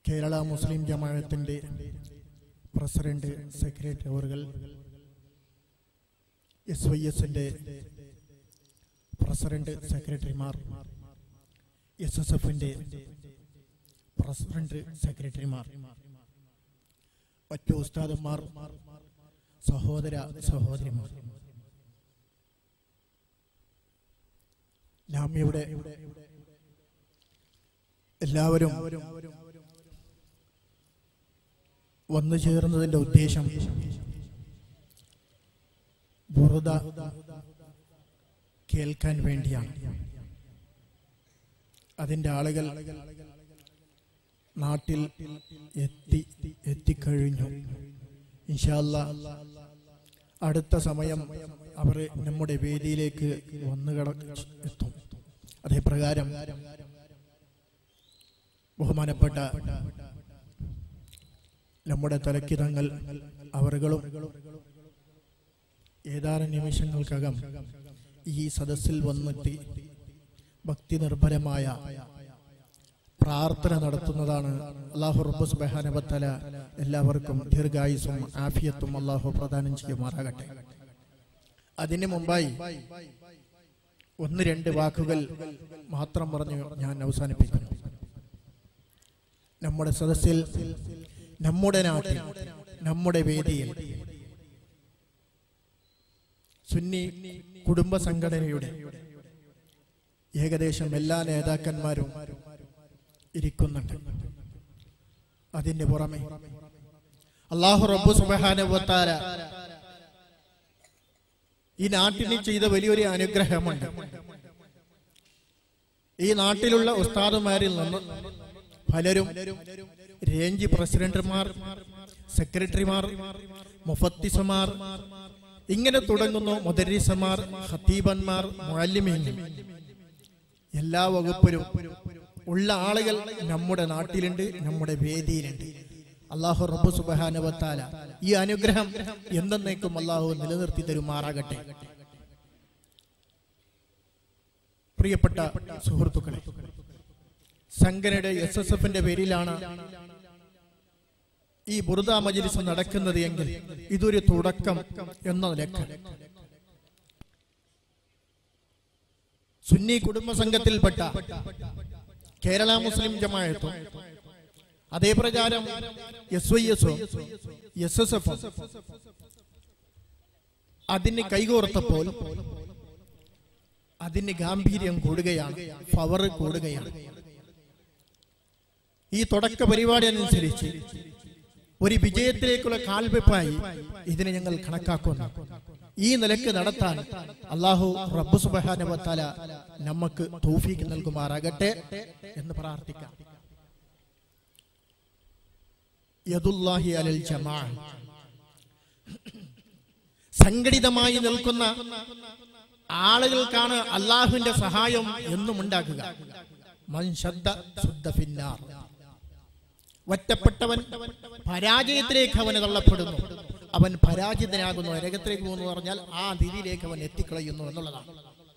കേരള മുസ്ലിം ജമാഅത്തിന്റെ president secretary അവറുകൾ S Y എസിന്റെ പ്രസിഡന്റ് സെക്രട്ടറിമാർ എസ് എസ് എഫിന്റെ പ്രസിഡന്റ് സെക്രട്ടറിമാർ മറ്റു ഉസ്താദന്മാർ സഹോദര സഹോദരിമാർ നാം ഇവിടെ എല്ലാവരും വന്നു ചേർന്നതിന്റെ ഉദ്ദേശം ബുറുദ കേൾക്കാൻ വേണ്ടിയാണ് അതിന്റെ ആളുകൾ നാട്ടിൽ എത്തി എത്തിക്കഴിഞ്ഞു ഇൻഷാല്ല അടുത്ത സമയം അവർ നമ്മുടെ വേദിയിലേക്ക് വന്നു കട എത്തും അതേ പ്രകാരം ബഹുമാനപ്പെട്ട നമ്മുടെ തലക്കിതങ്ങൾ അവറുകളും ഏതാനും നിമിഷങ്ങൾക്കകം ഈ സദസ്സിൽ വന്നെത്തി ഭക്തി നിർഭരമായ പ്രാർത്ഥന നടത്തുന്നതാണ് അള്ളാഹു റബ്ബ് സുബ്ഹാനഹു എല്ലാവർക്കും ദീർഘായുസും ആഫിയത്തും അള്ളാഹു പ്രദാനം ചെയ്യുമാറാകട്ടെ അതിനു മുമ്പായി ഒന്ന് രണ്ട് വാക്കുകൾ മാത്രം പറഞ്ഞു ഞാൻ അവസാനിപ്പിക്കുന്നു നമ്മുടെ സദസ്സിൽ നമ്മുടെ നാട്ടിൽ നമ്മുടെ വേദിയിൽ സുന്നി കുടുംബ സംഘടനയുടെ ഏകദേശം എല്ലാ നേതാക്കന്മാരും ഇരിക്കുന്നുണ്ട് അതിന് പുറമെ അള്ളാഹു റബ്ബു സുബാനുവത്താര ഈ നാട്ടിന് ചെയ്ത വലിയൊരു അനുഗ്രഹമുണ്ട് ഈ നാട്ടിലുള്ള ഉസ്താദുമാരിൽ നിന്ന് പലരും റേഞ്ച് പ്രസിഡന്റുമാർ സെക്രട്ടറിമാർ മുഫത്തിസമാർ ഇങ്ങനെ തുടങ്ങുന്നു മുദരിസമാർ ഹത്തീബന്മാർ മുഅല്ലിമീങ്ങൾ എല്ലാ വകുപ്പിലും ഉള്ള ആളുകൾ നമ്മുടെ നാട്ടിലുണ്ട് നമ്മുടെ വേദിയിലുണ്ട് അള്ളാഹു റബ്ബു സുബാനുവത്താല ഈ അനുഗ്രഹം എന്തെന്നേക്കും അള്ളാഹു നിലനിർത്തി തരുമാറാകട്ടെ പ്രിയപ്പെട്ട സുഹൃത്തുക്കളെ സംഘടനയുടെ എസ് എസ് എഫിന്റെ പേരിലാണ് ഈ ബുറുദ മജ്ലിസ് നടക്കുന്നത് എങ്കിൽ ഇതൊരു തുടക്കം എന്ന നിലക്ക് സുന്നി കുടുംബ സംഘത്തിൽപ്പെട്ട കേരള മുസ്ലിം ജമാഅത്തും അതേ പ്രകാരം എസ് വൈ എസും എസ് എസ് എഫും അതിന് കൈകോർത്തപ്പോൾ അതിന് ഗാംഭീര്യം കൂടുകയാണ് പവർ കൂടുകയാണ് ഈ തുടക്ക പരിപാടി അനുസരിച്ച് ഒരു വിജയത്തിലേക്കുള്ള കാൽവെപ്പായി ഇതിനെ ഞങ്ങൾ കണക്കാക്കുന്നു ഈ നിലക്ക് നടത്താൻ അള്ളാഹു റബ്ബു സുബാനവത്താല നമുക്ക് തൗഫീക്ക് നൽകുമാറാകട്ടെ എന്ന് പ്രാർത്ഥിക്കാം യദുല്ലാഹി അലൽ ജമാ സംഘടിതമായി നിൽക്കുന്ന ആളുകൾക്കാണ് അള്ളാഹുവിന്റെ സഹായം എന്നും ഉണ്ടാക്കുക മൻ ശബ്ദ ശുദ്ധ ഫിന്നാർ ഒറ്റപ്പെട്ടവൻ പരാജയത്തിലേക്ക് അവന് തള്ളപ്പെടുന്നു അവൻ പരാജിതനാകുന്നു നരകത്തിലേക്ക് പോകുന്നു പറഞ്ഞാൽ ആ രീതിയിലേക്ക് അവൻ എത്തിക്കളയുന്നു എന്നുള്ളതാണ്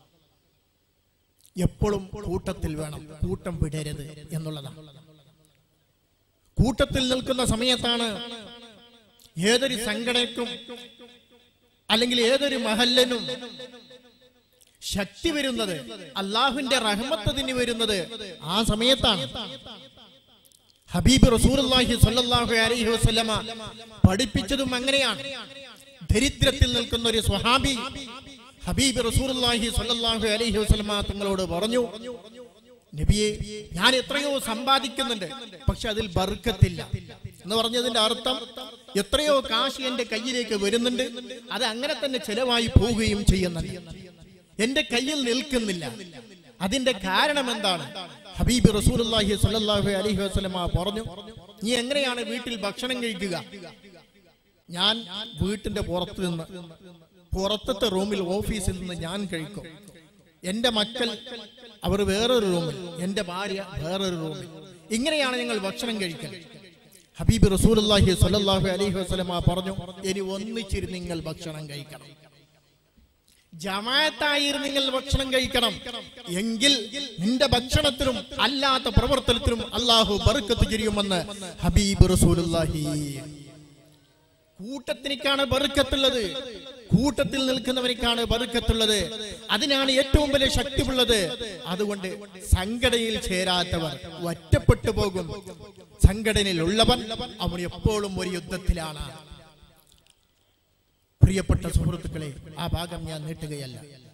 എപ്പോഴും കൂട്ടത്തിൽ വേണം കൂട്ടം വിടരുത് എന്നുള്ളതാണ് കൂട്ടത്തിൽ നിൽക്കുന്ന സമയത്താണ് ഏതൊരു സംഘടനയ്ക്കും അല്ലെങ്കിൽ ഏതൊരു മഹല്ലനും ശക്തി വരുന്നത് അള്ളാഹുവിന്റെ റഹ്മത്തതിന് വരുന്നത് ആ സമയത്താണ് ഹബീബ് റസൂലുള്ളാഹി സ്വല്ലല്ലാഹു അലൈഹി വസല്ലമ പഠിപ്പിച്ചതും അങ്ങനെയാണ് ദരിദ്രത്തിൽ നിൽക്കുന്ന ഒരു സ്വഹാബി ഹബീബ് റസൂലുള്ളാഹി സ്വല്ലല്ലാഹു അലൈഹി വസല്ലമ തങ്ങളോട് പറഞ്ഞു നബിയെ ഞാൻ എത്രയോ സമ്പാദിക്കുന്നുണ്ട് പക്ഷെ അതിൽ ബർക്കത്തില്ല എന്ന് പറഞ്ഞതിന്റെ അർത്ഥം എത്രയോ കാശ് എന്റെ കയ്യിലേക്ക് വരുന്നുണ്ട് അത് അങ്ങനെ തന്നെ ചെലവായി പോവുകയും ചെയ്യുന്നുണ്ട് എന്റെ കയ്യിൽ നിൽക്കുന്നില്ല അതിന്റെ കാരണം എന്താണ് ഹബീബ് റസൂലുള്ളാഹി സ്വല്ലല്ലാഹു അലൈഹി വസല്ലമ പറഞ്ഞു നീ എങ്ങനെയാണ് വീട്ടിൽ ഭക്ഷണം കഴിക്കുക ഞാൻ വീട്ടിന്റെ പുറത്ത് നിന്ന് പുറത്തത്തെ റൂമിൽ ഓഫീസിൽ നിന്ന് ഞാൻ കഴിക്കും എന്റെ മക്കൾ അവർ വേറൊരു റൂമിൽ എന്റെ ഭാര്യ വേറൊരു റൂമിൽ ഇങ്ങനെയാണ് ഞങ്ങൾ ഭക്ഷണം കഴിക്കൽ ഹബീബ് റസൂലുള്ളാഹി സ്വല്ലല്ലാഹു അലൈഹി വസല്ലമ പറഞ്ഞു ഇനി ഒന്നിച്ചിരുന്ന് നിങ്ങൾ ഭക്ഷണം കഴിക്കണം ജമായത്തായി നിങ്ങൾ ഭക്ഷണം കഴിക്കണം എങ്കിൽ നിന്റെ ഭക്ഷണത്തിലും അല്ലാത്ത പ്രവർത്തനത്തിലും അള്ളാഹു ബർക്കത്ത് ചെയ്യുമെന്ന് ഹബീബ് റസൂലുള്ളാഹി കൂട്ടത്തിനിക്കാണ് ബറുക്കത്തുള്ളത് കൂട്ടത്തിൽ നിൽക്കുന്നവനിക്കാണ് ബറുക്കത്തുള്ളത് അതിനാണ് ഏറ്റവും വലിയ ശക്തിയുള്ളത് അതുകൊണ്ട് സംഘടനയിൽ ചേരാത്തവർ ഒറ്റപ്പെട്ടു പോകും സംഘടനയിൽ ഉള്ളവൻ അവൻ എപ്പോഴും ഒരു യുദ്ധത്തിലാണ് പ്രിയപ്പെട്ട സുഹൃത്തുക്കളെ ആ ഭാഗം ഞാൻ നീട്ടുകയല്ല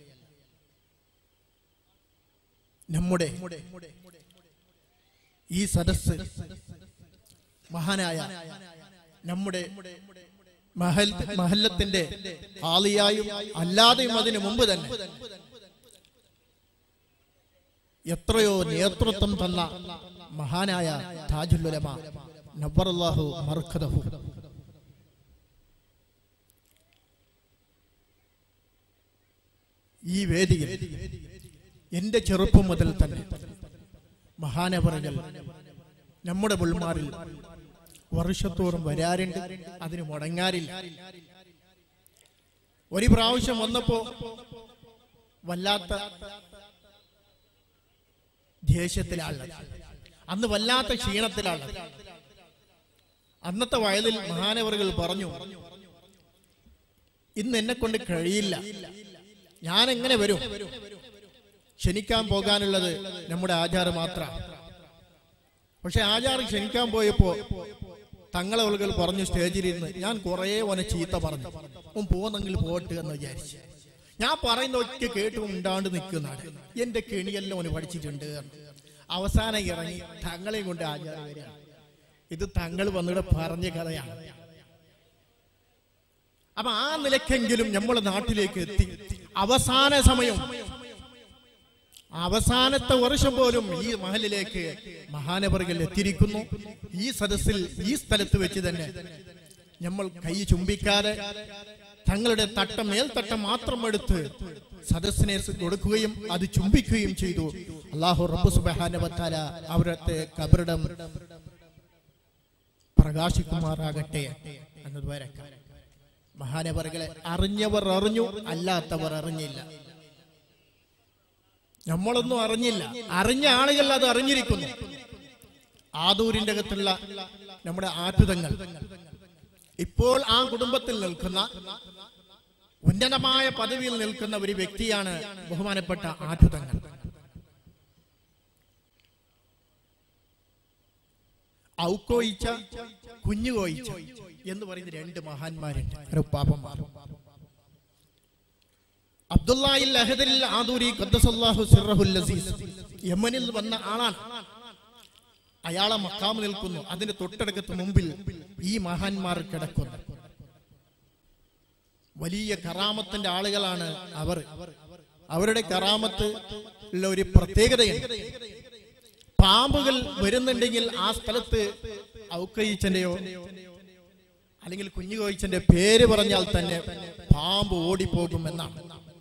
നമ്മുടെ ഈ സദസ് മഹാനായ നമ്മുടെ മഹൽ മഹല്ലത്തിന്റെ ആളിയായും അല്ലാതെയും അതിനു മുമ്പ് തന്നെ എത്രയോ നേതൃത്വം തന്ന മഹാനായ താജുലുലമ നബ്ബറല്ലാഹു മർഖദഹു ഈ വേദിയിൽ എന്റെ ചെറുപ്പം മുതൽ തന്നെ മഹാനവറുകൾ നമ്മുടെ പുൽമാറിൽ വർഷത്തോറും വരാറുണ്ട് അതിന് മുടങ്ങാറില്ല ഒരു പ്രാവശ്യം വന്നപ്പോ വല്ലാത്ത ദേഷ്യത്തിലാണ് അന്ന് വല്ലാത്ത ക്ഷീണത്തിലാണ് അന്നത്തെ വയലിൽ മഹാനവറുകൾ പറഞ്ഞു ഇന്ന് എന്നെ കൊണ്ട് കഴിയില്ല ഞാൻ എങ്ങനെ വരും ക്ഷണിക്കാൻ പോകാനുള്ളത് നമ്മുടെ ആചാരം മാത്രമാണ് പക്ഷെ ആചാരം ക്ഷണിക്കാൻ പോയപ്പോ തങ്ങളെ ആളുകൾ പറഞ്ഞു സ്റ്റേജിലിരുന്ന് ഞാൻ കുറേ ഓനെ ചീത്ത പറഞ്ഞു ഓൻ പോന്നെങ്കിൽ പോട്ട് എന്ന് വിചാരിച്ചു ഞാൻ പറയുന്നൊക്കെ കേട്ട് ഉണ്ടാണ്ട് നിൽക്കുന്നതാണ് എന്റെ കെണിയെല്ലാം ഓന് പഠിച്ചിട്ടുണ്ട് എന്ന്. അവസാനം ഇറങ്ങി തങ്ങളെയും കൊണ്ട് ആചാരം വരികയാണ് ഇത് തങ്ങൾ വന്നിവിടെ പറഞ്ഞ കഥയാണ് അപ്പൊ ആ നിലക്കെങ്കിലും നമ്മുടെ നാട്ടിലേക്ക് എത്തി അവസാന സമയം അവസാനത്തെ വർഷം പോലും ഈ മഹലിലേക്ക് മഹാനവറുകൾ എത്തിയിരിക്കുന്നു ഈ സദസ്സിൽ ഈ സ്ഥലത്ത് വെച്ച് തന്നെ നമ്മൾ കൈ ചുംബിക്കാതെ തങ്ങളുടെ തട്ടം മേൽത്തട്ടം മാത്രം എടുത്ത് സദസ്സിനെ കൊടുക്കുകയും അത് ചുംബിക്കുകയും ചെയ്തു അള്ളാഹു റബ്ബു സുബാനവത്താല അവരത്തെ കബറിടം പ്രകാശിക്കുമാറാകട്ടെ എന്നത് വരക്കാം മഹാനവറുകളെ അറിഞ്ഞവർ അറിഞ്ഞു അല്ലാത്തവർ അറിഞ്ഞില്ല നമ്മളൊന്നും അറിഞ്ഞില്ല അറിഞ്ഞ ആളുകൾ അത് അറിഞ്ഞിരിക്കുന്നു ആദൂരിന്റെ അകത്തുള്ള നമ്മുടെ ആറ്റുതങ്ങൾ ഇപ്പോൾ ആ കുടുംബത്തിൽ നിൽക്കുന്ന ഉന്നതമായ പദവിയിൽ നിൽക്കുന്ന ഒരു വ്യക്തിയാണ് ബഹുമാനപ്പെട്ട ആറ്റുതങ്ങൾ ഔക്കോയിച്ച കുഞ്ഞുകോയിച്ച എന്ന് പറയുന്ന രണ്ട് മഹാന്മാരുണ്ട് ഒരു പാപന്മാർ അബ്ദുല്ലാഹിൽ അഹദിൽ ആദൂരി ഖദ്ദസല്ലാഹു സിർറഹുൽ അസീസ് യമനിൽ വന്ന ആളാണ് അയാളെ മക്കാമ് നിൽക്കുന്നു അതിന് തൊട്ടടുക്കത്ത് മുമ്പിൽ ഈ മഹാന്മാർ കിടക്കുന്നു വലിയ കറാമത്തിന്റെ ആളുകളാണ് അവർ അവരുടെ കറാമത്ത് ഉള്ള ഒരു പ്രത്യേകതയുണ്ട് പാമ്പുകൾ വരുന്നുണ്ടെങ്കിൽ ആ സ്ഥലത്ത് ഔക്കയിച്ചന്റെയോ അല്ലെങ്കിൽ കുഞ്ഞുകോയിച്ചന്റെ പേര് പറഞ്ഞാൽ തന്നെ പാമ്പ് ഓടിപ്പോകുമെന്നാണ്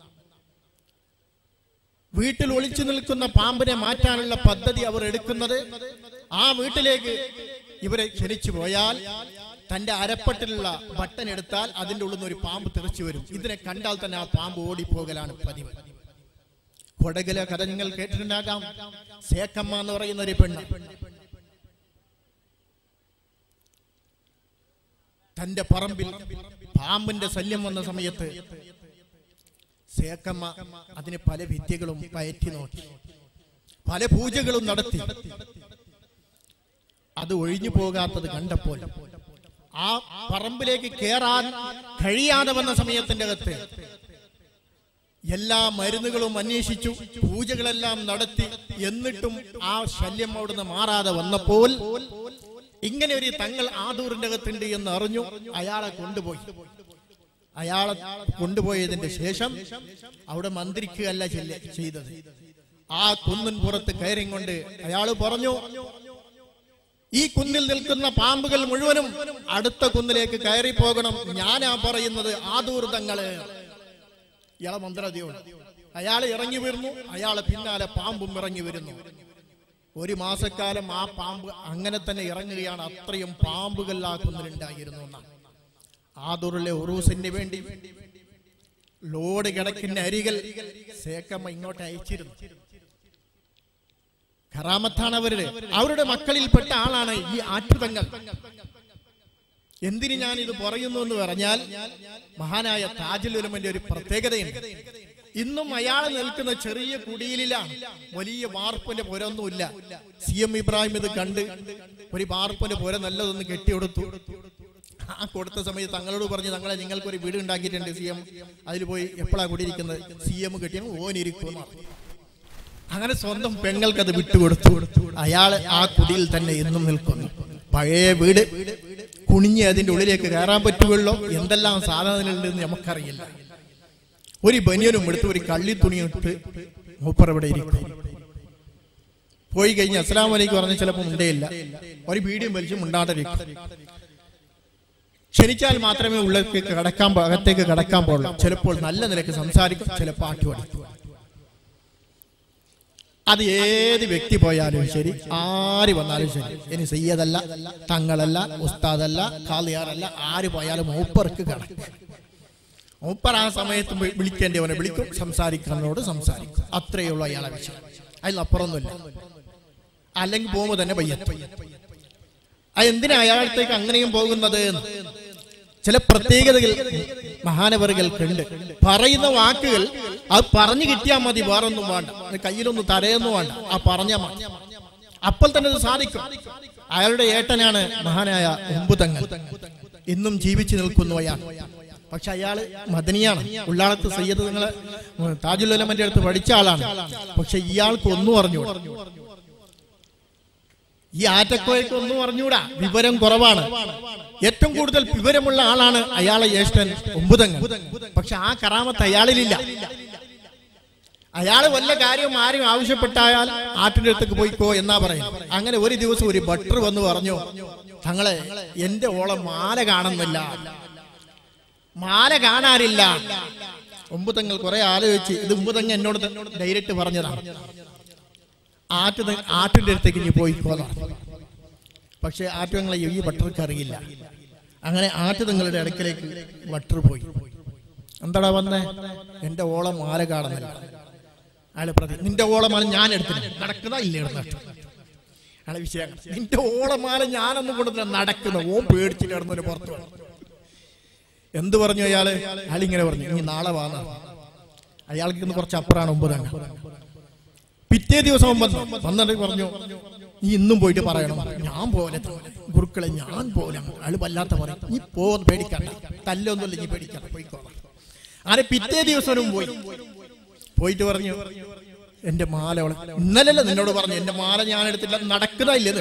വീട്ടിൽ ഒളിച്ചു നിൽക്കുന്ന പാമ്പിനെ മാറ്റാനുള്ള പദ്ധതി അവർ എടുക്കുന്നത് ആ വീട്ടിലേക്ക് ഇവരെ ക്ഷണിച്ചു പോയാൽ തന്റെ അരപ്പട്ടിലുള്ള ബട്ടൺ എടുത്താൽ അതിന്റെ ഉള്ളിൽ നിന്ന് ഒരു പാമ്പ് തെറിച്ചു വരും ഇതിനെ കണ്ടാൽ തന്നെ ആ പാമ്പ് ഓടിപ്പോകലാണ് പതിവ് കൊടകല കഥ നിങ്ങൾ കേട്ടിട്ടുണ്ടാകാം സേക്കമ്മ എന്ന് പറയുന്ന ഒരു പെണ്ണ് തന്റെ പറമ്പിൽ പാമ്പിന്റെ ശല്യം വന്ന സമയത്ത് സേക്കമ്മ അതിന് പല വിദ്യകളും പയറ്റി നോക്കി പല പൂജകളും നടത്തി അത് ഒഴിഞ്ഞു പോകാത്തത് കണ്ടപ്പോൾ ആ പറമ്പിലേക്ക് കയറാൻ കഴിയാതെ വന്ന സമയത്തിന്റെ അകത്ത് എല്ലാ മരുന്നുകളും അന്വേഷിച്ചു പൂജകളെല്ലാം നടത്തി എന്നിട്ടും ആ ശല്യം അവിടുന്ന് മാറാതെ വന്നപ്പോൾ ഇങ്ങനെ ഒരു തങ്ങൾ ആദൂറിന്റെ അകത്തുണ്ട് എന്ന് അറിഞ്ഞു അയാളെ കൊണ്ടുപോയി അയാളെ കൊണ്ടുപോയതിന്റെ ശേഷം അവിടെ മന്ത്രിക്കുകയല്ല ചെല്ല- ചെയ്തത് ആ കുന്നിൻ പുറത്ത് കയറി കൊണ്ട് അയാൾ പറഞ്ഞു ഈ കുന്നിൽ നിൽക്കുന്ന പാമ്പുകൾ മുഴുവനും അടുത്ത കുന്നിലേക്ക് കയറി പോകണം ഞാനാ പറയുന്നത് ആദൂർ തങ്ങള് ഇയാളെ മന്ത്രാധിയോട് അയാൾ ഇറങ്ങി വരുന്നു അയാളെ പിന്നാലെ പാമ്പും ഇറങ്ങി വരുന്നു ഒരു മാസക്കാലം ആ പാമ്പ് അങ്ങനെ തന്നെ ഇറങ്ങുകയാണ് അത്രയും പാമ്പുകൾ ആ കുന്നിലുണ്ടായിരുന്നു എന്നാണ് ആദൂറിലെ ഉറൂസിന് വേണ്ടി ലോഡ് കിടക്കുന്ന അരികൾ സേക്കമ്മ ഇങ്ങോട്ട് അയച്ചിരുന്നു ഖറാമത്താണ് അവരുടെ അവരുടെ മക്കളിൽപ്പെട്ട ആളാണ് ഈ ആറ്റുതങ്ങൾ എന്തിന് ഞാൻ ഇത് പറയുന്നു എന്ന് പറഞ്ഞാൽ മഹാനായ താജുൽ ഉലമന്റെ ഒരു പ്രത്യേകതയുണ്ട് ഇന്നും അയാൾ നിൽക്കുന്ന ചെറിയ കുടിയിലാണ് വലിയ വാർപ്പിന്റെ പുരൊന്നുമില്ല സി എം ഇബ്രാഹിം ഇത് കണ്ട് ഒരു വാർപ്പിന്റെ പുര നല്ലതൊന്ന് കെട്ടിയെടുത്തു ആ കൊടുത്ത സമയത്ത് തങ്ങളോട് പറഞ്ഞ് തങ്ങളെ നിങ്ങൾക്ക് ഒരു വീട് ഉണ്ടാക്കിയിട്ടുണ്ട് സി എം അതിൽ പോയി എപ്പോഴാ കൂടിയിരിക്കുന്നത് സി എം കെട്ടിയ ഓനിരിക്കും അങ്ങനെ സ്വന്തം പെങ്ങൾക്ക് അത് വിട്ടുകൊടുത്തു അയാൾ ആ കുടിയിൽ തന്നെ എന്നും നിൽക്കുന്നു പഴയ വീട് കുനിഞ്ഞ് അതിന്റെ ഉള്ളിലേക്ക് കയറാൻ പറ്റുകയുള്ളൂ എന്തെല്ലാം സാധനങ്ങളുണ്ടെന്ന് നമുക്കറിയില്ല ഒരു ബനിയനും എടുത്ത് ഒരു കള്ളി തുണിയും ഇട്ട് മൂപ്പർ ഇവിടെ ഇരിക്കും പോയി കഴിഞ്ഞ് അസ്ലാം വലൈക്ക് പറഞ്ഞ് ചിലപ്പോൾ ഉണ്ടേയില്ല ഒരു വീഡിയോ വലിച്ചും ഉണ്ടാണ്ടിരിക്കും ക്ഷണിച്ചാൽ മാത്രമേ ഉള്ളിലേക്ക് കടക്കാൻ പോ- അകത്തേക്ക് കടക്കാൻ പാടുള്ളൂ ചിലപ്പോൾ നല്ല നിലക്ക് സംസാരിക്കും ചിലപ്പോൾ ആട്ടി പഠിക്കും അത് ഏത് വ്യക്തി പോയാലും ശരി ആര് വന്നാലും ശരി ഇനി സയ്യദല്ല തങ്ങളല്ല ഉസ്താദല്ല കാളിയാറല്ല ആര് പോയാലും മൂപ്പർക്ക് കണക്ക് മൂപ്പർ ആ സമയത്ത് വി- വിളിക്കേണ്ടവനെ വിളിക്കും സംസാരിക്കുന്നവരോട് സംസാരിക്കും അത്രയേ ഉള്ളൂ അയാളെ വിഷയം അതിലപ്പുറമൊന്നുമില്ല അല്ലെങ്കിൽ പോകുമ്പോൾ തന്നെ പയ്യത്ത് അത് എന്തിനാ അയാളത്തേക്ക് അങ്ങനെയും പോകുന്നത് എന്ന്? ചില പ്രത്യേകതകൾ മഹാനവറുകൾക്കുണ്ട് പറയുന്ന വാക്കുകൾ അത് പറഞ്ഞു കിട്ടിയാൽ മതി വേറൊന്നും വേണ്ട അത് കയ്യിലൊന്ന് തരയൊന്നും വേണ്ട ആ പറഞ്ഞാൽ മതി അപ്പോൾ തന്നെ അത് സാധിക്കും അയാളുടെ ഏട്ടനാണ് മഹാനായ ഉമ്പുതങ്ങൾ ഇന്നും ജീവിച്ചു നിൽക്കുന്നു അയാൾ പക്ഷെ അയാള് മദനിയാണ് ഉള്ളാളത്ത് സയ്യദ് നിങ്ങളെ താജുലുലമന്റെ അടുത്ത് പഠിച്ച ആളാണ് പക്ഷെ ഇയാൾക്ക് ഒന്നും അറിഞ്ഞൂടാ ഈ ആറ്റക്കോയ്ക്ക് ഒന്നും അറിഞ്ഞൂടാ വിവരം കുറവാണ് ഏറ്റവും കൂടുതൽ വിവരമുള്ള ആളാണ് അയാളെ ജ്യേഷ്ഠൻ ഒമ്പുതങ്ങൾ പക്ഷെ ആ കറാമത്ത് അയാളിലില്ല അയാൾ വല്ല കാര്യം ആരും ആവശ്യപ്പെട്ടായാൽ ആട്ടിന്റെ അടുത്തേക്ക് പോയിക്കോ എന്നാ പറയും അങ്ങനെ ഒരു ദിവസം ഒരു ബട്ടർ വന്ന് പറഞ്ഞു തങ്ങളെ എന്റെ ഓളം മാല കാണുന്നില്ല മാല കാണാനില്ല ഒമ്പുതങ്ങൾ കുറെ ആലോചിച്ച് ഇത് ഒമ്പുതങ്ങ എന്നോട് ഡയറക്റ്റ് പറഞ്ഞതാണ് ആറ്റ് ആട്ടിന്റെ അടുത്തേക്ക് ഇനി പോയിക്കോന്നാ പക്ഷെ ആറ്റുങ്ങളെ ഈ ബട്ടർക്ക് അറിയില്ല അങ്ങനെ ആറ്റുതങ്ങളുടെ അടുക്കലേക്ക് ബട്ടർ പോയി എന്താടാ വന്നേ എന്റെ ഓളം മാല കാണുന്നില്ല അയാളെ പ്രതി നിന്റെ ഓളമാല ഞാൻ എടുത്തില്ല നടക്കുന്ന ഇല്ല എടുത്തിട്ട് അയാളെ വിഷയം നിന്റെ ഓളമാല ഞാനൊന്നും കൊണ്ടുവന്നില്ല നടക്കുന്ന ഓൻ പേടിച്ചിട്ട് കിടന്നൊരു പുറത്ത് വന്നു എന്ത് പറഞ്ഞു അയാള് അയാൾ ഇങ്ങനെ പറഞ്ഞു ഇനി നാളെ വാന്ന അയാൾക്ക് ഇന്ന് കുറച്ച് അപ്പുറമാണ് ഒമ്പതാണ് പിറ്റേ ദിവസം അവൻ വന്നു വന്നിട്ട് പറഞ്ഞു നീ ഇന്നും പോയിട്ട് പറയണം ഞാൻ പോലെ ഗുരുക്കളെ ഞാൻ പോലെ അയാൾ വല്ലാത്ത പറയും നീ പോ പേടിക്കണ്ട തല്ലൊന്നുമില്ല നീ പേടിക്കണ്ട പോയിക്കോ അങ്ങനെ പിറ്റേ ദിവസവും പോയി പോയിട്ട് പറഞ്ഞു എന്റെ മാല അവളെ ഇന്നലല്ല നിന്നോട് പറഞ്ഞു എന്റെ മാല ഞാൻ എടുത്തില്ല നടക്കുന്നതില്ലെന്ന്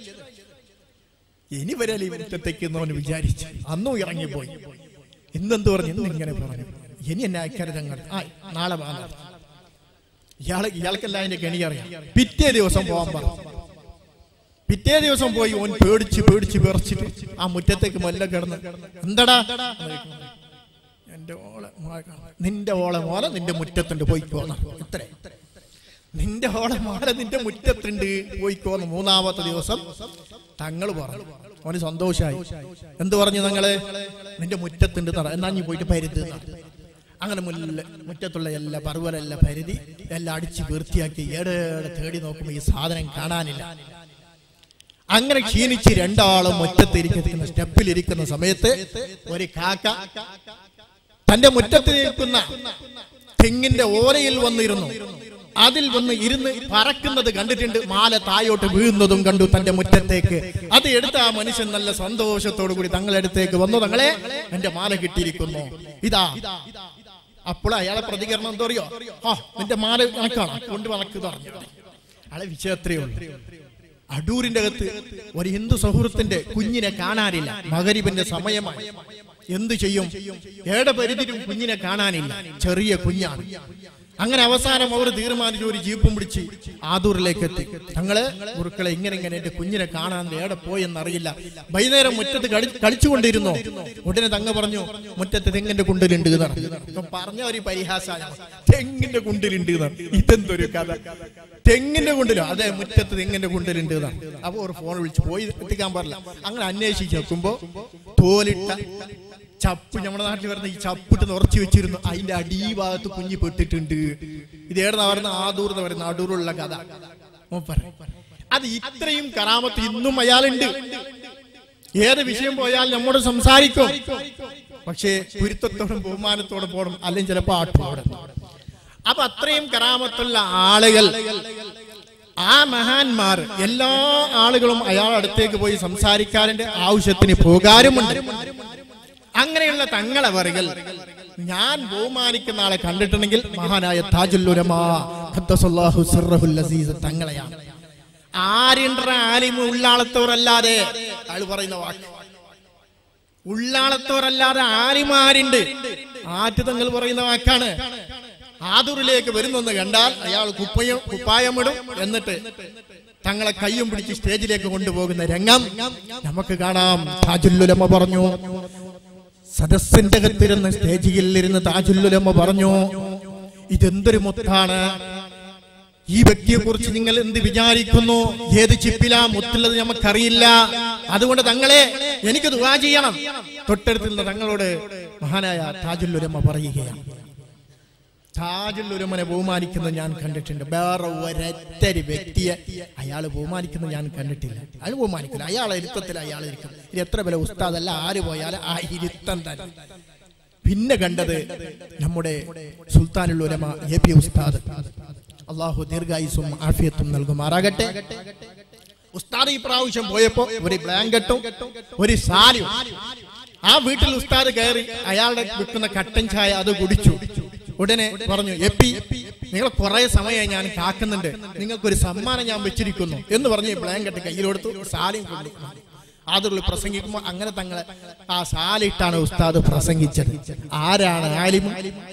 ഇനി വരാലേ മുറ്റത്തേക്ക് എന്നവന് വിചാരിച്ചു അന്നും ഇറങ്ങിപ്പോയി ഇന്നെന്ത് പറഞ്ഞു ഇന്ന് ഇങ്ങനെ പറഞ്ഞു ഇനി എന്നെ അയക്കരുത് അങ്ങോട്ട് ആ നാളെ വാ ഇയാളെ ഇയാൾക്കല്ല അതിന്റെ കെണി അറിയാം പിറ്റേ ദിവസം പോകാൻ പറഞ്ഞു പിറ്റേ ദിവസം പോയി ഓൻ പേടിച്ച് പേടിച്ച് വിറച്ചിട്ട് ആ മുറ്റത്തേക്ക് മെല്ലെ കിടന്ന് എന്തടാ എന്റെ ഓളെ മോളെ കാണാൻ. നിന്റെ ഓളെ മോളെ നിന്റെ മുറ്റത്തുണ്ട് പോയിക്കോന്ന് ഇത്രേ നിന്റെ ഓളെ മോളെ നിന്റെ മുറ്റത്തുണ്ട് പോയിക്കോന്ന് മൂന്നാമത്തെ ദിവസം തങ്ങൾ പറഞ്ഞു അവന് സന്തോഷായി എന്ത് പറഞ്ഞു തങ്ങള് നിന്റെ മുറ്റത്തുണ്ട് തറ എന്നാ നീ പോയിട്ട് പരുത് എന്നാ. അങ്ങനെ മുല്ല മുറ്റത്തുള്ള എല്ലാ പർവ്വലെല്ലാം പരുതി എല്ലാം അടിച്ച് വൃത്തിയാക്കി ഏടേടെ തേടി നോക്കുമ്പോൾ ഈ സാധനം കാണാനില്ല അങ്ങനെ ക്ഷീണിച്ച് രണ്ടാളും മുറ്റത്തിരിക്കുന്ന സ്റ്റെപ്പിലിരിക്കുന്ന സമയത്ത് ഒരു കാക്ക തന്റെ മുറ്റത്ത് നിൽക്കുന്ന തെങ്ങിന്റെ ഓരയിൽ വന്നിരുന്നു അതിൽ വന്ന് ഇരുന്ന് പറക്കുന്നത് കണ്ടിട്ടുണ്ട് മാല തായോട്ട് വീഴുന്നതും കണ്ടു തന്റെ മുറ്റത്തേക്ക് അത് എടുത്ത ആ മനുഷ്യൻ നല്ല സന്തോഷത്തോടു കൂടി തങ്ങളുടെ അടുത്തേക്ക് വന്നു തങ്ങളെ എന്റെ മാല കിട്ടിയിരിക്കുന്നു ഇതാ അപ്പോൾ അയാളെ പ്രതികരണം എന്തോ അറിയോ ആ നിന്റെ മാല കണക്കാണ് കൊണ്ട് വണക്ക് പറഞ്ഞു അയാളെ വിഷയത്രേ ഉള്ളൂ അടൂരിന്റെ അകത്ത് ഒരു ഹിന്ദു സുഹൃത്തിന്റെ കുഞ്ഞിനെ കാണാനില്ല മകരിബിന്റെ സമയമായി എന്തു ചെയ്യും ഏടെ പരിധിയിലും കുഞ്ഞിനെ കാണാനില്ല ചെറിയ കുഞ്ഞാണ് അങ്ങനെ അവസാനം അവർ തീരുമാനിച്ചു ഒരു ജീപ്പും പിടിച്ച് ആദൂറിലേക്ക് എത്തി തങ്ങള് ഗുരുക്കളെ ഇങ്ങനെ ഇങ്ങനെ എന്റെ കുഞ്ഞിനെ കാണാൻ ഏടെ പോയെന്നറിയില്ല വൈകുന്നേരം മുറ്റത്ത് കളി കളിച്ചുകൊണ്ടിരുന്നു ഉടനെ തങ്ങ പറഞ്ഞു മുറ്റത്ത് തെങ്ങിന്റെ കുണ്ടിലുണ്ട് എന്ന് പറഞ്ഞു. ഇപ്പൊ പറഞ്ഞ ഒരു പരിഹാസമാണ് തെങ്ങിന്റെ കുണ്ടിലുണ്ട് എന്നാണ്. ഇതെന്തൊരു കഥ തെങ്ങിന്റെ കുണ്ടിലോ അതെ മുറ്റത്ത് തെങ്ങിന്റെ കുണ്ടിലുണ്ട് എന്നാണ്. അപ്പൊ ഒരു ഫോൺ വിളിച്ച് പോയി എത്തിക്കാൻ പാടില്ല അങ്ങനെ അന്വേഷിച്ച് നോക്കുമ്പോ തോലിട്ട ചപ്പ് നമ്മുടെ നാട്ടിൽ വരുന്ന ഈ ചപ്പിട്ട് നിറച്ചു വെച്ചിരുന്നു അതിന്റെ അടിഭാഗത്ത് കുഞ്ഞി പെട്ടിട്ടുണ്ട് ഇത് ഏടുന്ന വരുന്ന ആദൂർന്ന് വരുന്ന അടൂറുള്ള കഥ മൂപ്പർ അത് ഇത്രയും കറാമത്ത് ഇന്നും അയാളുണ്ട് ഏത് വിഷയം പോയാൽ നമ്മോട് സംസാരിക്കും പക്ഷേ പൊരുത്തത്തോടും ബഹുമാനത്തോടും പോകണം അല്ലെങ്കിൽ ചിലപ്പോ ആട്ടോടും അപ്പൊ അത്രയും കറാമത്തുള്ള ആളുകൾ ആ മഹാന്മാർ എല്ലാ ആളുകളും അയാൾ അടുത്തേക്ക് പോയി സംസാരിക്കാറിന്റെ ആവശ്യത്തിന് പോകാറുമുണ്ട് അങ്ങനെയുള്ള തങ്ങളവറുകൾ ഞാൻ ബഹുമാനിക്കുന്ന ആളെ കണ്ടിട്ടുണ്ടെങ്കിൽ മഹാനായ താജുല്ലുരമാ ഖദ്ദസല്ലാഹു സിർറഹുൽ അസീസ് തങ്ങളെയാണ് ആരിன்ற ആലിമ ഉള്ളാളത്തോരല്ലാതെ അയാൾ പറയുന്ന വാക്ക് ഉള്ളാളത്തോരല്ലാതെ ആലിമാരുണ്ട് ആറ്റുതങ്ങൾ പറയുന്ന വാക്കാണ് ആദൂറിലേക്ക് വരുന്നെന്ന് കണ്ടാൽ അയാൾ കുപ്പയും കുപ്പായമിടും എന്നിട്ട് തങ്ങളെ കയ്യും പിടിച്ച് സ്റ്റേജിലേക്ക് കൊണ്ടുപോകുന്ന രംഗം നമുക്ക് കാണാം താജുല്ലുലമ പറഞ്ഞു സദസ്സിന്റെ അകത്തിരുന്ന് സ്റ്റേജിൽ ഇരുന്ന് താജുല്ലുലമ പറഞ്ഞു ഇതെന്തൊരു മുത്താണ് ഈ വ്യക്തിയെ കുറിച്ച് നിങ്ങൾ എന്ത് വിചാരിക്കുന്നു ഏത് ചിപ്പിലാ മുത്തുള്ളത് നമുക്കറിയില്ല അതുകൊണ്ട് തങ്ങളെ എനിക്ക് ദുവാ ചെയ്യണം തൊട്ടടുത്തുള്ള തങ്ങളോട് മഹാനായ താജുല്ലുരമ പറയുകയാണ് താജുല്ലുരമനെ ബഹുമാനിക്കുന്നത് ഞാൻ കണ്ടിട്ടുണ്ട് വേറെ ഒരൊറ്റൊരു വ്യക്തിയെ അയാൾ ബഹുമാനിക്കുന്നത് ഞാൻ കണ്ടിട്ടില്ല അയാൾ ബഹുമാനിക്കില്ല അയാളെ ഇരുത്തത്തിൽ അയാൾ ഇരിക്കും ഇത് എത്ര വില ഉസ്താദല്ല ആര് പോയാലും ആ ഇരുത്തം തന്നെ പിന്നെ കണ്ടത് നമ്മുടെ സുൽത്താനുല്ലുരമ എ പി ഉസ്താദ് അള്ളാഹു ദീർഘായുസും ആഫിയത്തും നൽകുമാറാകട്ടെ ഉസ്താദ് ഈ പ്രാവശ്യം പോയപ്പോ ഒരു ബ്ലാങ്കറ്റും ഒരു സാരിയും ആ വീട്ടിൽ ഉസ്താദ് കയറി അയാളുടെ വിൽക്കുന്ന കട്ടൻ ചായ അത് കുടിച്ചു ഉടനെ പറഞ്ഞു എപ്പി നിങ്ങൾ കുറെ സമയമായി ഞാൻ കാക്കുന്നുണ്ട് നിങ്ങൾക്കൊരു സമ്മാനം ഞാൻ വെച്ചിരിക്കുന്നു എന്ന് പറഞ്ഞ് ഈ ബ്ലാങ്കറ്റ് കയ്യിലെടുത്തു സാലിയും കൊണ്ടു ആദുള്ള പ്രസംഗിക്കുമ്പോൾ അങ്ങനെ തങ്ങളെ ആ സാലിട്ടാണ് ഉസ്താദ് പ്രസംഗിച്ചത് ആരാണ് ആലിമ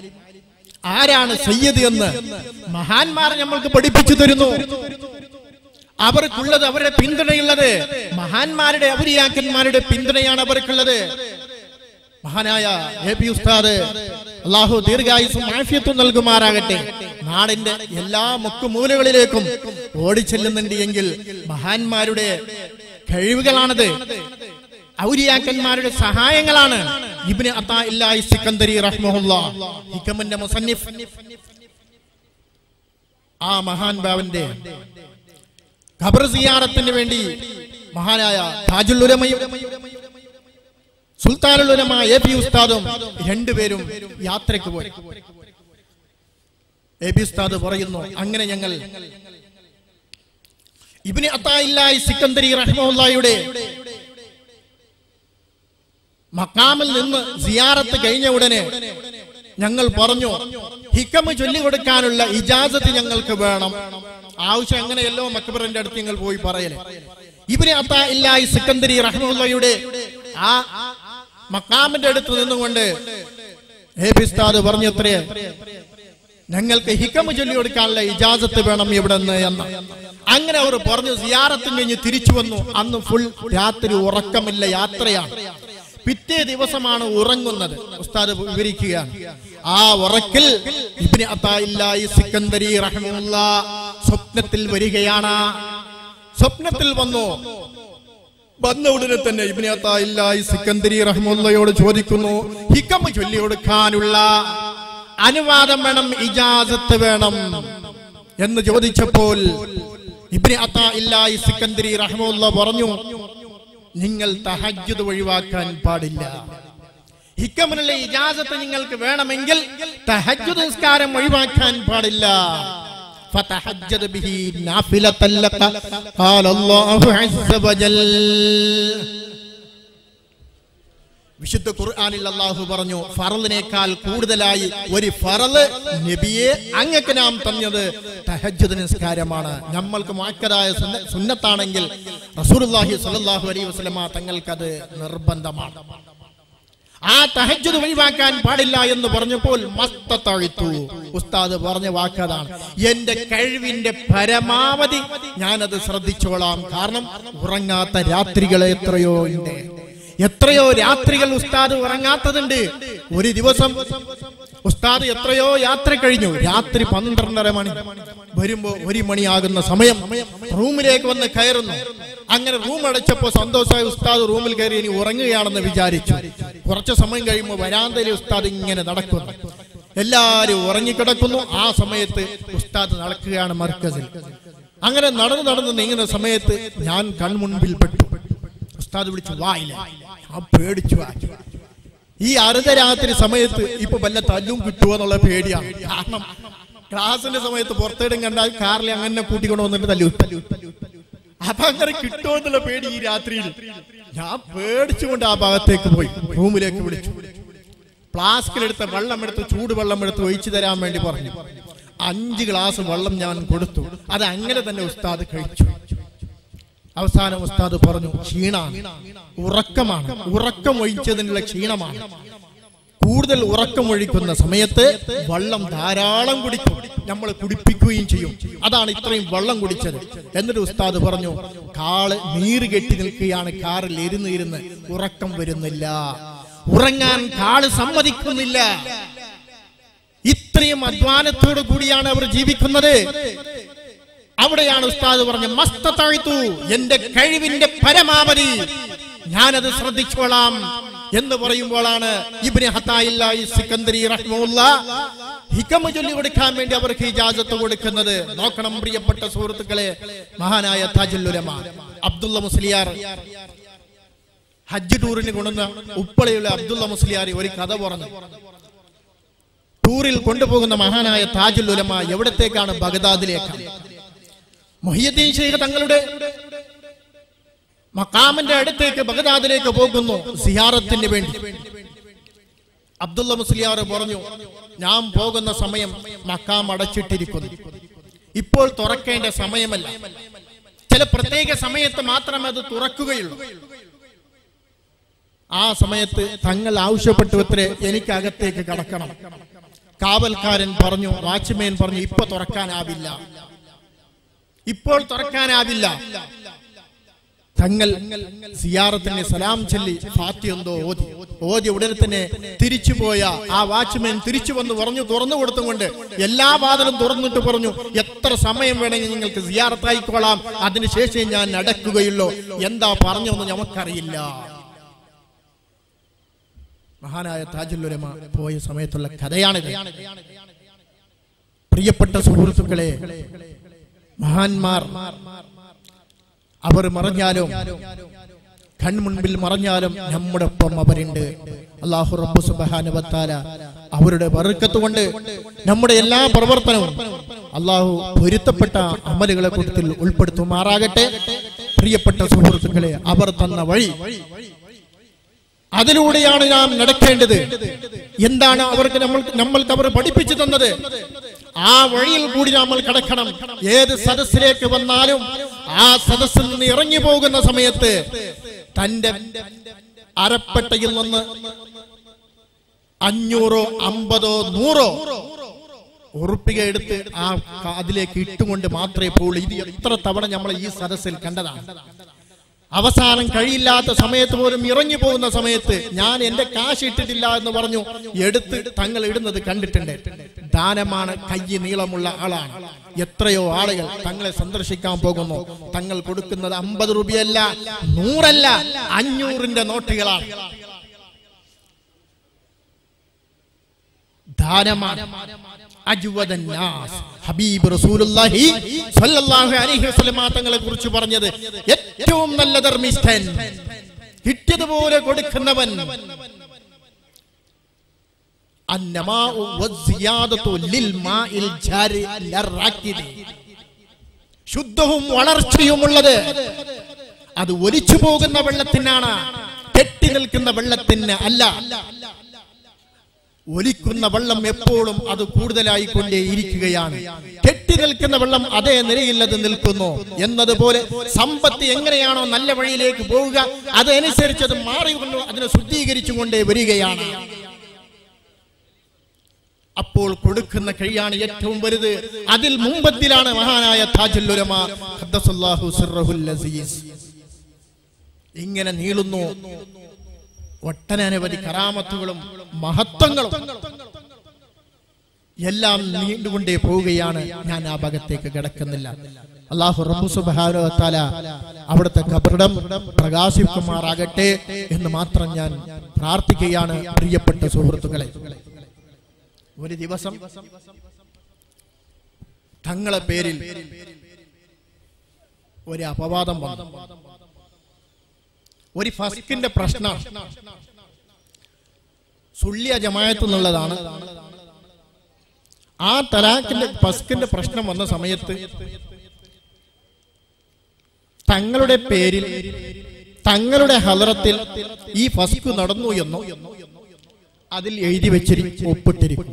ആരാണ് സയ്യദ് എന്ന് മഹാന്മാർ നമ്മൾക്ക് പഠിപ്പിച്ചു തരുന്നു അവർക്കുള്ളത് അവരുടെ പിന്തുണയുള്ളത് മഹാന്മാരുടെ ഔലിയാക്കന്മാരുടെ പിന്തുണയാണ് അവർക്കുള്ളത് മഹാനായ എ പി ഉസ്താദ് അള്ളാഹു ദീർഘായുസും ആഫിയത്തും നൽകുമാറാകട്ടെ നാടിന്റെ എല്ലാ മുക്കുമൂലകളിലേക്കും ഓടിച്ചെല്ലുന്നുണ്ട് എങ്കിൽ മഹാന്മാരുടെ കഴിവുകളാണത് ഔലിയാക്കന്മാരുടെ സഹായങ്ങളാണ് ഇബ്നു അത്താ ഇല്ലാഹി സിക്കന്ദരി റഹ്മഹുല്ലാ ഹിക്കമിന്റെ മുസന്നിഫ് ആ മഹാൻ ബാവന്റെ ഖബർ സിയാറത്തിന് വേണ്ടി മഹാനായ താജുൽ ഉലമയും സുൽത്താനുൽ ഉലമ എ പി ഉസ്താദും രണ്ടുപേരും യാത്രയ്ക്ക് പോയി എ പി ഉസ്താദ് പറയുന്നു അങ്ങനെ ഞങ്ങൾ ഇബ്നു അത്താ ഇല്ലാഹി സിക്കന്ദരി റഹ്മഹുല്ലായുടെ മക്കാമിൽ നിന്ന് സിയാറത്ത് കഴിഞ്ഞ ഉടനെ ഞങ്ങൾ പറഞ്ഞു ഹിക്കമ് ചൊല്ലിക്കൊടുക്കാനുള്ള ഇജാസത്ത് ഞങ്ങൾക്ക് വേണം ആവശ്യം അങ്ങനെയല്ലോ മക്കബറിന്റെ അടുത്ത് ഞങ്ങൾ പോയി പറയല് ഇവര് അത്ത ഇല്ലായി സിക്കന്ദരി റഹ്മുള്ളയുടെ ആ മക്കാമിന്റെ അടുത്ത് നിന്നുകൊണ്ട് ഹേ പിസ്താദ് പറഞ്ഞത്രേ ഞങ്ങൾക്ക് ഹിക്കമ് ചൊല്ലി കൊടുക്കാനുള്ള ഇജാസത്ത് വേണം ഇവിടെ നിന്ന് എന്ന് അങ്ങനെ അവർ പറഞ്ഞു സിയാറത്തും കഴിഞ്ഞ് തിരിച്ചു വന്നു അന്ന് ഫുൾ രാത്രി ഉറക്കമില്ല യാത്രയാണ് പിറ്റേ ദിവസമാണ് ഉറങ്ങുന്നത് ഉസ്താദ് വിവരിക്കുകയാണ് ആ ഉറക്കിൽ ഇബ്നു അത്തായില്ലാഹി സിക്കന്ദരി റഹ്മുല്ല സ്വപ്നത്തിൽ വരികയാണ് സ്വപ്നത്തിൽ വന്നു വന്ന ഉടനെ തന്നെ ഇബ്നു അത്തായില്ലാഹി സിക്കന്ദരി റഹ്മുല്ലയോട് ചോദിക്കുന്നു ഹിക്കമ ചൊല്ലി കൊടുക്കാനുള്ള അനുവാദം വേണം ഇജാസത്ത് വേണം എന്ന് ചോദിച്ചപ്പോൾ ഇബ്നു അത്തായില്ലാഹി സിക്കന്ദരി റഹ്മുല്ല പറഞ്ഞു നിങ്ങൾ തഹജ്ജുദ് ഒഴിവാക്കാൻ പാടില്ല ഹിക്കമിനുള്ള ഇജാസത്ത് നിങ്ങൾക്ക് വേണമെങ്കിൽ തഹജ്ജുദ് നിസ്കാരം ഒഴിവാക്കാൻ പാടില്ല فتهجد به نافلة لك قال الله عز وجل വിശുദ്ധ ഖുർആനിൽ അള്ളാഹു പറഞ്ഞു ഫറലിനേക്കാൾ കൂടുതലായി ഒരു ഫറല് നബിയെ അങ്ങക്ക് നാം തന്നത് തഹജ്ജുദ് നിസ്കാരമാണ് നമ്മൾക്ക് മാക്കതായ സുന്ന- സുന്നത്താണെങ്കിൽ റസൂലുള്ളാഹി സ്വല്ലല്ലാഹു അലൈഹി വസല്ലമ തങ്ങൾക്കത് നിർബന്ധമാണ് ആ തഹജ്ജുദ് ഒഴിവാക്കാൻ പാടില്ല എന്ന് പറഞ്ഞപ്പോൾ മസ്തത്തഴുത്തു ഉസ്താദ് പറഞ്ഞ വാക്കതാണ് എന്റെ കഴിവിന്റെ പരമാവധി ഞാനത് ശ്രദ്ധിച്ചോളാം കാരണം ഉറങ്ങാത്ത രാത്രികൾ എത്രയോ ഉണ്ട് എത്രയോ രാത്രികൾ ഉസ്താദ് ഉറങ്ങാത്തതുണ്ട് ഒരു ദിവസം ഉസ്താദ് എത്രയോ യാത്ര കഴിഞ്ഞു രാത്രി പന്ത്രണ്ടര മണി വരുമ്പോ ഒരു മണിയാകുന്ന സമയം റൂമിലേക്ക് വന്ന് കയറുന്നു അങ്ങനെ റൂം അടച്ചപ്പോ സന്തോഷമായ ഉസ്താദ് റൂമിൽ കയറി ഇനി ഉറങ്ങുകയാണെന്ന് വിചാരിച്ചു കുറച്ചു സമയം കഴിയുമ്പോൾ വരാന്തയിലെ ഉസ്താദ് ഇങ്ങനെ നടക്കുന്നു എല്ലാരും ഉറങ്ങിക്കിടക്കുന്നു ആ സമയത്ത് ഉസ്താദ് നടക്കുകയാണ് മർക്കസിൽ അങ്ങനെ നടന്ന് നടന്ന് നീങ്ങുന്ന സമയത്ത് ഞാൻ കൺമുൻപിൽ പെട്ടു ഉസ്താദ് വിളിച്ചു വായില്ല ഞാൻ പേടിച്ചു വായി ഈ അർദ്ധരാത്രി സമയത്ത് ഇപ്പൊ വല്ല തല്ലും കിട്ടുമോ എന്നുള്ള പേടിയാണ് കാരണം ക്ലാസിന്റെ സമയത്ത് പുറത്തേടും കണ്ടാൽ കാറിൽ അങ്ങനെ കൂട്ടിക്കൊണ്ട് വന്നിട്ട് തല്ലു തല്ലു അപ്പൊ അങ്ങനെ കിട്ടുമോ എന്നുള്ള പേടി ഈ രാത്രിയിൽ ഞാൻ പേടിച്ചുകൊണ്ട് ആ ഭാഗത്തേക്ക് പോയി റൂമിലേക്ക് വിളിച്ചു ഫ്ലാസ്കിലെടുത്ത വെള്ളം എടുത്ത് ചൂടുവെള്ളം എടുത്ത് ഒഴിച്ചു തരാൻ വേണ്ടി പറഞ്ഞു അഞ്ച് ഗ്ലാസ് വെള്ളം ഞാൻ കൊടുത്തു അത് അങ്ങനെ തന്നെ ഉസ്താദ് കഴിച്ചു അവസാനം ഉസ്താദ് പറഞ്ഞു ക്ഷീണാണ് ഉറക്കമാണ് ഉറക്കം ഒഴിച്ചതിനുള്ള ക്ഷീണമാണ് കൂടുതൽ ഉറക്കം ഒഴിക്കുന്ന സമയത്ത് വെള്ളം ധാരാളം കുടിക്കും നമ്മൾ കുടിപ്പിക്കുകയും ചെയ്യും അതാണ് ഇത്രയും വെള്ളം കുടിച്ചത് എന്നിട്ട് ഉസ്താദ് പറഞ്ഞു കാള് നീര് കെട്ടി നിൽക്കുകയാണ് കാറിൽ ഇരുന്ന് ഇരുന്ന് ഉറക്കം വരുന്നില്ല ഉറങ്ങാൻ കാള് സമ്മതിക്കുന്നില്ല ഇത്രയും അധ്വാനത്തോടു കൂടിയാണ് അവർ ജീവിക്കുന്നത് അവിടെയാണ് ഉസ്താദ് പറഞ്ഞ മസ്തത്താഴ്ത്തു എന്റെ കഴിവിന്റെ പരമാവധി ഞാനത് ശ്രദ്ധിച്ചോളാം എന്ന് പറയുമ്പോഴാണ് ഇബ്നു ഹത്തായില്ല ഈ സിക്കന്ദരി റഹ്മുല്ല ഹിക്കമ ചൊല്ലി കൊടുക്കാൻ വേണ്ടി അവർക്ക് ഇജാസത്ത് കൊടുക്കുന്നത് നോക്കണം പ്രിയപ്പെട്ട സുഹൃത്തുക്കളെ മഹാനായ താജുല്ലുലമ അബ്ദുള്ള മുസ്ലിയാർ ഹജ്ജ് ടൂറിന് കൊണ്ടുവന്ന ഉപ്പളയുള്ള അബ്ദുള്ള മുസ്ലിയാർ ഒരു കഥ പറഞ്ഞു ടൂറിൽ കൊണ്ടുപോകുന്ന മഹാനായ താജുൽ ഉലമ എവിടത്തേക്കാണ് ബഗദാദിലേക്കാണ് മൊഹിയദ്ദീൻ ഷെയ്ഖ് തങ്ങളുടെ മക്കാമിന്റെ അടുത്തേക്ക് ബഗദാദിലേക്ക് പോകുന്നു സിയാറത്തിന് വേണ്ടി അബ്ദുള്ള മുസ്ലിയാർ പറഞ്ഞു ഞാൻ പോകുന്ന സമയം മക്കാം അടച്ചിട്ടിരിക്കുന്നു ഇപ്പോൾ തുറക്കേണ്ട സമയമല്ല ചില പ്രത്യേക സമയത്ത് മാത്രമേ അത് തുറക്കുകയുള്ളൂ ആ സമയത്ത് തങ്ങൾ ആവശ്യപ്പെട്ടു അത്രേ എനിക്ക് അകത്തേക്ക് കടക്കണം കാവൽക്കാരൻ പറഞ്ഞു വാച്ച്മാൻ പറഞ്ഞു ഇപ്പൊ തുറക്കാനാവില്ല ഇപ്പോൾ തുറക്കാനാവില്ല തങ്ങൾ സിയാറത്തിന് സലാം ചൊല്ലി ഫാത്തി എന്തോ ഓതി ഓതി ഉടനെ തന്നെ തിരിച്ചുപോയ ആ വാച്ച്മാൻ തിരിച്ചു വന്ന് പറഞ്ഞു തുറന്നു കൊടുത്തുകൊണ്ട് എല്ലാ വാതിലും തുറന്നിട്ട് പറഞ്ഞു എത്ര സമയം വേണമെങ്കിൽ നിങ്ങൾക്ക് സിയാറത്തായിക്കോളാം അതിനുശേഷം ഞാൻ നടക്കുകയുള്ളൂ എന്താ പറഞ്ഞൊന്നും നമുക്കറിയില്ല മഹാനായ താജുല്ലുലമ പോയ സമയത്തുള്ള കഥയാണിത് പ്രിയപ്പെട്ട സുഹൃത്തുക്കളെ മഹാന്മാർ അവർ മറഞ്ഞാലും കൺമുൻപിൽ മറഞ്ഞാലും നമ്മുടെ ഒപ്പം അവരുണ്ട് അള്ളാഹു റബ്ബു സുബാനുവത്താല അവരുടെ ബറുക്കത്ത് കൊണ്ട് നമ്മുടെ എല്ലാ പ്രവർത്തനവും അള്ളാഹു പൊരുത്തപ്പെട്ട അമലുകളെ കൂട്ടത്തിൽ ഉൾപ്പെടുത്തുമാറാകട്ടെ പ്രിയപ്പെട്ട സുഹൃത്തുക്കളെ അവർ തന്ന വഴി അതിലൂടെയാണ് നാം നടക്കേണ്ടത് എന്താണ് അവർക്ക് നമ്മൾ നമ്മൾക്ക് അവർ പഠിപ്പിച്ചു തന്നത് ആ വഴിയിൽ കൂടി നമ്മൾ കടക്കണം ഏത് സദസ്സിലേക്ക് വന്നാലും ആ സദസ്സിൽ നിന്ന് ഇറങ്ങി പോകുന്ന സമയത്ത് തന്റെ അരപ്പട്ടയിൽ നിന്ന് അഞ്ഞൂറോ അമ്പതോ നൂറോ ഉറുപ്പിക എടുത്ത് ആ അതിലേക്ക് ഇട്ടുകൊണ്ട് മാത്രമേ പോകുള്ളൂ ഇത് എത്ര തവണ നമ്മൾ ഈ സദസ്സിൽ കണ്ടതാണ് അവസാനം കഴിയില്ലാത്ത സമയത്ത് പോലും ഇറങ്ങി പോകുന്ന സമയത്ത് ഞാൻ എന്റെ കാശ് ഇട്ടിട്ടില്ല എന്ന് പറഞ്ഞു എടുത്ത് തങ്ങൾ ഇടുന്നത് കണ്ടിട്ടുണ്ട് ദാനമാണ് കൈ നീളമുള്ള ആളാണ് എത്രയോ ആളുകൾ തങ്ങളെ സന്ദർശിക്കാൻ പോകുന്നു തങ്ങൾ കൊടുക്കുന്നത് അമ്പത് രൂപയല്ല നൂറല്ല അഞ്ഞൂറിന്റെ നോട്ടുകളാണ് ദാനമാണ് അജ്വദൻ നാസ്. ഹബീബ് റസൂലുള്ളാഹി സ്വല്ലല്ലാഹു അലൈഹി വസല്ലമ തങ്ങളെ കുറിച്ച് പറഞ്ഞത് ഏറ്റവും നല്ല ധർമ്മിഷ്ഠൻ കിട്ടിയതുപോലെ കൊടുക്കുന്നവൻ അന്നമാഉ വസ്സിയാദത്തു ലിൽ മാഇൽ ജാരി ലറാക്കിദി. ശുദ്ധവും വളർച്ചയുമുള്ളത് അത് ഒലിച്ചു പോകുന്ന വെള്ളത്തിനാണ് കെട്ടി നിൽക്കുന്ന വെള്ളത്തിന് അല്ല ഒലിക്കുന്ന വെള്ളം എപ്പോഴും അത് കൂടുതലായി കൊണ്ടേ ഇരിക്കുകയാണ് കെട്ടി നിൽക്കുന്ന വെള്ളം അതേ നിലയിൽ അത് നിൽക്കുന്നു എന്നതുപോലെ സമ്പത്ത് എങ്ങനെയാണോ നല്ല വഴിയിലേക്ക് പോവുക അതനുസരിച്ച് അത് മാറിക്കൊണ്ട് അതിനെ ശുദ്ധീകരിച്ചു കൊണ്ടേ വരികയാണ് അപ്പോൾ കൊടുക്കുന്ന കഴിയാണ് ഏറ്റവും വലുത് അതിൽ മുമ്പത്തിലാണ് മഹാനായ താജുല്ലുലമ ഖദ്ദസല്ലാഹു സിർറഹുൽ അസീസ് ഇങ്ങനെ നീളുന്നു ഒട്ടനവധി കറാമത്തുകളും മഹത്വങ്ങളും എല്ലാം നീണ്ടുകൊണ്ടേ പോവുകയാണ് ഞാൻ ആ ഭാഗത്തേക്ക് കിടക്കുന്നില്ല അള്ളാഹു റബ്ബു സുബ്ഹാനഹു വ തആല അവിടുത്തെ കബറിടം പ്രകാശിക്കുമാറാകട്ടെ എന്ന് മാത്രം ഞാൻ പ്രാർത്ഥിക്കുകയാണ് പ്രിയപ്പെട്ട സുഹൃത്തുക്കളെ ഒരു ദിവസം തങ്ങളെ പേരിൽ ഒരു അപവാദം വന്നു ഒരു ഫസ്കിന്റെ പ്രശ്നം സുള്ളിയ ജമായത്ത് എന്നുള്ളതാണ് ആ തലാഖിന്റെ ഫസ്കിന്റെ പ്രശ്നം വന്ന സമയത്ത് തങ്ങളുടെ പേരിൽ തങ്ങളുടെ ഹലറത്തിൽ ഈ ഫസ്ക് നടന്നു എന്നോ അതിൽ എഴുതി വെച്ചിരിക്കും ഒപ്പിട്ടിരിക്കും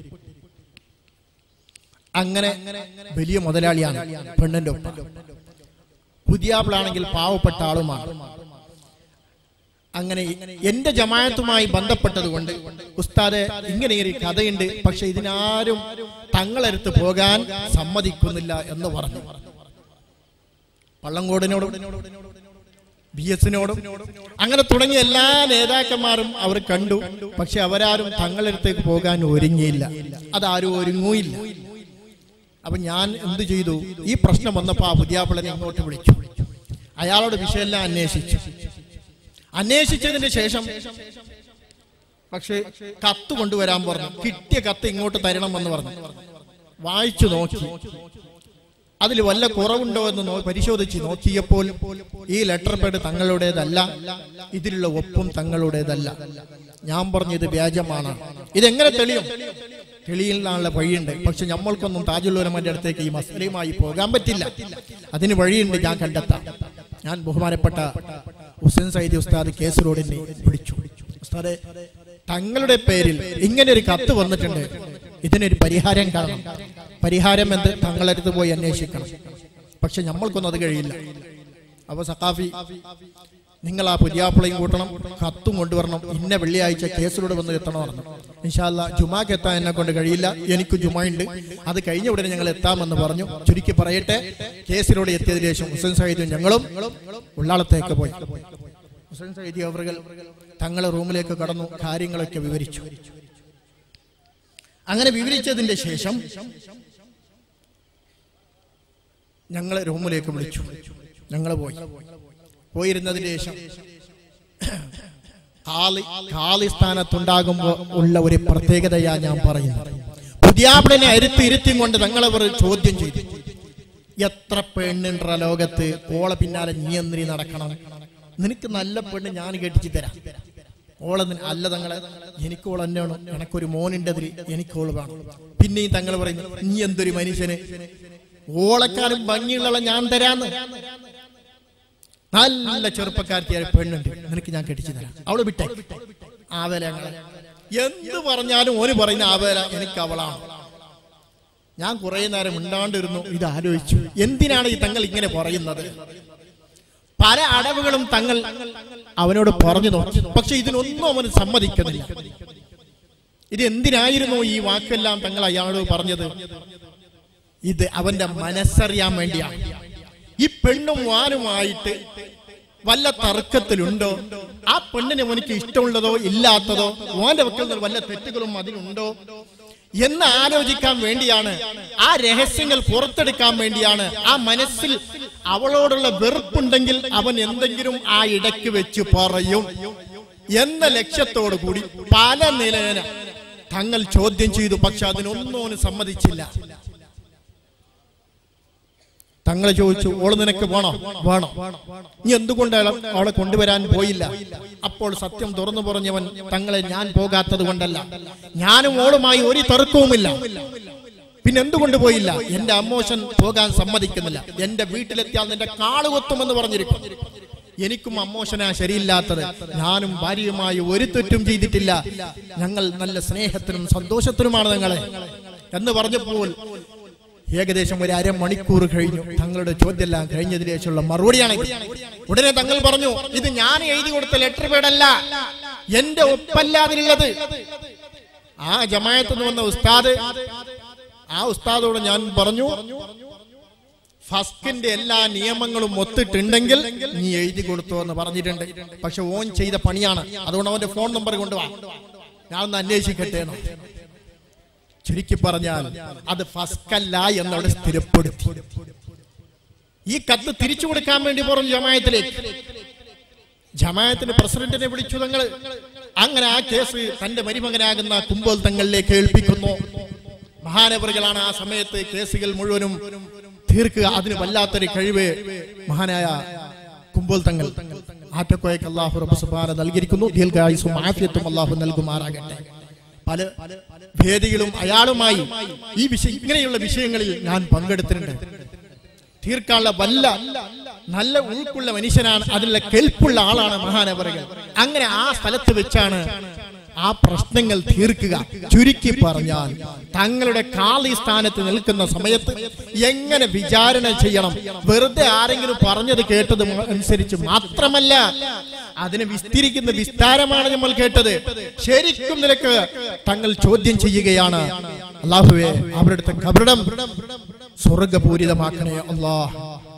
അങ്ങനെ വലിയ മുതലാളിയാണ് പെണ്ണിന്റെ ഒപ്പം പുതിയാപ്പിളാണെങ്കിൽ പാവപ്പെട്ട ആളുമാണ് അങ്ങനെ എന്റെ ജമായത്തുമായി ബന്ധപ്പെട്ടത് കൊണ്ട് ഉസ്താദെ ഇങ്ങനെ ഒരു കഥയുണ്ട് പക്ഷെ ഇതിനാരും തങ്ങളടുത്ത് പോകാൻ സമ്മതിക്കുന്നില്ല എന്ന് പറഞ്ഞു പള്ളങ്കോടിനോടും ബി എസിനോടും അങ്ങനെ തുടങ്ങിയ എല്ലാ നേതാക്കന്മാരും അവർ കണ്ടു പക്ഷെ അവരാരും തങ്ങളടുത്തേക്ക് പോകാൻ ഒരുങ്ങിയില്ല അതാരും ഒരുങ്ങൂയില്ല അപ്പൊ ഞാൻ എന്ത് ചെയ്തു ഈ പ്രശ്നം വന്നപ്പോ ആ പുതിയാപ്പിളനെ ഇങ്ങോട്ട് വിളിച്ചു അയാളോട് വിഷയമെല്ലാം അന്വേഷിച്ചു അന്വേഷിച്ചതിന് ശേഷം പക്ഷെ കത്ത് കൊണ്ടുവരാൻ പറഞ്ഞു കിട്ടിയ കത്ത് ഇങ്ങോട്ട് തരണം എന്ന് പറഞ്ഞു വായിച്ചു നോക്കി അതിൽ വല്ല കുറവുണ്ടോ എന്ന് നോ- പരിശോധിച്ച് നോക്കിയപ്പോൾ ഈ ലെറ്റർ പേഡ് തങ്ങളുടേതല്ല ഇതിലുള്ള ഒപ്പും തങ്ങളുടേതല്ല ഞാൻ പറഞ്ഞു ഇത് വ്യാജമാണ് ഇതെങ്ങനെ തെളിയും തെളിയില്ലാനുള്ള വഴിയുണ്ട് പക്ഷെ നമ്മൾക്കൊന്നും താജുല്ലോലമാന്റെ അടുത്തേക്ക് ഈ മസലയുമായി പോകാൻ പറ്റില്ല അതിന് വഴിയുണ്ട് ഞാൻ കണ്ടെത്താം ഞാൻ ബഹുമാനപ്പെട്ട ഹുസൈൻ സൈദി ഉസ്താദ് കേസ് റോഡിനെ പിടിച്ചു ഉസ്താദെ തങ്ങളുടെ പേരിൽ ഇങ്ങനെ ഒരു കത്ത് വന്നിട്ടുണ്ട് ഇതിനൊരു പരിഹാരം കാണണം പരിഹാരം എന്ത് തങ്ങളടുത്ത് പോയി അന്വേഷിക്കണം പക്ഷെ നമ്മൾക്കൊന്നും അത് കഴിയില്ല അപ്പൊ സഖാഫി നിങ്ങൾ ആ പുതിയാപ്പിളയും കൂട്ടണം കത്തും കൊണ്ടുവരണം ഇന്ന വെള്ളിയാഴ്ച കേസിലൂടെ വന്ന് എത്തണം പറഞ്ഞു ഇൻഷാല്ല ജുമാക്ക് എത്താൻ എന്നെ കൊണ്ട് കഴിയില്ല എനിക്ക് ജുമയുണ്ട് അത് കഴിഞ്ഞ ഉടനെ ഞങ്ങൾ എത്താമെന്ന് പറഞ്ഞു ചുരുക്കി പറയട്ടെ കേസിലൂടെ എത്തിയതിനു ശേഷം ഹുസൈൻ സയ്യിദും ഞങ്ങളും ഉള്ളാളത്തേക്ക് പോയി ഹുസൈൻ സയ്യിദി അവർ തങ്ങളെ റൂമിലേക്ക് കടന്നു കാര്യങ്ങളൊക്കെ വിവരിച്ചു അങ്ങനെ വിവരിച്ചതിന്റെ ശേഷം ഞങ്ങളെ റൂമിലേക്ക് വിളിച്ചു ഞങ്ങൾ പോയി പോയിരുന്നതിന് ശേഷം കാളി കാളി സ്ഥാനത്തുണ്ടാകുമ്പോൾ ഉള്ള ഒരു പ്രത്യേകതയാ ഞാൻ പറയുന്നത് പുതിയാപ്പിളിനെ അരുത്തി ഇരുത്തിയും കൊണ്ട് തങ്ങളെ ഒരു ചോദ്യം ചെയ്തു എത്ര പെണ്ണുണ്ട ലോകത്ത് ഓളെ പിന്നാലെ നീ എന്തിനീ നടക്കണം നിനക്ക് നല്ല പെണ്ണ് ഞാൻ കെട്ടിച്ചു തരാം ഓളെ നിന- അല്ല തങ്ങളെ എനിക്ക് ഓൾ തന്നെയാണ് എനക്കൊരു മോനുണ്ടതിൽ എനിക്ക് ഓള് വേണം പിന്നെയും തങ്ങൾ പറയുന്നു നീ എന്തൊരു മനുഷ്യന് ഓളക്കാരും ഭംഗിയുള്ള ഞാൻ തരാന്ന് നല്ല ചെറുപ്പക്കാരത്തിയായ പെണ്ണുണ്ട് നിനക്ക് ഞാൻ കെട്ടിച്ചു തരാം അവള് വിട്ടെ ആവേല ഞങ്ങളെ എന്ത് പറഞ്ഞാലും ഓന് പറയുന്ന ആവേല എനിക്ക് അവളാണ് ഞാൻ കുറെ നേരം മിണ്ടാണ്ടിരുന്നു ഇത് ആലോചിച്ചു എന്തിനാണ് ഈ തങ്ങൾ ഇങ്ങനെ പറയുന്നത് പല അടവുകളും തങ്ങൾ അവനോട് പറഞ്ഞു നോക്കി പക്ഷെ ഇതിനൊന്നും അവന് സമ്മതിക്കുന്നില്ല ഇത് എന്തിനായിരുന്നു ഈ വാക്കെല്ലാം തങ്ങൾ അയാളോട് പറഞ്ഞത് ഇത് അവന്റെ മനസ്സറിയാൻ വേണ്ടിയാണ് ഈ പെണ്ണും വാനുമായിട്ട് വല്ല തർക്കത്തിലുണ്ടോ ആ പെണ്ണിന് അവനിക്ക് ഇഷ്ടമുള്ളതോ ഇല്ലാത്തതോ ഓന്റെ വക്കൽ നിന്ന് വല്ല തെറ്റുകളും അതിലുണ്ടോ എന്ന് ആലോചിക്കാൻ വേണ്ടിയാണ് ആ രഹസ്യങ്ങൾ പുറത്തെടുക്കാൻ വേണ്ടിയാണ് ആ മനസ്സിൽ അവളോടുള്ള വെറുപ്പുണ്ടെങ്കിൽ അവൻ എന്തെങ്കിലും ആ ഇടയ്ക്ക് വെച്ച് പറയും എന്ന ലക്ഷ്യത്തോടു കൂടി പല നിലന തങ്ങൾ ചോദ്യം ചെയ്തു പക്ഷെ അതിനൊന്നും അവന് സമ്മതിച്ചില്ല തങ്ങൾ ചോദിച്ചു ഓള് നിനക്ക് വേണോ വേണോ നീ എന്തുകൊണ്ട് അയാളെ- അവളെ കൊണ്ടുവരാൻ പോയില്ല അപ്പോൾ സത്യം തുറന്നു പറഞ്ഞവൻ തങ്ങളെ ഞാൻ പോകാത്തത് കൊണ്ടല്ല ഞാനും ഓളുമായി ഒരു തർക്കവുമില്ല പിന്നെ എന്തുകൊണ്ട് പോയില്ല എന്റെ അമ്മോശൻ പോകാൻ സമ്മതിക്കുന്നില്ല എന്റെ വീട്ടിലെത്തിയാൽ നിന്റെ കാള് കൊത്തുമെന്ന് പറഞ്ഞിരിക്കും എനിക്കും അമ്മോശനാ ശരിയില്ലാത്തത് ഞാനും ഭാര്യയുമായി ഒരു തെറ്റും ചെയ്തിട്ടില്ല ഞങ്ങൾ നല്ല സ്നേഹത്തിനും സന്തോഷത്തിനുമാണ് ഞങ്ങളെ എന്ന് പറഞ്ഞപ്പോൾ ഏകദേശം ഒരു അരമണിക്കൂർ കഴിഞ്ഞു തങ്ങളുടെ ചോദ്യമെല്ലാം കഴിഞ്ഞതിന് ശേഷമുള്ള മറുപടിയാണ് ഇത്. ഉടനെ തങ്ങൾ പറഞ്ഞു ഇത് ഞാൻ എഴുതി കൊടുത്ത ലെറ്റർ പേഡല്ല എന്റെ ഒപ്പല്ല അതിലുള്ളത് ആ ജമായത്ത് നിന്ന് വന്ന ഉസ്താദ് ആ ഉസ്താദോട് ഞാൻ പറഞ്ഞു ഫസ്കിന്റെ എല്ലാ നിയമങ്ങളും ഒത്തിട്ടുണ്ടെങ്കിൽ നീ എഴുതി കൊടുത്തു എന്ന് പറഞ്ഞിട്ടുണ്ട് പക്ഷെ ഓൻ ചെയ്ത പണിയാണ് അതുകൊണ്ട് അവന്റെ ഫോൺ നമ്പർ കൊണ്ടുവാ ഞാൻ ഒന്ന് അന്വേഷിക്കട്ടെ എന്ന് ചുരുക്കി പറഞ്ഞാൽ അത് ഫസ്കല്ല എന്നവിടെ സ്ഥിരപ്പെടുത്തി ഈ കത്ത് തിരിച്ചു കൊടുക്കാൻ വേണ്ടി പറഞ്ഞു ജമായത്തിലേക്ക് ജമായത്തിന്റെ പ്രസിഡന്റിനെ വിളിച്ചു തങ്ങൾ അങ്ങനെ ആ കേസ് തന്റെ മരുമകനാകുന്ന കുമ്പോൽ തങ്ങളിലേക്ക് ഏൽപ്പിക്കുന്നു മഹാനവറുകളാണ് ആ സമയത്ത് കേസുകൾ മുഴുവനും തീർക്കുക അതിന് വല്ലാത്തൊരു കഴിവ് മഹാനായ കുമ്പോൽ തങ്ങൾ ആറ്റക്കോയക്ക് അള്ളാഹു റബ്ബ് സുബ്ഹാന നൽകിയിരിക്കുന്നു ദീർഘായുസും ആഫിയത്തും അള്ളാഹു നൽകുമാറാകട്ടെ പല വേദികളും അയാളുമായി ഈ വിഷയം ഇങ്ങനെയുള്ള വിഷയങ്ങളിൽ ഞാൻ പങ്കെടുത്തിട്ടുണ്ട് തീർക്കാനുള്ള വല്ല നല്ല ഉൾക്കുള്ള മനുഷ്യനാണ് അതിനുള്ള കെൽപ്പുള്ള ആളാണ് മഹാനവറുകൾ അങ്ങനെ ആ സ്ഥലത്ത് വെച്ചാണ് ആ പ്രശ്നങ്ങൾ തീർക്കുക ചുരുക്കി പറഞ്ഞാൽ തങ്ങളുടെ കാളി സ്ഥാനത്ത് നിൽക്കുന്ന സമയത്ത് എങ്ങനെ വിചാരണ ചെയ്യണം വെറുതെ ആരെങ്കിലും പറഞ്ഞത് കേട്ടത് അനുസരിച്ച് മാത്രമല്ല അതിനെ വിസ്തരിക്കുന്ന വിസ്താരമാണ് നമ്മൾ കേട്ടത് ശരിക്കും നിനക്ക് തങ്ങൾ ചോദ്യം ചെയ്യുകയാണ് അള്ളാഹുവേ അവരുടെ കബറിടം സ്വർഗപൂരിതമാക്കണേ അള്ളാഹ്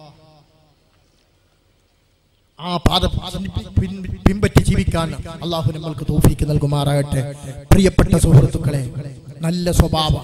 ആ പാത പിൻ- പിൻപറ്റി ജീവിക്കാൻ അള്ളാഹു നമ്മൾക്ക് തോഫിക്ക് നൽകുമാറാകട്ടെ പ്രിയപ്പെട്ട സുഹൃത്തുക്കളെ നല്ല സ്വഭാവം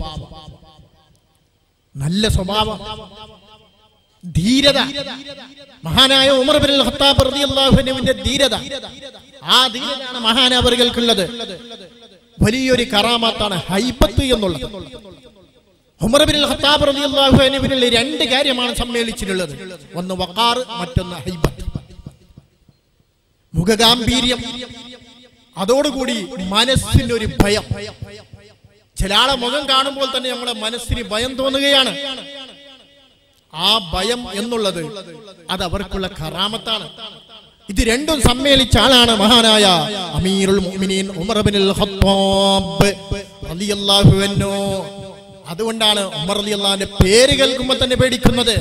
നല്ല സ്വഭാവം ധീരത മഹാനായ ഉമർ ബിൻ ഖത്താബ് റളിയല്ലാഹു അൻഹുവിന്റെ ധീരത ആ ധീരതയാണ് മഹാനവറുകൾക്കുള്ളത് വലിയൊരു കറാമത്താണ് ഹൈബത്ത് എന്നുള്ളത് ഉമർ ബിൻ ഖത്താബ് റളിയല്ലാഹു അൻഹുവിനുള്ള രണ്ട് കാര്യമാണ് സമ്മേളിച്ചിട്ടുള്ളത് ഒന്ന് വഖാർ മറ്റൊന്ന് ഹൈബത്ത് മുഖഗാംഭീര്യം അതോടുകൂടി മനസ്സിനൊരു ഭയം ചില ആളെ മുഖം കാണുമ്പോൾ തന്നെ നമ്മുടെ മനസ്സിന് ഭയം തോന്നുകയാണ് ആ ഭയം എന്നുള്ളത് അത് അവർക്കുള്ള കറാമത്താണ് ഇത് രണ്ടും സമ്മേളിച്ച ആളാണ് മഹാനായ അമീറുൽ മുഅ്മിനീൻ ഉമർ ഇബ്നുൽ ഖത്താബ് റളിയല്ലാഹു അൻഹു അതുകൊണ്ടാണ് ഉമർ റളിയല്ലാഹുവിന്റെ പേര് കേൾക്കുമ്പോൾ തന്നെ പേടിക്കുന്നത്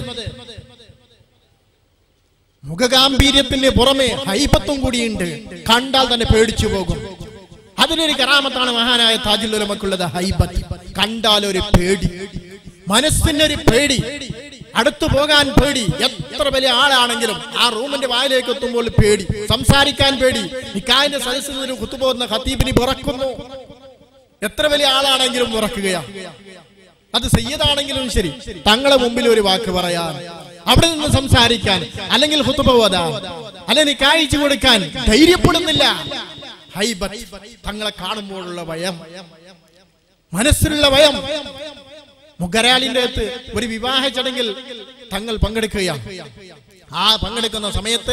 മുഖഗാംഭീര്യത്തിന് പുറമെ ഹൈബത്തും കൂടിയുണ്ട് കണ്ടാൽ തന്നെ പേടിച്ചു പോകും അതിലൊരു കറാമത്താണ് മഹാനായ താജുൽ ഉലമക്കുള്ളത് ഹൈബത്ത് കണ്ടാൽ ഒരു പേടി മനസ്സിനൊരു പേടി അടുത്തു പോകാൻ പേടി എത്ര വലിയ ആളാണെങ്കിലും ആ റൂമിന്റെ വായിലേക്ക് എത്തുമ്പോൾ പേടി സംസാരിക്കാൻ പേടി നിക്കായന്റെ സദസ്സിൽ നിന്ന് കുത്തുപോകുന്ന ഖത്തീബിന് പിറക്കുന്നു എത്ര വലിയ ആളാണെങ്കിലും ഉറക്കുകയാ അത് സയ്യദാണെങ്കിലും ശരി തങ്ങളെ മുമ്പിൽ ഒരു വാക്ക് പറയാൻ അവിടെ നിന്ന് സംസാരിക്കാൻ അല്ലെങ്കിൽ ഹുത്തുബ ഓതാൻ അല്ലെങ്കിൽ കാഴ്ച കൊടുക്കാൻ ധൈര്യപ്പെടുന്നില്ല ഹൈബത്ത് തങ്ങളെ കാണുമ്പോഴുള്ള ഭയം മനസ്സിലുള്ള ഭയം മുഗരാലിന്റെ അടുത്ത് ഒരു വിവാഹ ചടങ്ങിൽ തങ്ങൾ പങ്കെടുക്കുകയാണ് ആ പങ്കെടുക്കുന്ന സമയത്ത്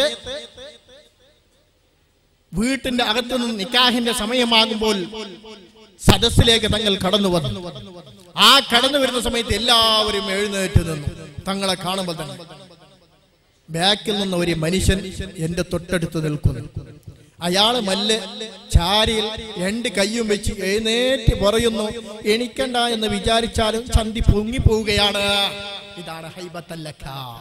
വീട്ടിന്റെ അകത്തു നിന്ന് നിക്കാഹിന്റെ സമയമാകുമ്പോൾ സദസ്സിലേക്ക് തങ്ങൾ കടന്നു വന്നു ആ കടന്നു വരുന്ന സമയത്ത് എല്ലാവരും എഴുന്നേറ്റ് നിന്നു തങ്ങളെ കാണുമ്പോൾ തന്നെ ബാക്കിൽ നിന്ന് ഒരു മനുഷ്യൻ എന്റെ തൊട്ടടുത്ത് നിൽക്കുന്നു അയാള് മല്ല് ചാരിയിൽ രണ്ട് കയ്യും വെച്ച് എഴുന്നേറ്റ് പറയുന്നു എണിക്കണ്ട എന്ന് വിചാരിച്ചാലും ചന്തി പൊങ്ങിപ്പോവുകയാണ് ഇതാണ് ഹൈബത്തല്ലക്ക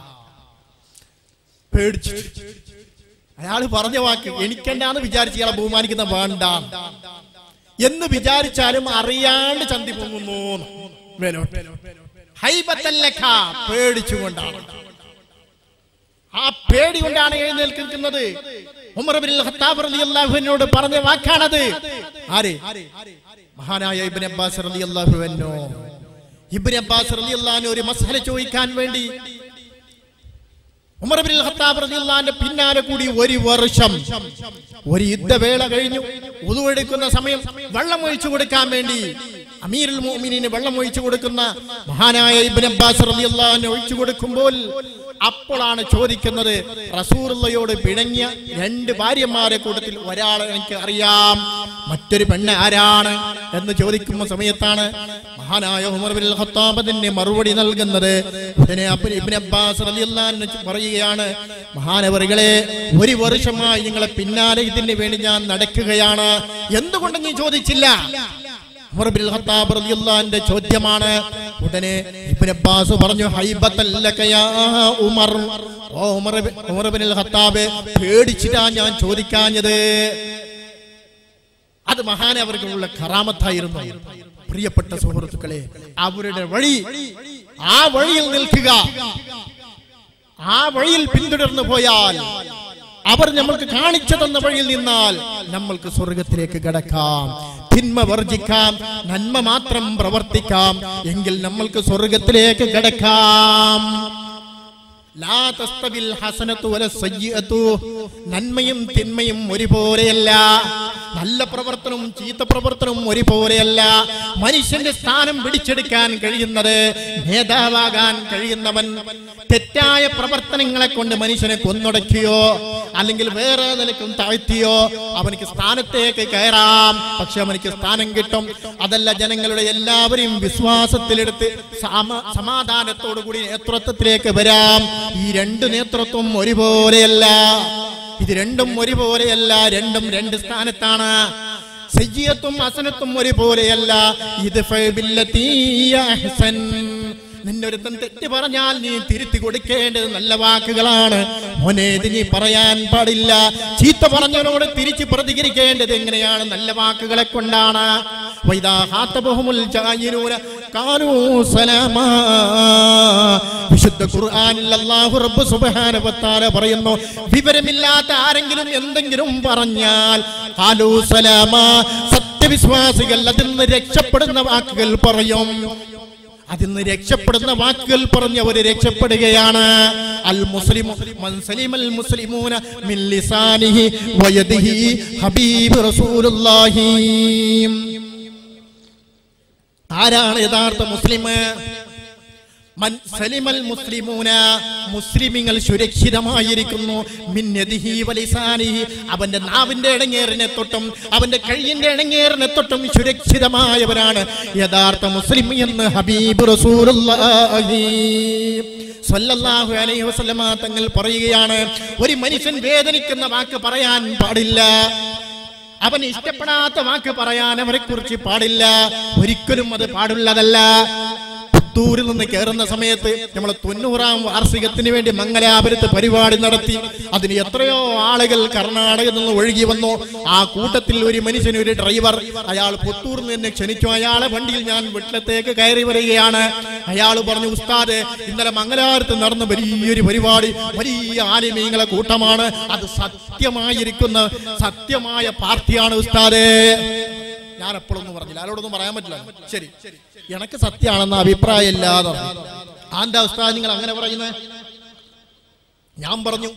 പേടിച്ചു അയാള് പറഞ്ഞ വാക്ക് എണിക്കണ്ടെന്ന് വിചാരിച്ച് ഇയാളെ ബഹുമാനിക്കുന്ന വേണ്ട എന്ന് വിചാരിച്ചാലും അറിയാണ്ട് ചന്തി പൊങ്ങുന്നു മേലോട്ട് ഹൈബത്തല്ലക്ക പേടിച്ചുകൊണ്ടാണ് ആ പേടി കൊണ്ടാണ് എഴുന്നേൽക്കുന്നത് ഉമർ ബിൻ ഖത്താബ് റളിയല്ലാഹു അൻഹുവിനോട് പറഞ്ഞ വാക്കാണത് ആര് മഹാനായ ഇബ്നു അബ്ബാസ് റളിയല്ലാഹു അൻഹു ഇബ്നു അബ്ബാസ് റളിയല്ലാഹു അൻഹു ഒരു മസല ചോദിക്കാൻ വേണ്ടി ഉമർ ബിൻ ഖത്താബ് റളിയല്ലാഹുവിന്റെ പിന്നാലെ കൂടി ഒരു വർഷം ഒരു യുദ്ധവേള കഴിഞ്ഞു ഉതുവെടുക്കുന്ന സമയം വെള്ളം ഒഴിച്ചു കൊടുക്കാൻ വേണ്ടി അമീറുൽ മുഅ്മിനീന് വെള്ളം ഒഴിച്ചു കൊടുക്കുന്ന മഹാനായ ഇബ്നു അബ്ബാസ് റളിയല്ലാഹു അൻഹു ഒഴിച്ചു കൊടുക്കുമ്പോൾ അപ്പോഴാണ് ചോദിക്കുന്നത് റസൂറുള്ളയോട് പിണങ്ങിയ രണ്ട് ഭാര്യമാരെ കൂട്ടത്തിൽ ഒരാളെ എനിക്ക് അറിയാം മറ്റൊരു പെണ്ണ് ആരാണ് എന്ന് ചോദിക്കുന്ന സമയത്താണ് മഹാനായ ഉമർ ബിൻ ഖത്താബ് അതിന് മറുപടി നൽകുന്നത് ഉടനെ അബ്ബ് ഇബ്നു അബ്ബാസ് റളിയല്ലാഹു അൻഹു പറയുകയാണ് മഹാനവറുകളെ ഒരു വർഷമായി നിങ്ങളെ പിന്നാലെ ഇതിന് വേണ്ടി ഞാൻ നടക്കുകയാണ് എന്തുകൊണ്ട് നീ ചോദിച്ചില്ല ഉമർ ബിൻ ഖത്താബ് റളിയല്ലാഹുവിന്റെ ചോദ്യമാണ് ഉടനെ ഇബ്നു അബ്ബാസ് പറഞ്ഞു ഹൈബത്തല്ലക യാ ഉമർ ഓ ഉമർ ബി- ഉമർ ബിൻ ഖത്താബ് പേടിച്ചിട്ടാ ഞാൻ ചോദിക്കാഞ്ഞത് അത് മഹാനെ അവർക്കുള്ള കറാമത്തായിരുന്നു പ്രിയപ്പെട്ട സുഹൃത്തുക്കളെ അവരുടെ വഴി ആ വഴിയിൽ നിൽക്കുക ആ വഴിയിൽ പിന്തുടർന്നു പോയാൽ അവർ നമ്മൾക്ക് കാണിച്ചു തന്ന വഴിയിൽ നിന്നാൽ നമ്മൾക്ക് സ്വർഗത്തിലേക്ക് കടക്കാം തിന്മ വർജിക്കാം നന്മ മാത്രം പ്രവർത്തിക്കാം എങ്കിൽ നമ്മൾക്ക് സ്വർഗത്തിലേക്ക് കടക്കാം ലാ തസ്തവിൽ ഹസനത്തു വല സയ്യിഅത്തു. നന്മയും തിന്മയും ഒരുപോലെയല്ല നല്ല പ്രവർത്തനവും ചീത്ത പ്രവർത്തനവും ഒരുപോലെയല്ല മനുഷ്യന്റെ സ്ഥാനം പിടിച്ചെടുക്കാൻ കഴിയുന്നത് നേതാവാകാൻ കഴിയുന്നവൻ തെറ്റായ പ്രവർത്തനങ്ങളെ കൊണ്ട് മനുഷ്യനെ കൊന്നുടക്കിയോ അല്ലെങ്കിൽ വേറെ നിലക്കും താഴ്ത്തിയോ അവനിക്ക് സ്ഥാനത്തേക്ക് കയറാം പക്ഷെ അവനിക്ക് സ്ഥാനം കിട്ടും അതല്ല ജനങ്ങളുടെ എല്ലാവരെയും വിശ്വാസത്തിലെടുത്ത് സമ സമാധാനത്തോടു കൂടി നേതൃത്വത്തിലേക്ക് വരാം ഈ രണ്ട് നേതൃത്വം ഒരുപോലെയല്ല ഇത് രണ്ടും ഒരുപോലെയല്ല രണ്ടും രണ്ട് സ്ഥാനത്താണ് സയ്യത്തും അസനത്തും ഒരുപോലെയല്ല ഇത് ഫൈബില്ലത്തീ അഹ്സൻ. നിന്നൊരുത്തൻ തെറ്റ് പറഞ്ഞാൽ നീ തിരുത്തി കൊടുക്കേണ്ടത് നല്ല വാക്കുകളാണ് മോനെ ഇത് നീ പറയാൻ പാടില്ല ചീത്ത പറഞ്ഞവനോട് തിരിച്ച് പ്രതികരിക്കേണ്ടത് എങ്ങനെയാണ് നല്ല വാക്കുകളെ കൊണ്ടാണ് വൈദാ ഹാത്തബഹുമുൽ ജാഹിലൂന ഖാലൂ സലാമാ. വിശുദ്ധ ഖുർആനിൽ അല്ലാഹു റബ്ബ് സുബ്ഹാനഹു വ തആല പറയുന്നു വിവരമില്ലാത്ത ആരെങ്കിലും എന്തെങ്കിലും പറഞ്ഞാൽ ഖാലൂ സലാമാ. സത്യവിശ്വാസികൾ അതിൽ നിന്ന് രക്ഷപ്പെടുന്ന വാക്കുകൾ പറയും അതിൽ നിന്ന് രക്ഷപ്പെടുന്ന വാക്കുകൾ പറഞ്ഞ് അവർ രക്ഷപ്പെടുകയാണ് അൽ മുസ്ലിമു മൻ സലിമൽ മുസ്ലിമൂന മിൻ ലിസാനിഹി വയദിഹി ഹബീബ് റസൂലുള്ളാഹി ആരാണ് യഥാർത്ഥ മുസ്ലിം മൻ സലിമൽ മുസ്ലിമൂന മുസ്ലിമിങ്ങൾ സുരക്ഷിതമായിരിക്കുന്നു മിന്നദിഹി വലിസാനിഹി അവന്റെ നാവിന്റെ ഇടങ്ങേറിനെ തൊട്ടും അവന്റെ കയ്യിന്റെ ഇടങ്ങേറിനെ തൊട്ടും സുരക്ഷിതമായവരാണ് യഥാർത്ഥ മുസ്ലിം എന്ന് ഹബീബ് റസൂലുള്ളാഹി സ്വല്ലല്ലാഹു അലൈഹി വസല്ലമ തങ്ങൾ പറയുകയാണ് ഒരു മനുഷ്യൻ വേദനിക്കുന്ന വാക്ക് പറയാൻ പാടില്ല അവൻ ഇഷ്ടപ്പെടാത്ത വാക്ക് പറയാൻ അവരെ കുറിച്ച് പാടില്ല ഒരിക്കലും അത് പാടുള്ളതല്ല പുത്തൂരിൽ നിന്ന് കയറുന്ന സമയത്ത് നമ്മൾ തൊണ്ണൂറാം വാർഷികത്തിന് വേണ്ടി മംഗലാപുരത്ത് പരിപാടി നടത്തി അതിന് എത്രയോ ആളുകൾ കർണാടകയിൽ നിന്ന് ഒഴുകി വന്നു ആ കൂട്ടത്തിൽ ഒരു മനുഷ്യൻ ഒരു ഡ്രൈവർ അയാൾ പുത്തൂരിൽ നിന്ന് ക്ഷണിച്ചു അയാളെ വണ്ടിയിൽ ഞാൻ വീട്ടിലത്തേക്ക് കയറി വരികയാണ് അയാൾ പറഞ്ഞു ഉസ്താദ് ഇന്നലെ മംഗലാപുരത്ത് നടന്ന വലിയൊരു പരിപാടി വലിയ ആലിമീങ്ങളെ കൂട്ടമാണ് അത് സത്യമായിരിക്കുന്ന സത്യമായ പാർട്ടിയാണ് ഉസ്താദ് ഞാൻ എപ്പോഴൊന്നും പറഞ്ഞില്ല ആരോടൊന്നും പറയാൻ പറ്റില്ല ശരി എനക്ക് സത്യമാണെന്ന അഭിപ്രായം ഇല്ലാതെ ആന്താ ഉസ്താദ് നിങ്ങൾ അങ്ങനെ പറയുന്നത് ഞാൻ പറഞ്ഞു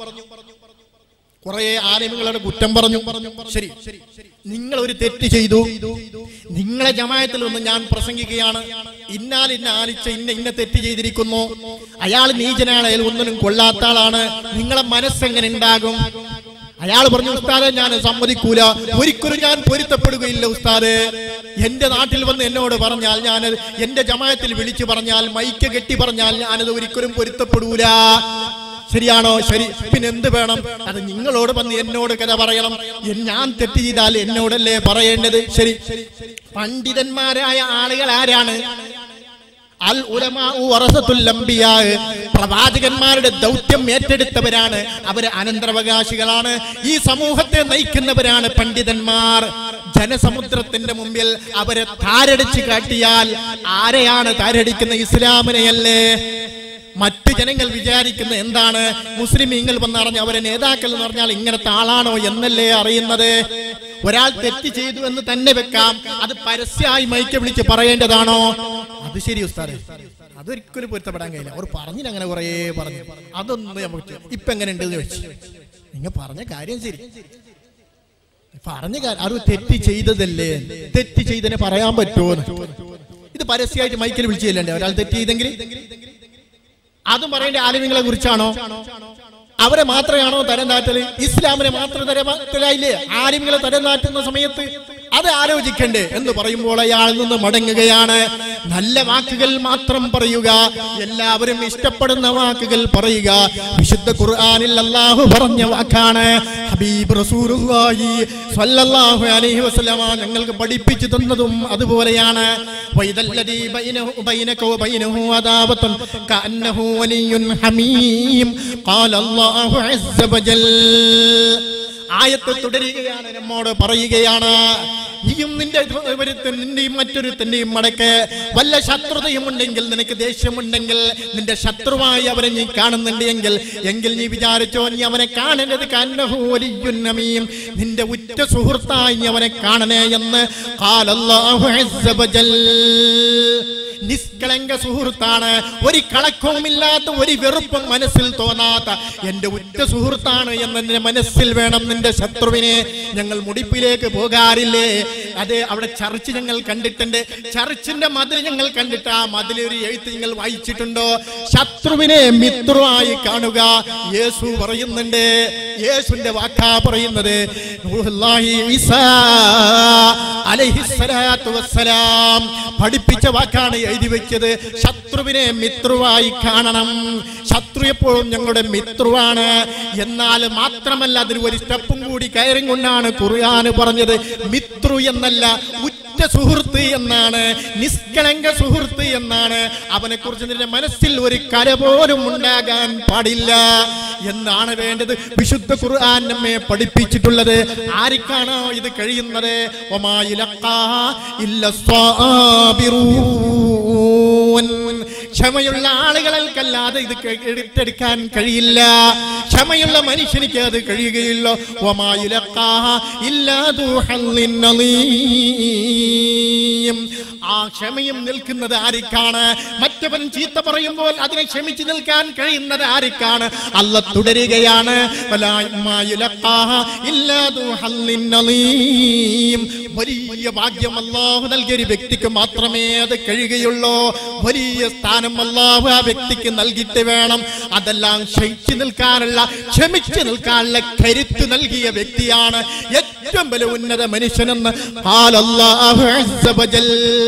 കുറെ ആലിമുകളുടെ കുറ്റം പറഞ്ഞു ശരി നിങ്ങൾ ഒരു തെറ്റ് ചെയ്തു നിങ്ങളെ ജമായത്തിൽ നിന്ന് ഞാൻ പ്രസംഗിക്കുകയാണ് ഇന്നാൽ ഇന്ന ആലിച്ച ഇന്ന ഇന്ന തെറ്റ് ചെയ്തിരിക്കുന്നു അയാൾ നീചനാണ് അയാൾ ഒന്നിനും കൊള്ളാത്ത ആളാണ് നിങ്ങളെ മനസ്സെങ്ങനെ ഉണ്ടാകും അയാൾ പറഞ്ഞു ഉസ്താദെ ഞാൻ സമ്മതിക്കൂല ഒരിക്കലും ഞാൻ പൊരുത്തപ്പെടുകയില്ല ഉസ്താദ് എന്റെ നാട്ടിൽ വന്ന് എന്നോട് പറഞ്ഞാൽ ഞാൻ എന്റെ ജമായത്തിൽ വിളിച്ചു പറഞ്ഞാൽ മൈക്ക് കെട്ടി പറഞ്ഞാൽ ഞാനത് ഒരിക്കലും പൊരുത്തപ്പെടൂല ശരിയാണോ ശരി പിന്നെ എന്ത് വേണം അത് നിങ്ങളോട് വന്ന് എന്നോട് കഥ പറയണം എൻ- ഞാൻ തെറ്റ് ചെയ്താൽ എന്നോടല്ലേ പറയേണ്ടത് ശരി പണ്ഡിതന്മാരായ ആളുകൾ ആരാണ് അൽ ഉലമാഉ വറസത്തുൽ അംബിയാ പ്രവാചകന്മാരുടെ ദൗത്യം ഏറ്റെടുത്തവരാണ് അവര് അനന്തരാവകാശികളാണ് ഈ സമൂഹത്തെ നയിക്കുന്നവരാണ് പണ്ഡിതന്മാർ ജനസമുദ്രത്തിന്റെ മുമ്പിൽ അവരെ താരടിച്ച് കാട്ടിയാൽ ആരെയാണ് താരടിക്കുന്ന ഇസ്ലാമിനെയല്ലേ മറ്റു ജനങ്ങൾ വിചാരിക്കുന്ന എന്താണ് മുസ്ലിമീങ്ങൾ വന്നറിഞ്ഞ് അവരെ നേതാക്കൾ എന്ന് പറഞ്ഞാൽ ഇങ്ങനത്തെ ആളാണോ എന്നല്ലേ അറിയുന്നത് ഒരാൾ തെറ്റ് ചെയ്തു എന്ന് തന്നെ വെക്കാം അത് പരസ്യമായി മൈക്ക് വിളിച്ച് പറയേണ്ടതാണോ അത് ശരി ഉസ്താദെ അതൊരിക്കലും പൊരുത്തപ്പെടാൻ കഴിയില്ല അവർ പറഞ്ഞിട്ട് അങ്ങനെ കുറേ പറഞ്ഞു അതൊന്നും ഞാൻ പറ്റില്ല ഇപ്പൊ എങ്ങനെ ഉണ്ട് എന്ന് ചോദിച്ചു നിങ്ങൾ പറഞ്ഞ കാര്യം ശരി പറഞ്ഞ കാര്യം അത് തെറ്റ് ചെയ്തതല്ലേ തെറ്റ് ചെയ്തതിനെ പറയാൻ പറ്റുമോ ഇത് പരസ്യമായിട്ട് മൈക്കിൽ വിളിച്ചു ചെല്ലണ്ടേ ഒരാൾ തെറ്റ് ചെയ്തെങ്കിൽ അതും പറയേണ്ട ആലിമ്യങ്ങളെ കുറിച്ചാണോ അവരെ മാത്രമാണോ തരം താറ്റല് ഇസ്ലാമിനെ മാത്രം തരത്തിലായില്ലേ ആലിമ്യങ്ങളെ തരം താറ്റുന്ന സമയത്ത് അത് ആലോചിക്കണ്ടേ എന്ന് പറയുമ്പോൾ അയാളിൽ നിന്ന് മടങ്ങുകയാണ് നല്ല വാക്കുകൾ മാത്രം പറയുക എല്ലാവരും ഇഷ്ടപ്പെടുന്ന വാക്കുകൾ പറയുക വിശുദ്ധ ഖുർആനിൽ അല്ലാഹു പറഞ്ഞ വാക്കാണ് ഹബീബ് റസൂലുള്ളാഹി സ്വല്ലല്ലാഹു അലൈഹി വസല്ലമ ഞങ്ങൾക്ക് പഠിപ്പിച്ചു തന്നതും അതുപോലെയാണ് വൈദല്ലദീ ബൈനഹു ബൈനക വബൈനഹു അദാവത്തുൻ കഅന്നഹു വലിയ്യുൻ ഹമീം ഖാല അല്ലാഹു അസ്സ വജൽ ആയത്ത് തുടരുകയാണ് നമ്മോട് പറയുകയാണ് നീയും നിന്റെ ഒരുത്തന്റെയും മറ്റൊരുത്തന്റെയും മടക്ക് വല്ല ശത്രുതയും ഉണ്ടെങ്കിൽ നിനക്ക് ദേഷ്യമുണ്ടെങ്കിൽ നിന്റെ ശത്രുവായി അവരെ നീ കാണുന്നുണ്ട് എങ്കിൽ എങ്കിൽ നീ വിചാരിച്ചോ നീ അവനെ കാണരുത് കന്നഹൂലിയുന്നമീം നിന്റെ ഉറ്റ സുഹൃത്തായി നീ അവനെ കാണണേ എന്ന് ഖാലല്ലാഹു അസ്സ വജൽ നിഷ്കളങ്ക സുഹൃത്താണ് ഒരു കളക്കവുമില്ലാത്ത ഒരു വെറുപ്പും മനസ്സിൽ തോന്നാത്ത എന്റെ ഉറ്റ സുഹൃത്താണ് എന്നെ മനസ്സിൽ വേണം നിന്റെ ശത്രുവിനെ ഞങ്ങൾ മുടിപ്പിലേക്ക് പോകാറില്ലേ അതെ അവിടെ ചർച്ച് ഞങ്ങൾ കണ്ടിട്ടുണ്ട് ചർച്ചിന്റെ മതിൽ ഞങ്ങൾ കണ്ടിട്ട് ആ മതിലൊരു എഴുത്ത് നിങ്ങൾ വായിച്ചിട്ടുണ്ടോ ശത്രുവിനെ മിത്രമായി കാണുക യേശു പറയുന്നുണ്ട് യേശുവിന്റെ വാക്കാ പറയുന്നത് നൂഹുല്ലാഹി ഈസാ അലൈഹിസ്സലാത്തു വസ്സലാം പഠിപ്പിച്ച വാക്കാണ് എഴുതി വെച്ചത് ശത്രുവിനെ മിത്രുവായി കാണണം ശത്രു എപ്പോഴും ഞങ്ങളുടെ മിത്രുവാണ് എന്നാൽ മാത്രമല്ല അതിന് ഒരു സ്റ്റെപ്പും കൂടി കയറി കൊണ്ടാണ് ഖുർആന് പറഞ്ഞത് മിത്രു എന്നല്ല ഉറ്റ സുഹൃത്ത് എന്നാണ് നിഷ്കളങ്ക സുഹൃത്ത് എന്നാണ് അവനെ കുറിച്ച് നിന്റെ മനസ്സിൽ ഒരു കര പോലും ഉണ്ടാകാൻ പാടില്ല എന്നാണ് വേണ്ടത് വിശുദ്ധ ഖുർആൻ നമ്മെ പഠിപ്പിച്ചിട്ടുള്ളത് ആർക്കാണോ ഇത് കഴിയുന്നത് ഒമാ ഇലഖാഹ ഇല്ല സ്വാബിറൂൻ. ക്ഷമയുള്ള ആളുകൾക്കല്ലാതെ ഇത് ക- എടുത്തെടുക്കാൻ കഴിയില്ല ക്ഷമയുള്ള മനുഷ്യനിക്ക് അത് കഴിയുകയില്ല ഒമാ ഇലഖാഹ ഇല്ലാ ദൂ ഹള്ളിൻ അലീം. ആ ക്ഷമയും നിൽക്കുന്നത് ആർക്കാണ് മറ്റവൻ ചീത്ത പറയുമ്പോൾ അതിനെ ക്ഷമിച്ചു നിൽക്കാൻ കഴിയുന്നത് ആർക്കാണ് അല്ല തുടരുകയാണ് വലാ ഇമ്മാ യുലഖാഹ ഇല്ലാ ദൂ ഹള്ളിൻ അലീം. വലിയ ഭാഗ്യം അല്ലാഹു നൽകിയ ഒരു വ്യക്തിക്ക് മാത്രമേ അത് കഴിയുകയുള്ളൂ വലിയ സ്ഥാനം അല്ലാഹു ആ വ്യക്തിക്ക് നൽകിയിട്ട് വേണം അതെല്ലാം ക്ഷയിച്ചു നിൽക്കാനുള്ള ക്ഷമിച്ചു നിൽക്കാനുള്ള കരുത്ത് നൽകിയ വ്യക്തിയാണ് ഏറ്റവും വലിയ ഉന്നത മനുഷ്യനെന്ന് ഖാലല്ലാഹു അസ്സ വജൽ.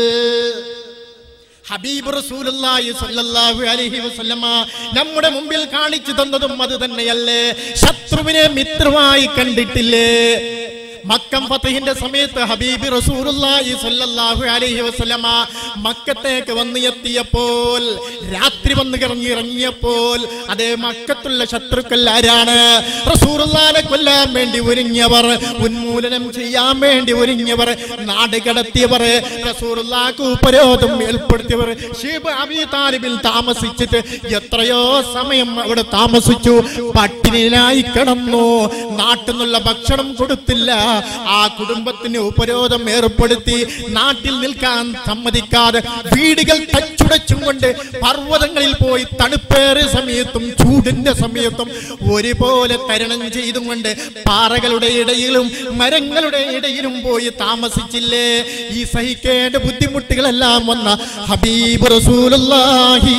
ഹബീബ് റസൂലുള്ളാഹി സ്വല്ലല്ലാഹു അലൈഹി വസല്ലമ നമ്മുടെ മുമ്പിൽ കാണിച്ചു തന്നതും അത് തന്നെയല്ലേ ശത്രുവിനെ മിത്രമായി കണ്ടിട്ടില്ലേ മക്കം ഫതഹിന്റെ സമയത്ത് ഹബീബ് റസൂലുള്ളാഹി സ്വല്ലല്ലാഹു അലൈഹി വസല്ലമ മക്കത്തേക്ക് വന്ന് എത്തിയപ്പോൾ രാത്രി വന്ന് ഇറങ്ങി ഇറങ്ങിയപ്പോൾ അതേ മക്കത്തുള്ള ശത്രുക്കൾ ആരാണ് റസൂലുള്ളാഹിനെ കൊല്ലാൻ വേണ്ടി ഒരുങ്ങിയവർ ഉന്മൂലനം ചെയ്യാൻ വേണ്ടി ഒരുങ്ങിയവർ നാട് കടത്തിയവർ റസൂലുള്ളാഹിക്ക് ഉപരോധം ഏർപ്പെടുത്തിയവർ ഷീബ് അബി താലിബിൽ താമസിച്ചിട്ട് എത്രയോ സമയം അവിടെ താമസിച്ചു പട്ടിണിയിലായി കിടന്നു നാട്ടിൽ നിന്നുള്ള ഭക്ഷണം കൊടുത്തില്ല ആ കുടുംബത്തിന് ഉപരോധം ഏർപ്പെടുത്തി നാട്ടിൽ നിൽക്കാൻ സമ്മതിക്കാതെ വീടുകൾ തച്ചുടച്ചും കൊണ്ട് പർവ്വതങ്ങളിൽ പോയി തണുപ്പേറിയ സമയത്തും ചൂടിന്റെ സമയത്തും ഒരുപോലെ തരണം ചെയ്തും കൊണ്ട് പാറകളുടെ ഇടയിലും മരങ്ങളുടെ ഇടയിലും പോയി താമസിച്ചില്ലേ ഈ സഹിക്കേണ്ട ബുദ്ധിമുട്ടുകളെല്ലാം വന്ന ഹബീബ് റസൂലുള്ളാഹി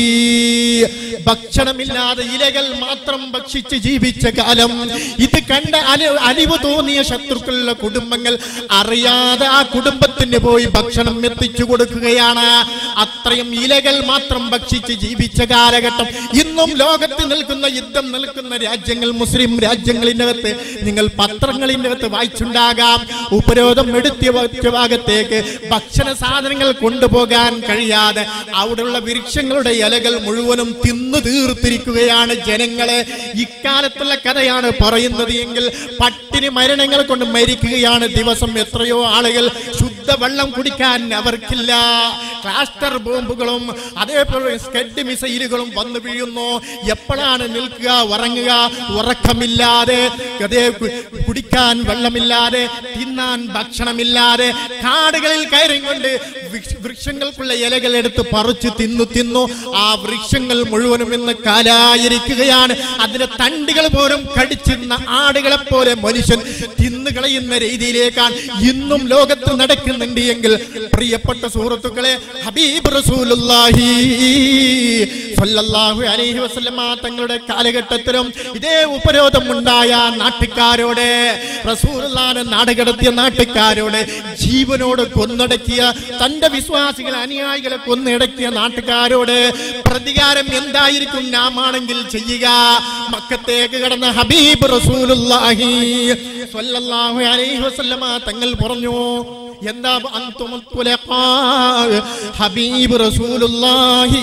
ഭക്ഷണമില്ലാതെ ഇലകൾ മാത്രം ഭക്ഷിച്ച് ജീവിച്ച കാലം ഇത് കണ്ട അല- അലിവ് തോന്നിയ ശത്രുക്കളുടെ കുടുംബങ്ങൾ അറിയാതെ ആ കുടുംബത്തിന് പോയി ഭക്ഷണം എത്തിച്ചു കൊടുക്കുകയാണ് അത്രയും ഇലകൾ മാത്രം ഭക്ഷിച്ച് ജീവിച്ച കാലഘട്ടം ഇന്നും ലോകത്ത് നിൽക്കുന്ന യുദ്ധം നിൽക്കുന്ന രാജ്യങ്ങൾ മുസ്ലിം രാജ്യങ്ങളിൻ്റെ അകത്ത് നിങ്ങൾ പത്രങ്ങളിൻ്റെ അകത്ത് വായിച്ചുണ്ടാകാം ഉപരോധം എടുത്തിയ ഒറ്റ ഭാഗത്തേക്ക് ഭക്ഷണ സാധനങ്ങൾ കൊണ്ടുപോകാൻ കഴിയാതെ അവിടെയുള്ള വൃക്ഷങ്ങളുടെ ഇലകൾ മുഴുവനും തിന്നു തീർത്തിരിക്കുകയാണ് ജനങ്ങളെ ഇക്കാലത്തുള്ള കഥയാണ് പറയുന്നത് എങ്കിൽ പട്ടിണി മരണങ്ങൾ കൊണ്ട് മരിക്കുകയാണ് ദിവസം എത്രയോ ആളുകൾ ശുദ്ധവെള്ളം കുടിക്കാൻ അവർക്കില്ല ക്ലാസ്റ്റർ ബോംബുകളും അതേപോലെ സ്കഡ് മിസൈലുകളും വന്നു വീഴുന്നു എപ്പോഴാണ് നിൽക്കുക ഉറങ്ങുക ഉറക്കമില്ലാതെ അതേ കു- കുടിക്കാൻ വെള്ളമില്ലാതെ തിന്നാൻ ഭക്ഷണമില്ലാതെ കാടുകളിൽ കയറി കൊണ്ട് വൃക്ഷ- വൃക്ഷങ്ങൾക്കുള്ള ഇലകൾ എടുത്ത് പറിച്ചു തിന്നു തിന്നു ആ വൃക്ഷങ്ങൾ മുഴുവനും ഇന്ന് കാലായിരിക്കുകയാണ് അതിന്റെ തണ്ടുകൾ പോലും കടിച്ചിരുന്ന ആടുകളെ പോലെ മനുഷ്യൻ തിന്നു കളയുന്ന രീതിയിലേക്കാണ് ഇന്നും ലോകത്ത് നടക്കുന്നുണ്ട് എങ്കിൽ പ്രിയപ്പെട്ട സുഹൃത്തുക്കളെ ഹബീബ് റസൂലുള്ളാഹി സ്വല്ലല്ലാഹു അലൈഹി വസല്ലമ തങ്ങളുടെ കാലഘട്ടത്തിലും ഇതേ ഉപരോധം ഉണ്ടായ നാട്ടുകാരോട് റസൂലുള്ളാഹിനെ നാടുകടത്തിയ നാട്ടുകാരോട് ജീവനോട് കൊന്നടക്കിയ തന്റെ വിശ്വാസികൾ അനുയായികളെ കൊന്നടക്കിയ നാട്ടുകാരോട് പ്രതികാരം എന്തായിരിക്കും നാം ആണെങ്കിൽ ചെയ്യുക മക്കത്തേക്ക് കടന്ന ഹബീബ് റസൂലുള്ളാഹി സ്വല്ലല്ലാഹു അലൈഹി വസല്ലമ തങ്ങൾ പറഞ്ഞു എന്താ അന്തും തുലഖാ ഹബീബ് റസൂലുള്ളാഹി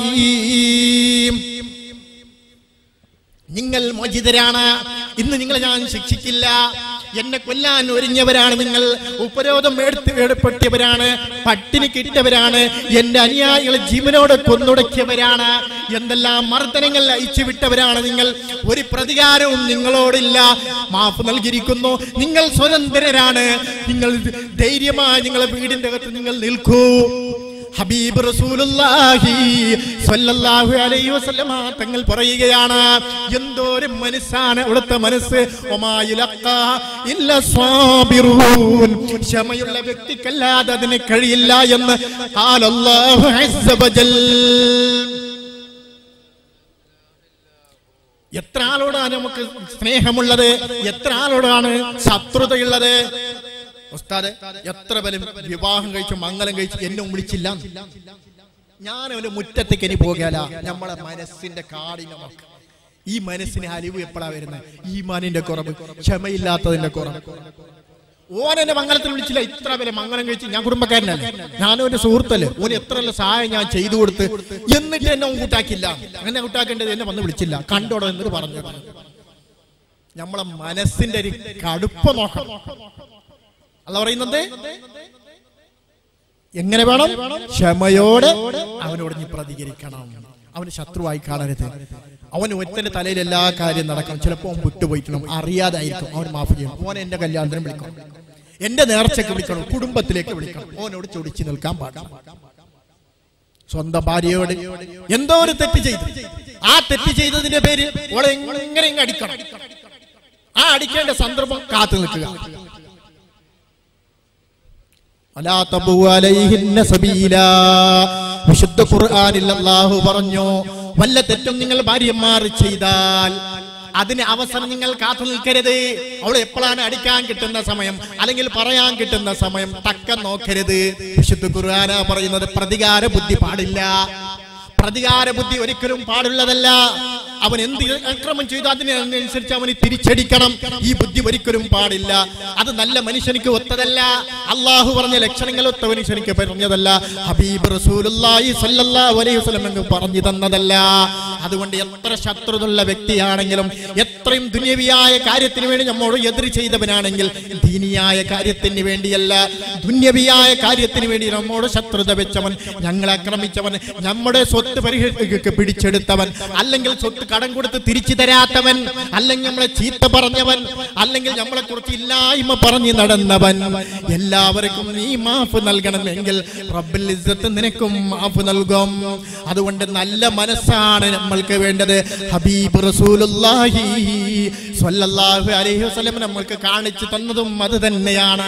നിങ്ങൾ മോചിതരാണ് ഇന്ന് നിങ്ങളെ ഞാൻ ശിക്ഷിക്കില്ല എന്നെ കൊല്ലാൻ ഒരുങ്ങിയവരാണ് നിങ്ങൾ ഉപരോധം എടുത്ത് ഏർപ്പെടുത്തിയവരാണ് പട്ടിണി കിട്ടിയവരാണ് എന്റെ അനുയായികളെ ജീവനോട് കൊന്നുടക്കിയവരാണ് എന്തെല്ലാം മർദ്ദനങ്ങൾ അയച്ചു വിട്ടവരാണ് നിങ്ങൾ ഒരു പ്രതികാരവും നിങ്ങളോടില്ല മാഫ് നൽകിയിരിക്കുന്നു നിങ്ങൾ സ്വതന്ത്രരാണ് നിങ്ങൾ ധൈര്യമായി നിങ്ങളെ വീടിന്റെ അകത്ത് നിങ്ങൾ നിൽക്കൂ ഹബീബ് റസൂലുള്ളാഹി സ്വല്ലല്ലാഹു അലൈഹി വസല്ലമ തങ്ങൾ പറയുകയാണ് എന്തോരം മനസ്സാണ് അവിടുത്തെ മനസ്സ് ഒമായുലഖാ ഇല്ല സ്വാബിറൂൻ ക്ഷമയുള്ള വ്യക്തിക്കല്ലാതെ അതിന് കഴിയില്ല എന്ന് ഖാലല്ലാഹു അസ്സ വജൽ എത്ര ആളോടാണ് നമുക്ക് സ്നേഹമുള്ളത് എത്ര ആളോടാണ് ശത്രുതയുള്ളത് ഉസ്താദ് എത്ര പേരും വിവാഹം കഴിച്ചു മംഗലം കഴിച്ചു എന്നെ വിളിച്ചില്ല ഞാൻ അവന്റെ മുറ്റത്തേക്ക് ഇനി പോകല നമ്മളെ മനസ്സിന്റെ കാടിനമൊക്കെ ഈ മനസ്സിന് അലിവ് എപ്പോഴാ വരുന്നത് ഈ മാനിന്റെ കുറവ് ക്ഷമയില്ലാത്തതിന്റെ കുറവ് ഓൻ എന്നെ മംഗലത്തിൽ വിളിച്ചില്ല ഇത്ര പേരെ മംഗലം കഴിച്ച് ഞാൻ കുടുംബക്കാരനല്ലേ ഞാനും എന്റെ സുഹൃത്തല്ലേ ഓന് എത്ര നല്ല സഹായം ഞാൻ ചെയ്തു കൊടുത്ത് എന്നിട്ട് എന്നെ ഓൻ കൂട്ടാക്കില്ല അങ്ങനെ കൂട്ടാക്കേണ്ടത് എന്നെ വന്ന് വിളിച്ചില്ല കണ്ടോടോ എന്നിട്ട് പറഞ്ഞു നമ്മളെ മനസ്സിന്റെ ഒരു കടുപ്പം നോക്കണം അല്ല പറയുന്നത് എങ്ങനെ വേണം ക്ഷമയോടെ അവനോട് നീ പ്രതികരിക്കണം അവന് ശത്രുവായി കാണരുത് അവൻ ഒറ്റന്റെ തലയിൽ എല്ലാ കാര്യം നടക്കണം ചിലപ്പോൾ അവൻ വിട്ടുപോയിക്കണം അറിയാതായിരിക്കും അവൻ മാഫ് ചെയ്യണം ഓൻ എന്റെ കല്യാണത്തിന് വിളിക്കണം എന്റെ നേർച്ചയ്ക്ക് വിളിക്കണം കുടുംബത്തിലേക്ക് വിളിക്കണം ഓനോട് ചൊടിച്ചു നിൽക്കാൻ പാടില്ല സ്വന്തം ഭാര്യയോട് എന്തോ ഒരു തെറ്റ് ചെയ്തു ആ തെറ്റ് ചെയ്തതിന്റെ പേര് ഓളെ എങ്ങനെ ഇങ്ങ് അടിക്കണം ആ അടിക്കേണ്ട സന്ദർഭം കാത്തു നിൽക്കുക വലാ തബു അലൈഹിന്ന സബീലാ. വിശുദ്ധ ഖുർആനിൽ അല്ലാഹു പറഞ്ഞു വല്ല തെറ്റും നിങ്ങൾ ഭാര്യമാർ ചെയ്താൽ അതിന് അവസരം നിങ്ങൾ കാത്തു നിൽക്കരുത് അവൾ എപ്പോഴാണ് അടിക്കാൻ കിട്ടുന്ന സമയം അല്ലെങ്കിൽ പറയാൻ കിട്ടുന്ന സമയം തക്കം നോക്കരുത് വിശുദ്ധ ഖുർആന പറയുന്നത് പ്രതികാര ബുദ്ധി പാടില്ല പ്രതികാര ബുദ്ധി ഒരിക്കലും പാടുള്ളതല്ല അവൻ എന്ത് അക്രമം ചെയ്തു അതിനനുസരിച്ച് അവന് തിരിച്ചടിക്കണം ഈ ബുദ്ധി ഒരിക്കലും പാടില്ല അത് നല്ല മനുഷ്യനിക്ക് ഒത്തതല്ല അള്ളാഹു പറഞ്ഞ ലക്ഷണങ്ങൾ ഒത്ത മനുഷ്യനിക്ക് പറഞ്ഞതല്ല ഹബീബ് റസൂലുള്ളാഹി സ്വല്ലല്ലാഹു അലൈഹി വസല്ലം എന്ന് പറഞ്ഞു തന്നതല്ല അതുകൊണ്ട് എത്ര ശത്രുതുള്ള വ്യക്തിയാണെങ്കിലും എത്രയും ദുന്യവിയായ കാര്യത്തിന് വേണ്ടി നമ്മോട് എതിർ ചെയ്തവനാണെങ്കിൽ ദീനിയായ കാര്യത്തിന് വേണ്ടിയല്ല ദുന്യവിയായ കാര്യത്തിന് വേണ്ടി നമ്മോട് ശത്രുത വെച്ചവൻ ഞങ്ങളെ ആക്രമിച്ചവൻ നമ്മുടെ സ്വത്ത് പരിഹരിക്ക് പിടിച്ചെടുത്തവൻ അല്ലെങ്കിൽ സ്വത്ത് കടം കൊടുത്ത് തിരിച്ചു തരാത്തവൻ അല്ലെങ്കിൽ നമ്മളെ ചീത്ത പറഞ്ഞവൻ അല്ലെങ്കിൽ നമ്മളെ കുറിച്ച് ഇല്ലായ്മ പറഞ്ഞു നടന്നവൻ എല്ലാവർക്കും നീ മാഫ് നൽകണമെങ്കിൽ റബ്ബുൽ ഇസ്സത്ത് നിനക്കും മാഫ് നൽകും അതുകൊണ്ട് നല്ല മനസ്സാണ് നമ്മൾക്ക് വേണ്ടത് ഹബീബ് റസൂലുള്ളാഹി സ്വല്ലല്ലാഹു അലൈഹി വസല്ലം നമ്മൾക്ക് കാണിച്ചു തന്നതും അത് തന്നെയാണ്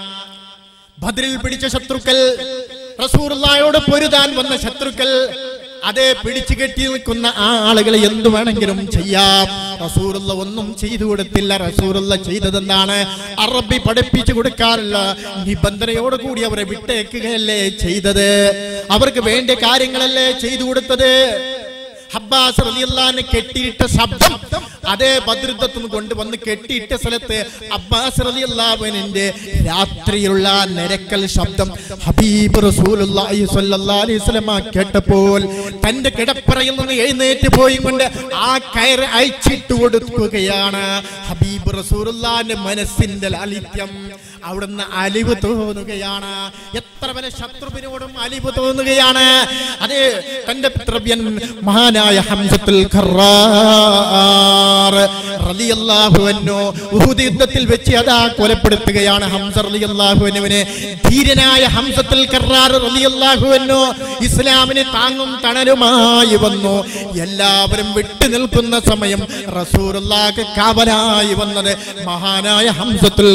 ബദ്രിൽ പിടിച്ച ശത്രുക്കൾ റസൂറുള്ളായോട് പൊരുതാൻ വന്ന ശത്രുക്കൾ അതേ പിടിച്ചു കെട്ടി നിൽക്കുന്ന ആ ആളുകളെ എന്തു വേണമെങ്കിലും ചെയ്യാം റസൂറുള്ള ഒന്നും ചെയ്തു കൊടുത്തില്ല റസൂറുള്ള ചെയ്തതെന്താണ് അറബി പഠിപ്പിച്ചു കൊടുക്കാനുള്ള നിബന്ധനയോട് കൂടി അവരെ വിട്ടേക്കുകയല്ലേ ചെയ്തത് അവർക്ക് വേണ്ട കാര്യങ്ങളല്ലേ ചെയ്തു കൊടുത്തത് ഹബ്ബാസ് റളിയല്ലാഹുവിനെ കെട്ടിയിട്ട ശബ്ദം അതേ ഭദ്രത്വം കൊണ്ടുവന്ന് കെട്ടിയിട്ട സ്ഥലത്ത് അബ്ബാസ് റളിയല്ലാഹുവിന്റെ രാത്രിയിലുള്ള ആ നിരക്കൽ ശബ്ദം ഹബീബ് റസൂലുള്ളാഹി സ്വല്ലല്ലാഹു അലൈഹി വസല്ലമ കേട്ടപ്പോൾ തന്റെ കിടപ്പറയിൽ നിന്ന് എഴുന്നേറ്റ് പോയി കൊണ്ട് ആ കയറ് അയച്ചിട്ട് കൊടുക്കുകയാണ് ഹബീബ് റസൂലുള്ളാഹിന്റെ മനസ്സിന്റെ ലാളിത്യം അവിടുന്ന് അലിവ് തോന്നുകയാണ് എത്ര വരെ ശത്രുവിനോടും അലിവ് തോന്നുകയാണ് അതെ തന്റെ പിതൃവ്യൻ മഹാനായ ഹംസത്തുൽ ഖറാർ റളിയല്ലാഹു അൻഹു ഉഹുദ് യുദ്ധത്തിൽ വെച്ച് അതാ കൊലപ്പെടുത്തുകയാണ് ഹംസ റളിയല്ലാഹു അൻഹുവിനെ ധീരനായ ഹംസത്തുൽ ഖറാർ റളിയല്ലാഹു അൻഹു ഇസ്ലാമിന് താങ്ങും തണലുമായി വന്നു എല്ലാവരും വിട്ടു നിൽക്കുന്ന സമയം റസൂലുള്ളാഹിക്ക് കാവലായി വന്നത് മഹാനായ ഹംസത്തുൽ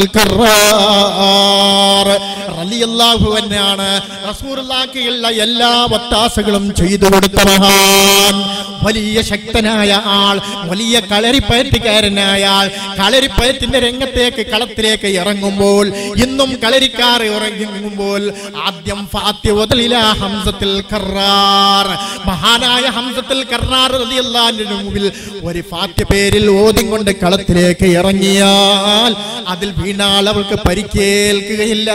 ഖറാർ റളിയല്ലാഹു അൻഹാണ് റസൂലുള്ളാഹിക്കുള്ള എല്ലാ വത്താസകളും ചെയ്തു കൊടുത്ത മഹാൻ വലിയ ശക്തനായ ആൾ വലിയ കളരിപ്പയറ്റുകാരനായ ആൾ കളരിപ്പയറ്റിന്റെ രംഗത്തേക്ക് കളത്തിലേക്ക് ഇറങ്ങുമ്പോൾ ഇന്നും കളരിക്കാർ ഇറങ്ങുമ്പോൾ ആദ്യം ഫാത്യ ഒതലില ഹംസത്തിൽ കറാർ മഹാനായ ഹംസത്തിൽ കറാർ റളിയല്ലാഹുവിന്റെ മുമ്പിൽ ഒരു ഫാത്യ പേരിൽ ഓതി കൊണ്ട് കളത്തിലേക്ക് ഇറങ്ങിയാൽ അതിൽ വീണാൽ അവൾക്ക് പരിക്കേൽക്കുകയില്ല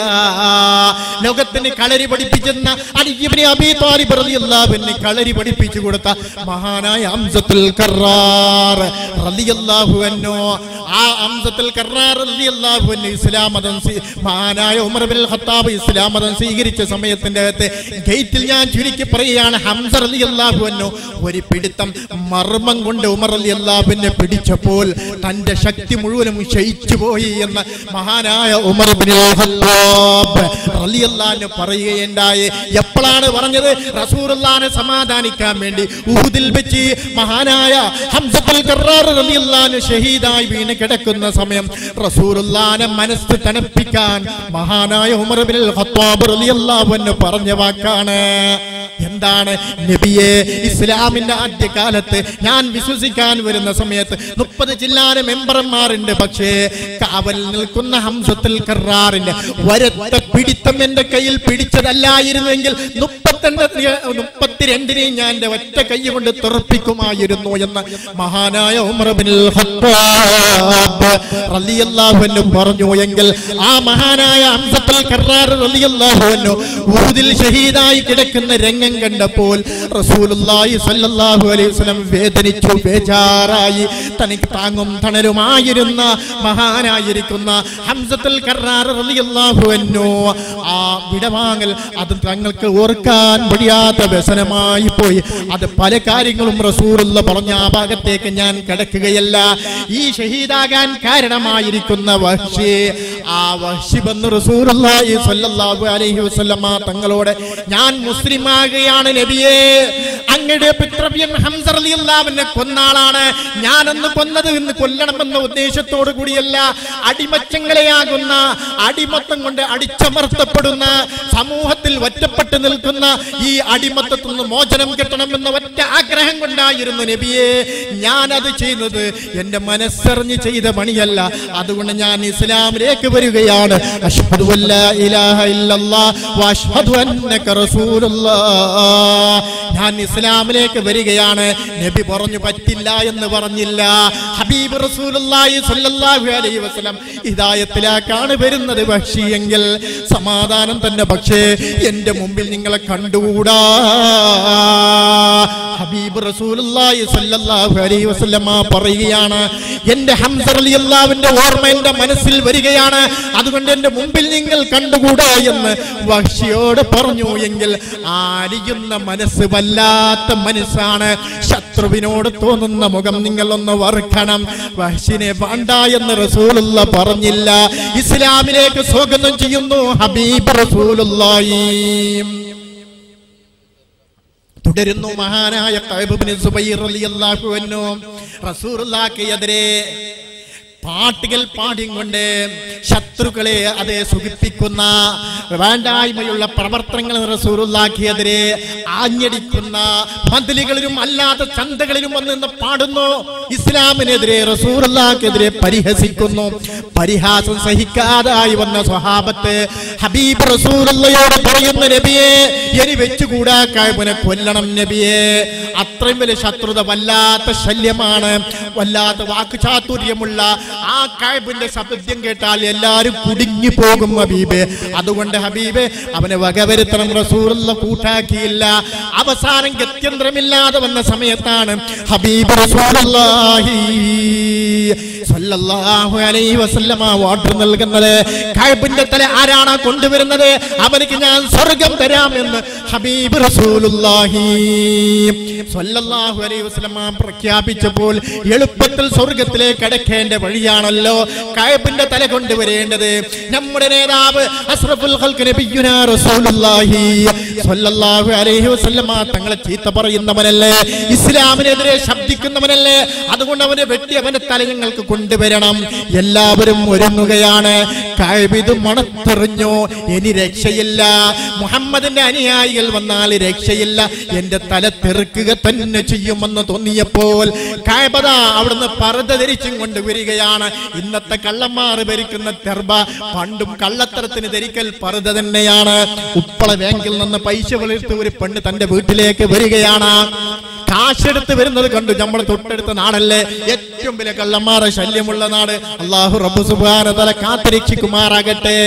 ലോകത്തിന് കളരി പഠിപ്പിച്ചെന്ന അലിയിബ്നു അബീ താലിബ് റളിയല്ലാഹുവിന് കളരി പഠിപ്പിച്ചു കൊടുത്ത മഹാ മഹാനായ ഹംസത്തുൽ കറാർ റളിയല്ലാഹു അൻഹു ആ ഹംസത്തുൽ കറാർ റളിയല്ലാഹു അൻഹു ഇസ്ലാം മതം സ്വീ- മഹാനായ ഉമർ ബിൻ ഖത്താബ് ഇസ്ലാം മതം സ്വീകരിച്ച സമയത്തിന്റെ അകത്ത് ഗേറ്റിൽ ഞാൻ ചുരുക്കി പറയുകയാണ് ഹംസ റളിയല്ലാഹു അൻഹു ഒരു പിടുത്തം മർമ്മം കൊണ്ട് ഉമർ റളിയല്ലാഹുവിനെ പിടിച്ചപ്പോൾ തന്റെ ശക്തി മുഴുവനും ക്ഷയിച്ചു പോയി എന്ന് മഹാനായ ഉമർ ബിൻ ഖത്താബ് റളിയല്ലാഹു പറയുകയുണ്ടായി എപ്പോഴാണ് പറഞ്ഞത് റസൂലുള്ളാഹിനെ സമാധാനിക്കാൻ വേണ്ടി ഉഹുദിൽ വെച്ച് മഹാനായ ഹംസത്തുൽ കറാർ റളിയല്ലാഹു ഷഹീദായി വീണ് കിടക്കുന്ന സമയം റസൂലുള്ളാഹിനെ മനസ്സ് തണുപ്പിക്കാൻ മഹാനായ ഉമർ ബിൻ ഖത്താബ് റളിയല്ലാഹു അൻഹു പറഞ്ഞ വാക്കാണ് എന്താണ് നബിയെ ഇസ്ലാമിന്റെ ആദ്യകാലത്ത് ഞാൻ വിശ്വസിക്കാൻ വരുന്ന സമയത്ത് മുപ്പത് ജില്ലാന മെമ്പർമാരുണ്ട് പക്ഷേ കാവൽ നിൽക്കുന്ന ഹംസത്തുൽ കറാറിന്റെ വരത്ത പിടിത്തം എന്റെ കയ്യിൽ പിടിച്ചതല്ലായിരുന്നെങ്കിൽ മുപ്പത്തിരണ്ട് മുപ്പത്തിരണ്ടിനെ ഞാൻ എന്റെ ഒറ്റ കൈ കൊണ്ട് തുറപ്പിക്കുമായിരുന്നു എന്ന് മഹാനായ ഉമർ ബിൻ ഖത്താബ് റളിയല്ലാഹു അൻഹു പറഞ്ഞു എങ്കിൽ ആ മഹാനായ ഹംസത്തുൽ കറാർ റളിയല്ലാഹു അൻഹു ഉഹുദിൽ ഷഹീദായി കിടക്കുന്ന രംഗം കണ്ടപ്പോൾ റസൂലുള്ളാഹി സ്വല്ലല്ലാഹു അലൈഹി വസല്ലം വേദനിച്ചു ബേജാറായി തനിക്ക് താങ്ങും തണലുമായിരുന്ന മഹാനായിരിക്കുന്ന ഹംസത്തുൽ കറാർ റളിയല്ലാഹു അൻഹു ആ വിടവാങ്ങൽ അത് തങ്ങൾക്ക് ഓർക്കാൻ കഴിയാത്ത വ്യസനമായി പോയി അത് പല കാര്യങ്ങളും റസൂലുള്ള പറഞ്ഞ ആ ഭാഗത്തേക്ക് ഞാൻ കിടക്കുകയല്ല ഈ ഷഹീദാകാൻ കാരണമായിരിക്കുന്ന വഹ്ഷി ആ വഹ്ഷി വന്ന് റസൂലുള്ളാഹി സ്വല്ലല്ലാഹു അലൈഹി വസല്ലമ തങ്ങളോട് ഞാൻ മുസ്ലിമാകുകയാണ് നബിയേ അങ്ങയുടെ പിതൃവ്യൻ ഹംസ റളിയല്ലാഹുവിനെ കൊന്നാളാണ് ഞാനൊന്ന് കൊന്നത് ഇന്ന് കൊല്ലണമെന്ന ഉദ്ദേശത്തോടു കൂടിയല്ല അടിമച്ചങ്ങളെയാകുന്ന അടിമത്തം കൊണ്ട് അടിച്ചമർത്തപ്പെടുന്ന സമൂഹത്തിൽ ഒറ്റപ്പെട്ടു നിൽക്കുന്ന ഈ അടിമത്തത്തിൽ നിന്ന് മോചനം കിട്ടണമെന്ന ഒറ്റ ആഗ്രഹം കൊണ്ടായിരുന്നു നബിയെ ഞാനത് ചെയ്യുന്നത് എന്റെ മനസ്സറിഞ്ഞ് ചെയ്ത പണിയല്ല അതുകൊണ്ട് ഞാൻ ഇസ്ലാമിലേക്ക് വരികയാണ് അഷ്ഹദു അല്ലാ ഇലാഹ ഇല്ലല്ലാഹ് വഅഷ്ഹദു അന്നക റസൂലുള്ളാഹ് ഞാൻ ഇസ്ലാമിലേക്ക് വരികയാണ് നബി പറഞ്ഞു പറ്റില്ല എന്ന് പറഞ്ഞില്ല ഹബീബ് റസൂലുള്ളാഹി സ്വല്ലല്ലാഹു അലൈഹി വസല്ലം ഹിദായത്തിലാക്കാണ് വരുന്നത് പക്ഷിയെങ്കിൽ സമാധാനം തന്നെ പക്ഷേ എന്റെ മുമ്പിൽ നിങ്ങളെ കണ്ടുകൂടാ ഹബീബ് റസൂലുള്ളാഹി സ്വല്ലല്ലാഹു അലൈഹി വസല്ലമ പറയുകയാണ് എന്റെ ഹംസ റളിയല്ലാഹുവിന്റെ ഓർമ്മ എന്റെ മനസ്സിൽ വരികയാണ് അതുകൊണ്ട് എന്റെ മുമ്പിൽ നിങ്ങൾ കണ്ടുകൂടാ എന്ന് വഹ്ഷിയോട് പറഞ്ഞു എങ്കിൽ ആരിയുന്ന മനസ്സ് വല്ലാത്ത മനസ്സാണ് ശത്രുവിനോട് തോന്നുന്ന മുഖം നിങ്ങൾ ഒന്ന് വറുക്കണം വഹ്ഷിനെ വേണ്ട എന്ന് റസൂലുള്ള പറഞ്ഞില്ല ഇസ്ലാമിലേക്ക് സ്വാഗതം ചെയ്യുന്നു ഹബീബ് റസൂലുള്ളാഹി തുടരുന്നു മഹാനായ കഅബ് സുബൈർ റളിയല്ലാഹു അൻഹു റസൂലുള്ളാഹിക്ക് എതിരെ പാട്ടുകൾ പാടിക്കൊണ്ട് ശത്രുക്കളെ അതെ സുഖിപ്പിക്കുന്ന വേണ്ടായ്മയുള്ള പ്രവർത്തനങ്ങൾ റസൂറുള്ളാക്കിയെതിരെ ആഞ്ഞടിക്കുന്ന മതിലുകളിലും അല്ലാത്ത ചന്തകളിലും വന്ന് നിന്ന് പാടുന്നു ഇസ്ലാമിനെതിരെ റസൂറുള്ളാക്കെതിരെ പരിഹസിക്കുന്നു പരിഹാസം സഹിക്കാതായി വന്ന സ്വഹാബത്ത് ഹബീബ് റസൂറുള്ളയോട് പറയുന്ന നബിയെ ഇനി വെച്ചുകൂടാ കായ്പനെ കൊല്ലണം നബിയെ അത്രയും വലിയ ശത്രുത വല്ലാത്ത ശല്യമാണ് വല്ലാത്ത വാക്ക് ചാതുര്യമുള്ള ആ കായ്പിന്റെ ശബ്ദം കേട്ടാൽ എല്ലാരും കുടുങ്ങി പോകും ഹബീബ് അതുകൊണ്ട് ഹബീബ് അവനെ വകവരുത്തണം റസൂറുള്ള കൂട്ടാക്കിയില്ല അവസാനം ഗത്യന്തരമില്ലാതെ വന്ന സമയത്താണ് ഹബീബ് റസൂലുള്ളാഹി സ്വല്ലല്ലാഹു അലൈഹി വസല്ലമ വാട്ടർ നൽകുന്നത് കഅബിന്റെ തല ആരാണ് കൊണ്ടുവരുന്നത് അവർക്ക് ഞാൻ സ്വർഗം തരാം എന്ന് ഹബീബ് റസൂലുള്ളാഹി സ്വല്ലല്ലാഹു അലൈഹി വസല്ലമ പ്രഖ്യാപിച്ചപ്പോൾ എളുപ്പത്തിൽ സ്വർഗത്തിലേക്ക് കടക്കേണ്ട വഴിയാണല്ലോ കഅബിന്റെ തല കൊണ്ടുവരേണ്ടത് നമ്മുടെ നേതാവ് അസ്റഫുൽ ഖൽഖ് നബിയുനാ റസൂലുള്ളാഹി സ്വല്ലല്ലാഹു അലൈഹി വസല്ലമ തങ്ങളെ ചീത്ത പറയുന്നവനല്ലേ ഇസ്ലാമിനെതിരെ ശബ്ദിക്കുന്നവനല്ലേ അതുകൊണ്ട് അവനെ വെട്ടി അവന്റെ തല ഞങ്ങൾക്ക് കൊണ്ടുവരണം എല്ലാവരും ഒരുങ്ങുകയാണ് കഴിവിത് മണത്തെറിഞ്ഞു ഇനി രക്ഷയില്ല മുഹമ്മദിന്റെ അനുയായികൾ വന്നാൽ രക്ഷയില്ല എന്റെ തല തെറുക്കുക തന്നെ ചെയ്യുമെന്ന് തോന്നിയപ്പോൾ കായബത അവിടുന്ന് പർദ്ദ ധരിച്ചും കൊണ്ടുവരികയാണ് ഇന്നത്തെ കള്ളന്മാർ ഭരിക്കുന്ന തെർബ പണ്ടും കള്ളത്തരത്തിന് ധരിക്കൽ പർദ്ദ തന്നെയാണ് ഉപ്പള ബാങ്കിൽ നിന്ന് പൈസ വളർത്ത് ഒരു പെണ്ണ് തന്റെ വീട്ടിലേക്ക് വരികയാണ് കാശെടുത്ത് വരുന്നത് കണ്ടു നമ്മൾ തൊട്ടടുത്ത നാടല്ലേ ഏറ്റവും വലിയ കള്ളന്മാരെ ശല്യമുള്ള നാട് അള്ളാഹു റബ്ബു സുബാന തല കാത്തിരക്ഷിക്കുമാറാകട്ടെ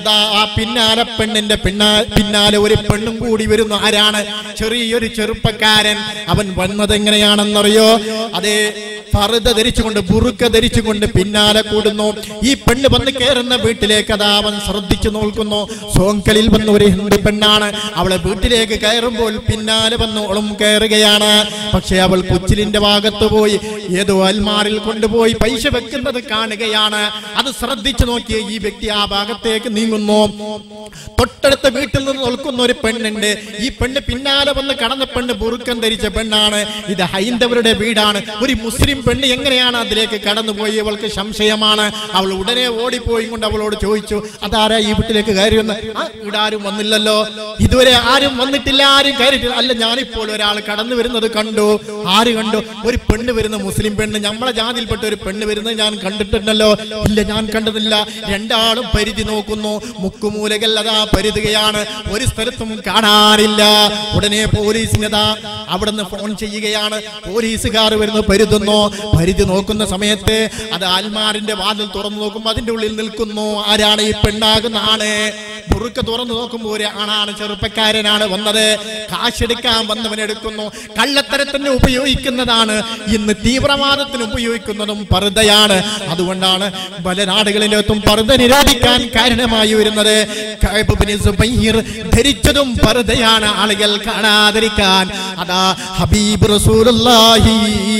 അതാ ആ പിന്നാലെ പെണ്ണിന്റെ പിന്നാ പിന്നാലെ ഒരു പെണ്ണും കൂടി വരുന്നു ആരാണ് ചെറിയൊരു ചെറുപ്പക്കാരൻ അവൻ വന്നത് എങ്ങനെയാണെന്നറിയോ അതേ ഫറുത ധരിച്ചുകൊണ്ട് ബുറുക്ക ധരിച്ചുകൊണ്ട് പിന്നാലെ കൂടുന്നു ഈ പെണ്ണ് വന്ന് കയറുന്ന വീട്ടിലേക്ക് അതാ അവൻ ശ്രദ്ധിച്ചു നോക്കുന്നു സോങ്കലിൽ വന്ന ഒരു ഹിന്ദു പെണ്ണാണ് അവളെ വീട്ടിലേക്ക് കയറുമ്പോൾ പിന്നാലെ വന്ന് അവളും കയറുകയാണ് പക്ഷെ അവൾ കുച്ചിലിന്റെ ഭാഗത്ത് പോയി ഏതോ അൽമാറിൽ കൊണ്ടുപോയി പൈസ വെക്കുന്നത് കാണുകയാണ് അത് ശ്രദ്ധിച്ചു നോക്കിയ ഈ വ്യക്തി ആ ഭാഗത്തേക്ക് നീങ്ങുന്നു തൊട്ടടുത്ത വീട്ടിൽ നിന്ന് നിൽക്കുന്ന ഒരു പെണ്ണുണ്ട് ഈ പെണ്ണ് പിന്നാലെ വന്ന് കടന്ന പെണ്ണ് ബുറുക്കം ധരിച്ച പെണ്ണാണ് ഇത് ഹൈന്ദവരുടെ വീടാണ് ഒരു മുസ്ലിം പെണ്ണ് എങ്ങനെയാണ് അതിലേക്ക് കടന്നുപോയി അവൾക്ക് സംശയമാണ് അവൾ ഉടനെ ഓടിപ്പോയി കൊണ്ട് അവളോട് ചോദിച്ചു അതാരാ ഈ വീട്ടിലേക്ക് കയറി വന്ന് ആ ഇവിടെ ആരും വന്നില്ലല്ലോ ഇതുവരെ ആരും വന്നിട്ടില്ല ആരും കയറിയിട്ടില്ല അല്ല ഞാനിപ്പോൾ ഒരാൾ കടന്നു വരുന്നത് കണ്ടു ആര് കണ്ടു ഒരു പെണ്ണ് വരുന്ന മുസ്ലിം പെണ്ണ് നമ്മളെ ജാതിയിൽപ്പെട്ട ഒരു പെണ്ണ് വരുന്നത് ഞാൻ കണ്ടിട്ടുണ്ടല്ലോ ഇല്ല ഞാൻ കണ്ടതില്ല രണ്ടാളും പരിധി നോക്കുന്നു മുക്കുമൂലകൾ അതാ പരുതുകയാണ് ഒരു സ്ഥലത്തും കാണാനില്ല ഉടനെ പോലീസിനതാ അവിടുന്ന് ഫോൺ ചെയ്യുകയാണ് പോലീസുകാർ വരുന്നു പരുതുന്നു പരിധി നോക്കുന്ന സമയത്ത് അത് ആൽമാറിന്റെ വാതിൽ തുറന്നു നോക്കുമ്പോൾ അതിന്റെ ഉള്ളിൽ നിൽക്കുന്നു ആരാണ് ഈ പെണ്ണാകുന്ന ആണ് മുറുക്ക തുറന്നു നോക്കുമ്പോൾ ഒരു ആണാണ് ചെറുപ്പക്കാരനാണ് വന്നത് കാശെടുക്കാൻ വന്നവൻ എടുക്കുന്നു കള്ളത്തരത്തിന് ഉപയോഗിക്കുന്നതാണ് ഇന്ന് തീവ്രവാദത്തിന് ഉപയോഗിക്കുന്നതും പർദ്ദയാണ് അതുകൊണ്ടാണ് പല നാടുകളിലേക്കും പർദ്ദ നിരോധിക്കാൻ കാരണമായി വരുന്നത് കഅബ് ഇബ്നു സുബൈർ ധരിച്ചതും പർദ്ദയാണ് ആളുകൾ കാണാതിരിക്കാൻ അതാ ഹബീബ് റസൂലുള്ളാഹി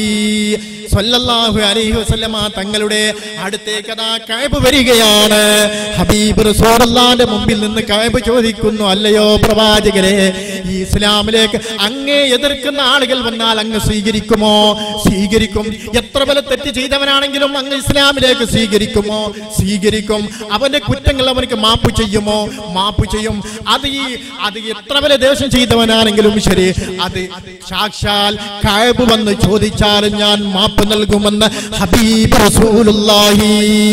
സ്വല്ലല്ലാഹു അലൈഹി വസല്ലമ തങ്ങളുടെ അടുത്തേക്ക് അതാ കഅബ് വരികയാണ് ഹബീബ് റസൂലുള്ളാഹിന്റെ മുമ്പിൽ നിന്ന് കഅബ് ചോദിക്കുന്നു അല്ലയോ പ്രവാചകരെ ഈ ഇസ്ലാമിലേക്ക് അങ്ങേ എതിർക്കുന്ന ആളുകൾ വന്നാൽ അങ്ങ് സ്വീകരിക്കുമോ സ്വീകരിക്കും എത്ര വല തെറ്റ് ചെയ്തവനാണെങ്കിലും അങ്ങ് ഇസ്ലാമിലേക്ക് സ്വീകരിക്കുമോ സ്വീകരിക്കും അവന്റെ കുറ്റങ്ങൾ അവനക്ക് മാപ്പ് ചെയ്യുമോ മാപ്പ് ചെയ്യും അത് ഈ അത് എത്ര വല ദേഷ്യം ചെയ്തവനാണെങ്കിലും ശരി അത് സാക്ഷാൽ കഅബ് വന്ന് ചോദിച്ചാലും ഞാൻ മാപ്പ് നൽകുമെന്ന് ഹബീബ് റസൂലുള്ളാഹി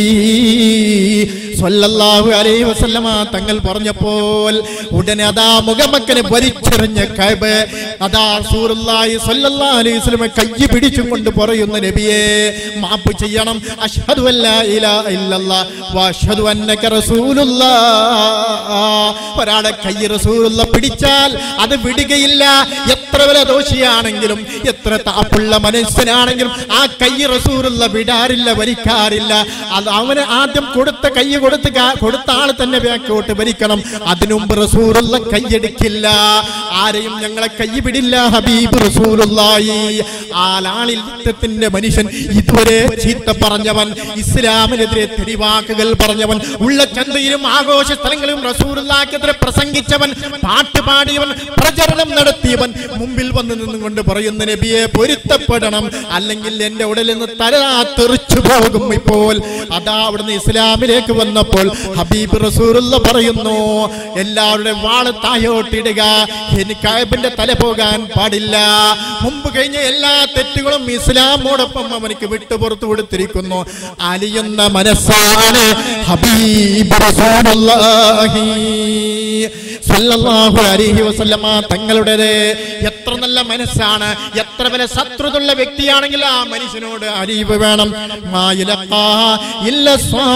സ്വല്ലല്ലാഹു അലൈഹി വസല്ലമ തങ്ങൾ പറഞ്ഞപ്പോൾ ഉടനെ അതാ മുഖമക്കനെ വലിച്ചെറിഞ്ഞ കഅബ് അതാ റസൂലുള്ളാഹി സ്വല്ലല്ലാഹു അലൈഹി വസല്ലമ കൈ പിടിച്ചും കൊണ്ട് പറയുന്ന നബിയെ മാപ്പ് ചെയ്യണം അഷ്ഹദു അല്ലാ ഇലാഹ ഇല്ലല്ലാഹ് വഅഷ്ഹദു അന്നക റസൂലുള്ളാഹ് ഒരാളെ കൈ റസൂലുള്ള പിടിച്ചാൽ അത് വിടുകയില്ല എത്ര വല ദോഷിയാണെങ്കിലും എത്ര താപ്പുള്ള മനസ്സനാണെങ്കിലും ആ കൈ റസൂലുള്ള വിടാറില്ല ഭരിക്കാറില്ല അത് അവന് ആദ്യം കൊടുത്ത കൈ കൊടുത്ത് കാ- കൊടുത്ത ആള് തന്നെ ബാക്കോട്ട് ഭരിക്കണം അതിനുമുമ്പ് റസൂലുള്ള കൈയെടുക്കില്ല ആരെയും ഞങ്ങളെ കൈ വിടില്ല ഹബീബ് റസൂലുള്ളാഹി ആ ലാളിത്യത്തിന്റെ മനുഷ്യൻ ഇതുവരെ ചീത്ത പറഞ്ഞവൻ ഇസ്ലാമിനെതിരെ തെളിവാക്കുകൾ പറഞ്ഞവൻ ഉള്ള ചന്തയിലും ആഘോഷ സ്ഥലങ്ങളിലും റസൂലുള്ളാഹിക്കെതിരെ പ്രസംഗിച്ചവൻ പാട്ട് പാടിയവൻ പ്രചരണം നടത്തിയവൻ മുമ്പിൽ വന്ന് നിന്നുകൊണ്ട് പറയുന്ന നബിയെ പൊരുത്തപ്പെടണം അല്ലെങ്കിൽ എന്റെ ഉടലിൽ നിന്ന് തല തെറിച്ചു പോകും ഇപ്പോൾ അതാ അവിടുന്ന് ഇസ്ലാമിലേക്ക് വന്നപ്പോൾ ഹബീബ് റസൂലുള്ള പറയുന്നു എല്ലാവരുടെയും വാള് തായോട്ടിടുക എനിക്ക് കായബിന്റെ തല പോകാൻ പാടില്ല മുമ്പ് കഴിഞ്ഞ എല്ലാ തെറ്റുകളും ഇസ്ലാമോടൊപ്പം അവനിക്ക് വിട്ടു പുറത്തു കൊടുത്തിരിക്കുന്നു അലിയുന്ന മനസ്സാണ് ഹബീബ് റസൂലുള്ളാഹി സല്ലല്ലാഹു അലൈഹി വസല്ലമ തങ്ങളുടേത് എത്ര നല്ല മനസ്സാണ് എത്ര വലിയ ശത്രുതുള്ള വ്യക്തിയാണെങ്കിൽ ആ മനുഷ്യനോട് അരീവ് വേണം മായിലക്കാ ഇല്ല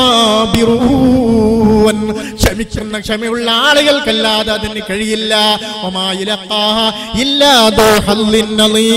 സ്വാബിറൂൻ ക്ഷമിക്കുന്ന ക്ഷമയുള്ള ആളുകൾക്കല്ലാതെ അതിന് കഴിയില്ല ഒമായിലക്കാ ഇല്ലാ ദോ ഹല്ലിൻ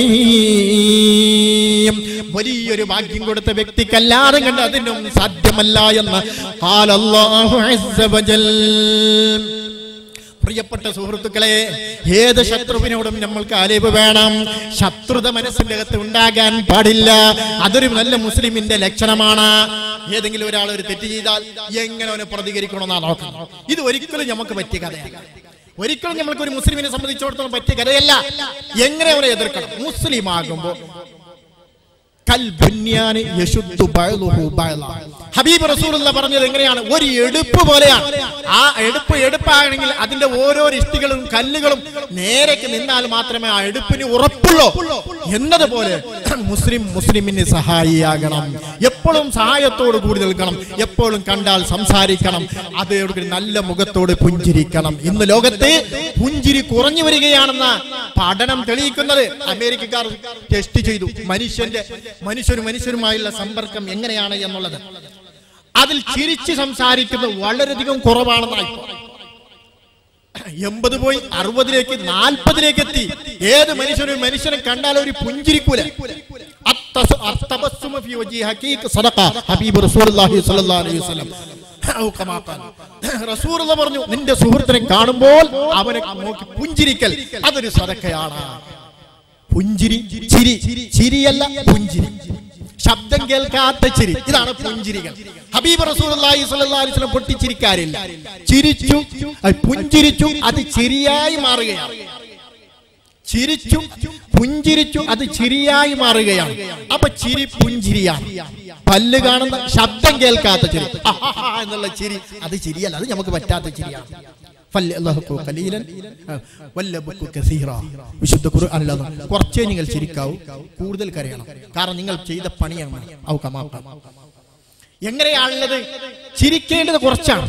അളീം. വലിയൊരു ഭാഗ്യം കൊടുത്ത വ്യക്തിക്കല്ലാതെ കണ്ട് അതിനും സാധ്യമല്ല എന്ന് ഖാലല്ലാഹു അസ്സ വജൽ പ്രിയപ്പെട്ട സുഹൃത്തുക്കളെ ഏത് ശത്രുവിനോടും നമ്മൾക്ക് അലിവ് വേണം ശത്രുത മനസ്സിന്റെ അകത്ത് ഉണ്ടാകാൻ പാടില്ല അതൊരു നല്ല മുസ്ലിമിന്റെ ലക്ഷണമാണ് ഏതെങ്കിലും ഒരാൾ ഒരു തെറ്റ് ചെയ്താൽ എങ്ങനെ അവനെ പ്രതികരിക്കണമെന്നാ നോക്കണം ഇത് ഒരിക്കലും നമുക്ക് പറ്റിയ കഥയല്ല ഒരിക്കലും നമ്മൾക്ക് ഒരു മുസ്ലിമിനെ സംബന്ധിച്ചിടത്തോളം പറ്റിയ കഥയല്ല എങ്ങനെ അവനെ എതിർക്കണം മുസ്ലിം ആകുമ്പോൾ കൽബുന്യാന് യശുദ്ധു ബഅ്ലുഹു ബഅ്ല. ഹബീബ് റസൂലുള്ള പറഞ്ഞത് എങ്ങനെയാണ് ഒരു എടുപ്പ് പോലെയാണ് ആ എടുപ്പ് എടുപ്പാണെങ്കിൽ അതിന്റെ ഓരോ ഇഷ്ടികളും കല്ലുകളും നേരേക്ക് നിന്നാൽ മാത്രമേ ആ എടുപ്പിന് ഉറപ്പുള്ളൂ എന്നതുപോലെ മുസ്ലിം മുസ്ലിമിന് സഹായിയാകണം എപ്പോഴും സഹായത്തോട് കൂടി നിൽക്കണം എപ്പോഴും കണ്ടാൽ സംസാരിക്കണം അതോട് നല്ല മുഖത്തോട് പുഞ്ചിരിക്കണം ഇന്ന് ലോകത്ത് പുഞ്ചിരി കുറഞ്ഞു വരികയാണെന്ന പഠനം തെളിയിക്കുന്നത് അമേരിക്കക്കാർ ടെസ്റ്റ് ചെയ്തു മനുഷ്യന്റെ മനുഷ്യരും മനുഷ്യരുമായുള്ള സമ്പർക്കം എങ്ങനെയാണ് എന്നുള്ളത് അതിൽ ചിരിച്ച് സംസാരിക്കുന്നത് വളരെയധികം കുറവാണെന്നായി എൺപത് പോയി അറുപതിലേക്ക് നാൽപ്പതിലേക്ക് എത്തി ഏത് മനുഷ്യനും ഒരു മനുഷ്യനെ കണ്ടാൽ ഒരു പുഞ്ചിരിക്കൂല അത്തസു- അത്തബസ്സുമ ഫി വജീ ഹഖീഖ സദഖ. ഹബീബ് റസൂലുള്ളാഹി സ്വല്ലല്ലാഹു അലൈഹി വസല്ലം. ഔ കമാ ഖാല. റസൂലുള്ള പറഞ്ഞു നിന്റെ സുഹൃത്തിനെ കാണുമ്പോൾ അവനെ നോക്കി പുഞ്ചിരിക്കൽ അതൊരു സദക്കയാണ് പുഞ്ചിരി ചിരി ചിരിയല്ല പുഞ്ചിരി ശബ്ദം കേൾക്കാത്ത ചിരി ഇതാണ് പുഞ്ചിരികൾ ഹബീബ് റസൂലുള്ളാഹി സ്വല്ലല്ലാഹു അലൈഹി വസല്ലം പൊട്ടിച്ചിരിക്കാറില്ല ചിരിച്ചു അത് പുഞ്ചിരിച്ചു അത് ചിരിയായി മാറുകയാണ് ചിരിച്ചു പുഞ്ചിരിച്ചു അത് ചിരിയായി മാറുകയാണ് അപ്പൊ ചിരി പുഞ്ചിരിയാണ് പല്ല് കാണുന്ന ശബ്ദം കേൾക്കാത്ത ചിരി അഹാഹാ എന്നുള്ള ചിരി അത് ചിരിയല്ല അത് നമുക്ക് പറ്റാത്ത ചിരിയാണ് ഫല്യല്ലാഹു ഖലീലൻ, ആ, വല്ലബക്കു കസീറ. വിശുദ്ധ ഖുർആനിൽ അത് കുറച്ചേ നിങ്ങൾ ചിരിക്കാവൂ കൂടുതൽ കരയണം കാരണം നിങ്ങൾ ചെയ്ത പണിയാണ് ഔ കമാ ഖാല. എങ്ങനെയാണുള്ളത് ചിരിക്കേണ്ടത് കുറച്ചാണ്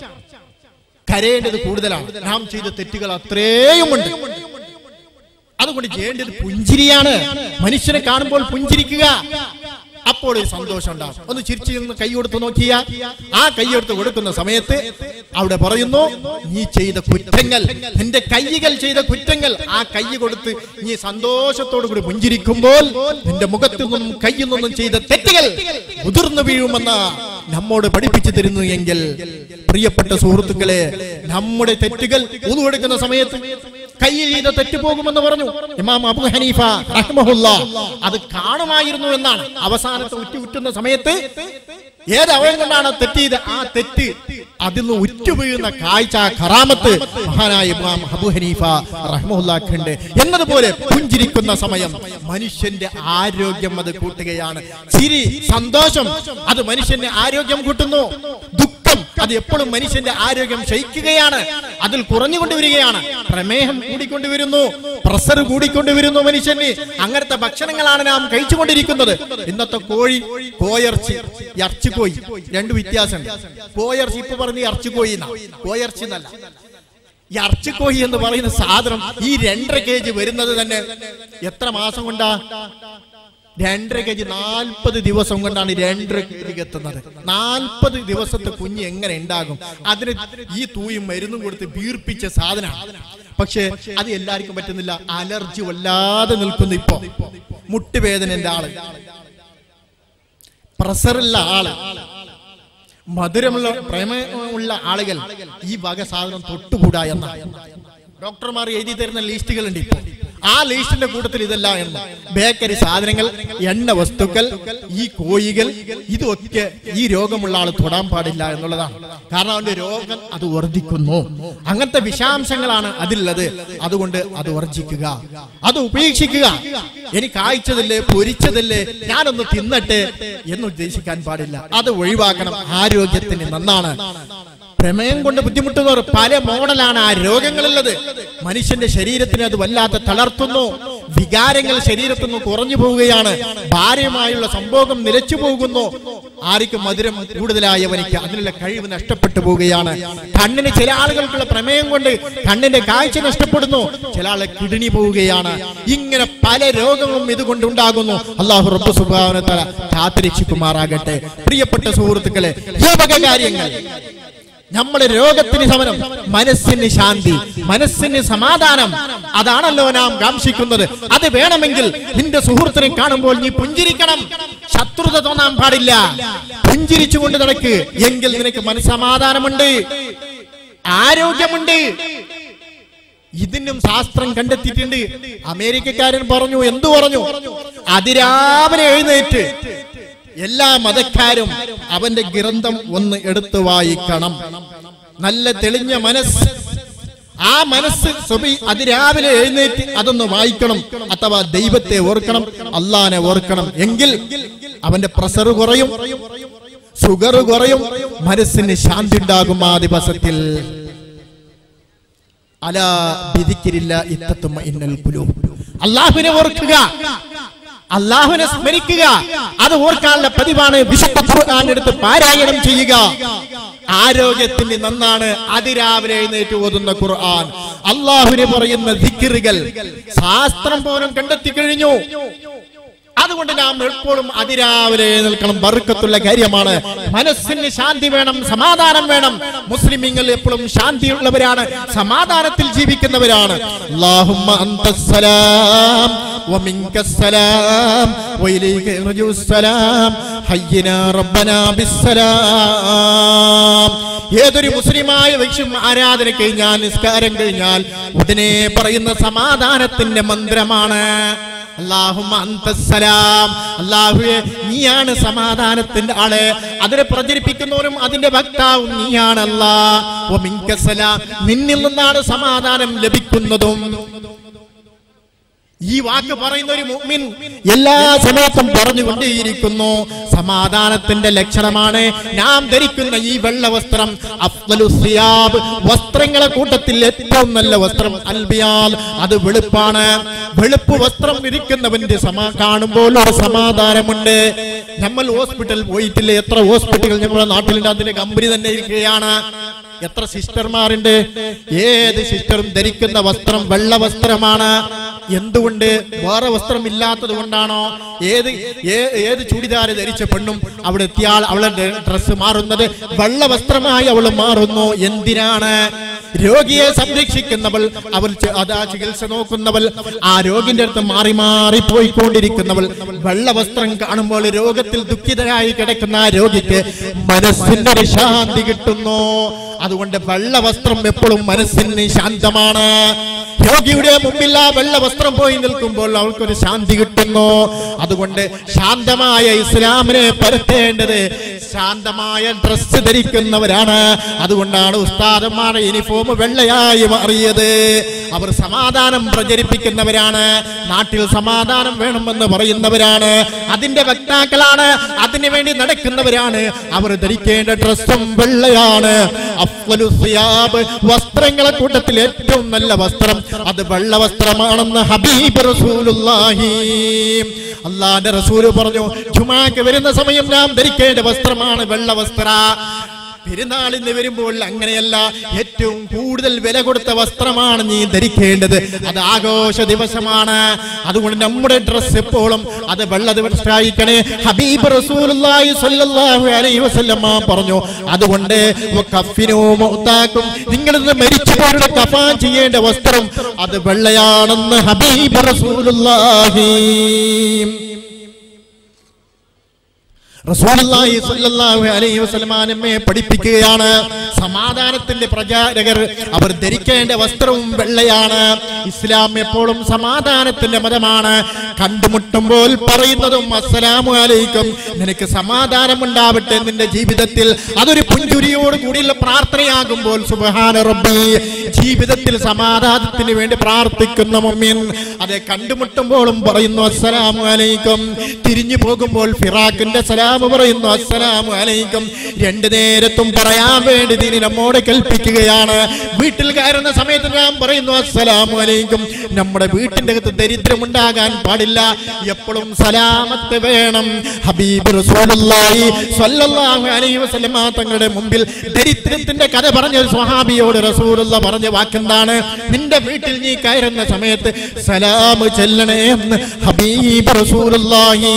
കരയേണ്ടത് കൂടുതലാണ് നാം ചെയ്ത തെറ്റുകൾ അത്രയുമുണ്ട് അതുകൊണ്ട് ചെയ്യേണ്ടത് പുഞ്ചിരിയാണ് മനുഷ്യനെ കാണുമ്പോൾ പുഞ്ചിരിക്കുക അപ്പോൾ ഒരു സന്തോഷം ഉണ്ടാവും ഒന്ന് ചിരിച്ചു നിന്ന് കൈ കൊടുത്ത് നോക്കിയ ആ കൈ എടുത്ത് കൊടുക്കുന്ന സമയത്ത് അവിടെ പറയുന്നു നീ ചെയ്ത കുറ്റങ്ങൾ നിന്റെ കൈകൾ ചെയ്ത കുറ്റങ്ങൾ ആ കൈ കൊടുത്ത് നീ സന്തോഷത്തോടു കൂടി പുഞ്ചിരിക്കുമ്പോൾ നിന്റെ മുഖത്തു നിന്നും കയ്യിൽ നിന്നും ചെയ്ത തെറ്റുകൾ മുതിർന്നു വീഴുമെന്ന് നമ്മോട് പഠിപ്പിച്ചു തരുന്നു എങ്കിൽ പ്രിയപ്പെട്ട സുഹൃത്തുക്കളെ നമ്മുടെ തെറ്റുകൾ ഉതുവെടുക്കുന്ന സമയത്ത് കൈ ചെയ്ത തെറ്റ് പോകുമെന്ന് പറഞ്ഞു ഇമാം അബു ഹനീഫ റഹ്മഹുല്ല അത് കാണുമായിരുന്നു എന്നാണ് അവസാനത്തെ ഉറ്റി ഉറ്റുന്ന സമയത്ത് ഏത് അവയം കൊണ്ടാണ് തെറ്റിയത് ആ തെറ്റ് അതിൽ നിന്ന് ഉറ്റുവീഴുന്ന കാഴ്ച ആ കറാമത്ത് മഹാനായ ഇമാം അബു ഹനീഫ റഹ്മുല്ലാഖുണ്ട് എന്നതുപോലെ പുഞ്ചിരിക്കുന്ന സമയം മനുഷ്യന്റെ ആരോഗ്യം അത് കൂട്ടുകയാണ് ചിരി സന്തോഷം അത് മനുഷ്യന്റെ ആരോഗ്യം കൂട്ടുന്നു ദുഃഖം അത് എപ്പോഴും മനുഷ്യന്റെ ആരോഗ്യം ക്ഷയിക്കുകയാണ് അതിൽ കുറഞ്ഞുകൊണ്ടുവരികയാണ് പ്രമേഹം കൂടിക്കൊണ്ടുവരുന്നു പ്രഷർ കൂടിക്കൊണ്ടുവരുന്നു മനുഷ്യന് അങ്ങനത്തെ ഭക്ഷണങ്ങളാണ് നാം കഴിച്ചുകൊണ്ടിരിക്കുന്നത് ഇന്നത്തെ കോഴി കോയർച്ചി ഇറച്ചിക്കോയി രണ്ട് വ്യത്യാസമുണ്ട് കോയർച്ചി ഇപ്പൊ പറഞ്ഞ ഇറച്ചിക്കോയി എന്നാ കോയർച്ചി എന്നല്ല ഈ അർച്ചിക്കോയി എന്ന് പറയുന്ന സാധനം ഈ രണ്ടര കെ ജി വരുന്നത് തന്നെ എത്ര മാസം കൊണ്ടാ രണ്ടര കെ ജി നാൽപ്പത് ദിവസം കൊണ്ടാണ് രണ്ടര കെ ജി എത്തുന്നത് നാൽപ്പത് ദിവസത്തെ കുഞ്ഞ് എങ്ങനെ ഉണ്ടാകും അതിന് ഈ തൂയും മരുന്നും കൊടുത്ത് വീർപ്പിച്ച സാധനമാണ് പക്ഷേ അത് എല്ലാവർക്കും പറ്റുന്നില്ല അലർജി വല്ലാതെ നിൽക്കുന്നു ഇപ്പൊ മുട്ടുവേദനന്റെ ആള് പ്രഷറുള്ള ആള് മധുരമുള്ള പ്രേമമുള്ള ആളുകൾ ഈ വക സാധനം തൊട്ടുകൂടാ എന്ന ഡോക്ടർമാർ എഴുതി തരുന്ന ലിസ്റ്റുകൾ ഉണ്ട് ഇപ്പോൾ ആ ലിസ്റ്റിന്റെ കൂട്ടത്തിൽ ഇതല്ല എന്ന് ബേക്കറി സാധനങ്ങൾ എണ്ണ വസ്തുക്കൾ ഈ കോഴികൾ ഇതൊക്കെ ഈ രോഗമുള്ള ആൾ തൊടാൻ പാടില്ല എന്നുള്ളതാണ് കാരണം അവന്റെ രോഗം അത് വർദ്ധിക്കുന്നു അങ്ങനത്തെ വിഷാംശങ്ങളാണ് അതിലുള്ളത് അതുകൊണ്ട് അത് വർജിക്കുക അത് ഉപേക്ഷിക്കുക എനിക്ക് കായ്ച്ചതല്ലേ പൊരിച്ചതല്ലേ ഞാനൊന്ന് തിന്നട്ടെ എന്ന് ഉദ്ദേശിക്കാൻ പാടില്ല അത് ഒഴിവാക്കണം ആരോഗ്യത്തിന് നന്നാണ് പ്രമേയം കൊണ്ട് ബുദ്ധിമുട്ടുന്നവർ പല മോഡലാണ് ആ രോഗങ്ങളുള്ളത് മനുഷ്യന്റെ ശരീരത്തിന് അത് വല്ലാതെ തളർത്തുന്നു വികാരങ്ങൾ ശരീരത്തിൽ നിന്ന് കുറഞ്ഞു പോവുകയാണ് ഭാര്യയുമായുള്ള സംഭോഗം നിലച്ചു പോകുന്നു ആർക്കും മധുരം കൂടുതലായവനിക്ക് അതിനുള്ള കഴിവ് നഷ്ടപ്പെട്ടു പോവുകയാണ് കണ്ണിന് ചില ആളുകൾക്കുള്ള പ്രമേയം കൊണ്ട് കണ്ണിന്റെ കാഴ്ച നഷ്ടപ്പെടുന്നു ചില ആളെ കിഡ്നി പോവുകയാണ് ഇങ്ങനെ പല രോഗങ്ങളും ഇതുകൊണ്ടുണ്ടാകുന്നു അള്ളാഹു റബ്ബ് സുബാനത്തല കാത്തിരക്ഷിക്കുമാറാകട്ടെ പ്രിയപ്പെട്ട സുഹൃത്തുക്കളെ ഈ വക കാര്യങ്ങൾ നമ്മുടെ രോഗത്തിന് ശമനം മനസ്സിന് ശാന്തി മനസ്സിന് സമാധാനം അതാണല്ലോ നാം കാംക്ഷിക്കുന്നത് അത് വേണമെങ്കിൽ നിന്റെ സുഹൃത്തിനെ കാണുമ്പോൾ നീ പുഞ്ചിരിക്കണം ശത്രുത തോന്നാൻ പാടില്ല പുഞ്ചിരിച്ചുകൊണ്ട് നടക്ക് എങ്കിൽ നിനക്ക് മനസ്സമാധാനമുണ്ട് ആരോഗ്യമുണ്ട് ഇതിനും ശാസ്ത്രം കണ്ടെത്തിയിട്ടുണ്ട് അമേരിക്കക്കാരൻ പറഞ്ഞു എന്തു പറഞ്ഞു അതിരാവിലെ എഴുന്നേറ്റ് എല്ലാ മതക്കാരും അവന്റെ ഗ്രന്ഥം ഒന്ന് എടുത്തു വായിക്കണം നല്ല തെളിഞ്ഞ മനസ്സ് ആ മനസ്സ് സുബി അതിരാവിലെ എഴുന്നേറ്റ് അതൊന്ന് വായിക്കണം അഥവാ ദൈവത്തെ ഓർക്കണം അള്ളാനെ ഓർക്കണം എങ്കിൽ അവന്റെ പ്രഷർ കുറയും ഷുഗർ കുറയും മനസ്സിന് ശാന്തി ഉണ്ടാകും ആ ദിവസത്തിൽ അലാ ബിദിക്കിരില്ല ഇത്തത്തുമ്മ ഇന്നൽ കുലൂബ് അള്ളാഹുവിനെ ഓർക്കുക അള്ളാഹുവിനെ സ്മരിക്കുക അത് ഓർക്കാനുള്ള പതിവാണ് വിശുദ്ധ ഖുർആൻ എടുത്ത് പാരായണം ചെയ്യുക ആരോഗ്യത്തിന് നന്നാണ് അതിരാവിലെ എഴുന്നേറ്റ് ഓതുന്ന ഖുർആൻ അള്ളാഹുവിനെ പറയുന്ന ദിക്കറുകൾ ശാസ്ത്രം പോലും കണ്ടെത്തി കഴിഞ്ഞു അതുകൊണ്ട് നാം എപ്പോഴും അതിരാവിലെ നിൽക്കണം ബറുക്കത്തുള്ള കാര്യമാണ് മനസ്സിന് ശാന്തി വേണം സമാധാനം വേണം മുസ്ലിമീങ്ങൾ എപ്പോഴും ശാന്തിയുള്ളവരാണ് സമാധാനത്തിൽ ജീവിക്കുന്നവരാണ് അല്ലാഹുമ്മ അന്തസ്സലാം വമിൻകസ്സലാം വഇലൈക യർജുസ്സലാം ഹയ്യിനാ റബ്ബനാ ബിസ്സലാം ഏതൊരു മുസ്ലിമായ വ്യക്തിയും ആരാധന കഴിഞ്ഞാൽ നിസ്കാരം കഴിഞ്ഞാൽ ഉടനെ പറയുന്ന സമാധാനത്തിന്റെ മന്ത്രമാണ് അല്ലാഹുമ്മ അന്തസ്സലാം അല്ലാഹുവേ നീയാണ് സമാധാനത്തിന്റെ ആള് അതിനെ പ്രചരിപ്പിക്കുന്നവരും അതിന്റെ വക്താവും നീയാണ് അല്ലാ വ മിൻകസ്സലാം നിന്നിൽ നിന്നാണ് സമാധാനം ലഭിക്കുന്നതും ഈ വാക്ക് പറയുന്ന ഒരു മുഅ്മിൻ എല്ലാ സമയത്തും പറഞ്ഞുകൊണ്ടേയിരിക്കുന്നു സമാധാനത്തിന്റെ ലക്ഷണമാണ് നാം ധരിക്കുന്ന ഈ വെള്ള വസ്ത്രം അഫ്ദലു സിയാബ് വസ്ത്രങ്ങളെ കൂട്ടത്തിൽ ഏറ്റവും നല്ല വസ്ത്രം അൽബിയാൽ അത് വെളുപ്പാണ് വെളുപ്പ് വസ്ത്രം ഇരിക്കുന്നവന്റെ സമാ കാണുമ്പോൾ ഒരു സമാധാനമുണ്ട് നമ്മൾ ഹോസ്പിറ്റൽ പോയിട്ടില്ല എത്ര ഹോസ്പിറ്റലുകൾ നമ്മുടെ നാട്ടിലുണ്ട് അതിന്റെ കമ്പനി തന്നെ ഇരിക്കുകയാണ് എത്ര സിസ്റ്റർമാരുണ്ട് ഏത് സിസ്റ്ററും ധരിക്കുന്ന വസ്ത്രം വെള്ള വസ്ത്രമാണ് എന്തുകൊണ്ട് വേറെ വസ്ത്രം ഇല്ലാത്തത് കൊണ്ടാണോ ഏത് ഏ- ഏത് ചൂടിദാര് ധരിച്ച പെണ്ണും അവിടെ എത്തിയാൽ അവളുടെ ഡ്രസ്സ് മാറുന്നത് വെള്ള വസ്ത്രമായി അവൾ മാറുന്നു എന്തിനാണ് രോഗിയെ സംരക്ഷിക്കുന്നവൾ അവൾ ചെ- അതാ ചികിത്സ നോക്കുന്നവൾ ആ രോഗിന്റെ അടുത്ത് മാറി മാറി പോയിക്കൊണ്ടിരിക്കുന്നവൾ വെള്ള വസ്ത്രം കാണുമ്പോൾ രോഗത്തിൽ ദുഃഖിതരായി കിടക്കുന്ന ആ രോഗിക്ക് മനസ്സിന്റെ ഒരു ശാന്തി കിട്ടുന്നു അതുകൊണ്ട് വെള്ള വസ്ത്രം എപ്പോഴും മനസ്സിന് ശാന്തമാണ് രോഗിയുടെ മുമ്പിൽ ആ വെള്ള വസ്ത്രം പോയി നിൽക്കുമ്പോൾ അവൾക്കൊരു ശാന്തി കിട്ടുന്നു അതുകൊണ്ട് ശാന്തമായ ഇസ്ലാമിനെ പരത്തേണ്ടത് ശാന്തമായ ഡ്രസ്സ് ധരിക്കുന്നവരാണ് അതുകൊണ്ടാണ് ഉസ്താദന്മാരുടെ യൂണിഫോം വെള്ളയായി മാറിയത് അവർ സമാധാനം പ്രചരിപ്പിക്കുന്നവരാണ് നാട്ടിൽ സമാധാനം വേണമെന്ന് പറയുന്നവരാണ് അതിന്റെ വക്താക്കളാണ് അതിനു വേണ്ടി നടക്കുന്നവരാണ് അവർ ധരിക്കേണ്ട ഡ്രസ്സും വെള്ളയാണ് അഫ്വലു സിയാബ് വസ്ത്രങ്ങളെ കൂട്ടത്തിൽ ഏറ്റവും നല്ല വസ്ത്രം അത് വെള്ള വസ്ത്രമാണെന്ന് ഹബീബ് റസൂലുള്ളാഹി അള്ളാന്റെ റസൂല് പറഞ്ഞു ജുമാക്ക് വരുന്ന സമയം നാം ധരിക്കേണ്ട വസ്ത്രമാണ് വെള്ള വസ്ത്ര പെരുന്നാളിന് വരുമ്പോൾ അങ്ങനെയല്ല ഏറ്റവും കൂടുതൽ വില കൊടുത്ത വസ്ത്രമാണ് നീ ധരിക്കേണ്ടത് അത് ആഘോഷ ദിവസമാണ് അതുകൊണ്ട് നമ്മുടെ ഡ്രസ് എപ്പോഴും അത് വെള്ള ദിവസമായിക്കണേ ഹബീബ് റസൂലുള്ളാഹി സ്വല്ലല്ലാഹു അലൈഹി വസല്ലമ പറഞ്ഞു അതുകൊണ്ട് കഫിനോ മൗതാക്കും നിങ്ങളിന്ന് മരിച്ചവരുടെ കഫാൻ ചെയ്യേണ്ട വസ്ത്രം അത് വെള്ളയാണെന്ന് ഹബീബ് റസൂലുള്ളാഹി റസൂലുള്ളാഹി സ്വല്ലല്ലാഹു അലൈഹി വസല്ലമ നമ്മെ പഠിപ്പിക്കുകയാണ് സമാധാനത്തിന്റെ പ്രചാരകർ അവർ ധരിക്കേണ്ട വസ്ത്രവും വെള്ളയാണ് ഇസ്ലാം എപ്പോഴും സമാധാനത്തിന്റെ മതമാണ് കണ്ടുമുട്ടുമ്പോൾ പറയുന്നതും അസ്സലാമു അലൈക്കും നിനക്ക് സമാധാനം ഉണ്ടാവട്ടെ നിന്റെ ജീവിതത്തിൽ അതൊരു പുഞ്ചുരിയോട് കൂടിയുള്ള പ്രാർത്ഥനയാകുമ്പോൾ സുബ്ഹാന റബ്ബി ജീവിതത്തിൽ സമാധാനത്തിന് വേണ്ടി പ്രാർത്ഥിക്കുന്ന മുമ്മിൻ അതെ കണ്ടുമുട്ടുമ്പോഴും പറയുന്നു അസ്സലാമു അലൈക്കും തിരിഞ്ഞു പോകുമ്പോൾ ഫിറാഖിന്റെ സലാം പറയുന്നു അസ്സലാമു അലൈക്കും രണ്ടു നേരത്തും പറയാൻ വേണ്ടി ദീനി നമ്മോട് കൽപ്പിക്കുകയാണ് വീട്ടിൽ കയറുന്ന സമയത്ത് നാം പറയുന്നു അസ്സലാമു അലൈക്കും നമ്മുടെ വീട്ടിന്റെ അകത്ത് ദരിദ്രമുണ്ടാകാൻ പാടില്ല എപ്പോഴും സലാമത്ത് വേണം ഹബീബ് റസൂലുള്ളാഹി സ്വല്ലല്ലാഹു അലൈഹി വസല്ലമ തങ്ങളുടെ മുമ്പിൽ ദരിദ്രത്തിന്റെ കഥ പറഞ്ഞ സ്വഹാബിയോട് റസൂലുള്ള പറഞ്ഞ വാക്കെന്താണ് നിന്റെ വീട്ടിൽ നീ കയറുന്ന സമയത്ത് സലാം ചെല്ലണേ എന്ന് ഹബീബ് റസൂലുള്ളാഹി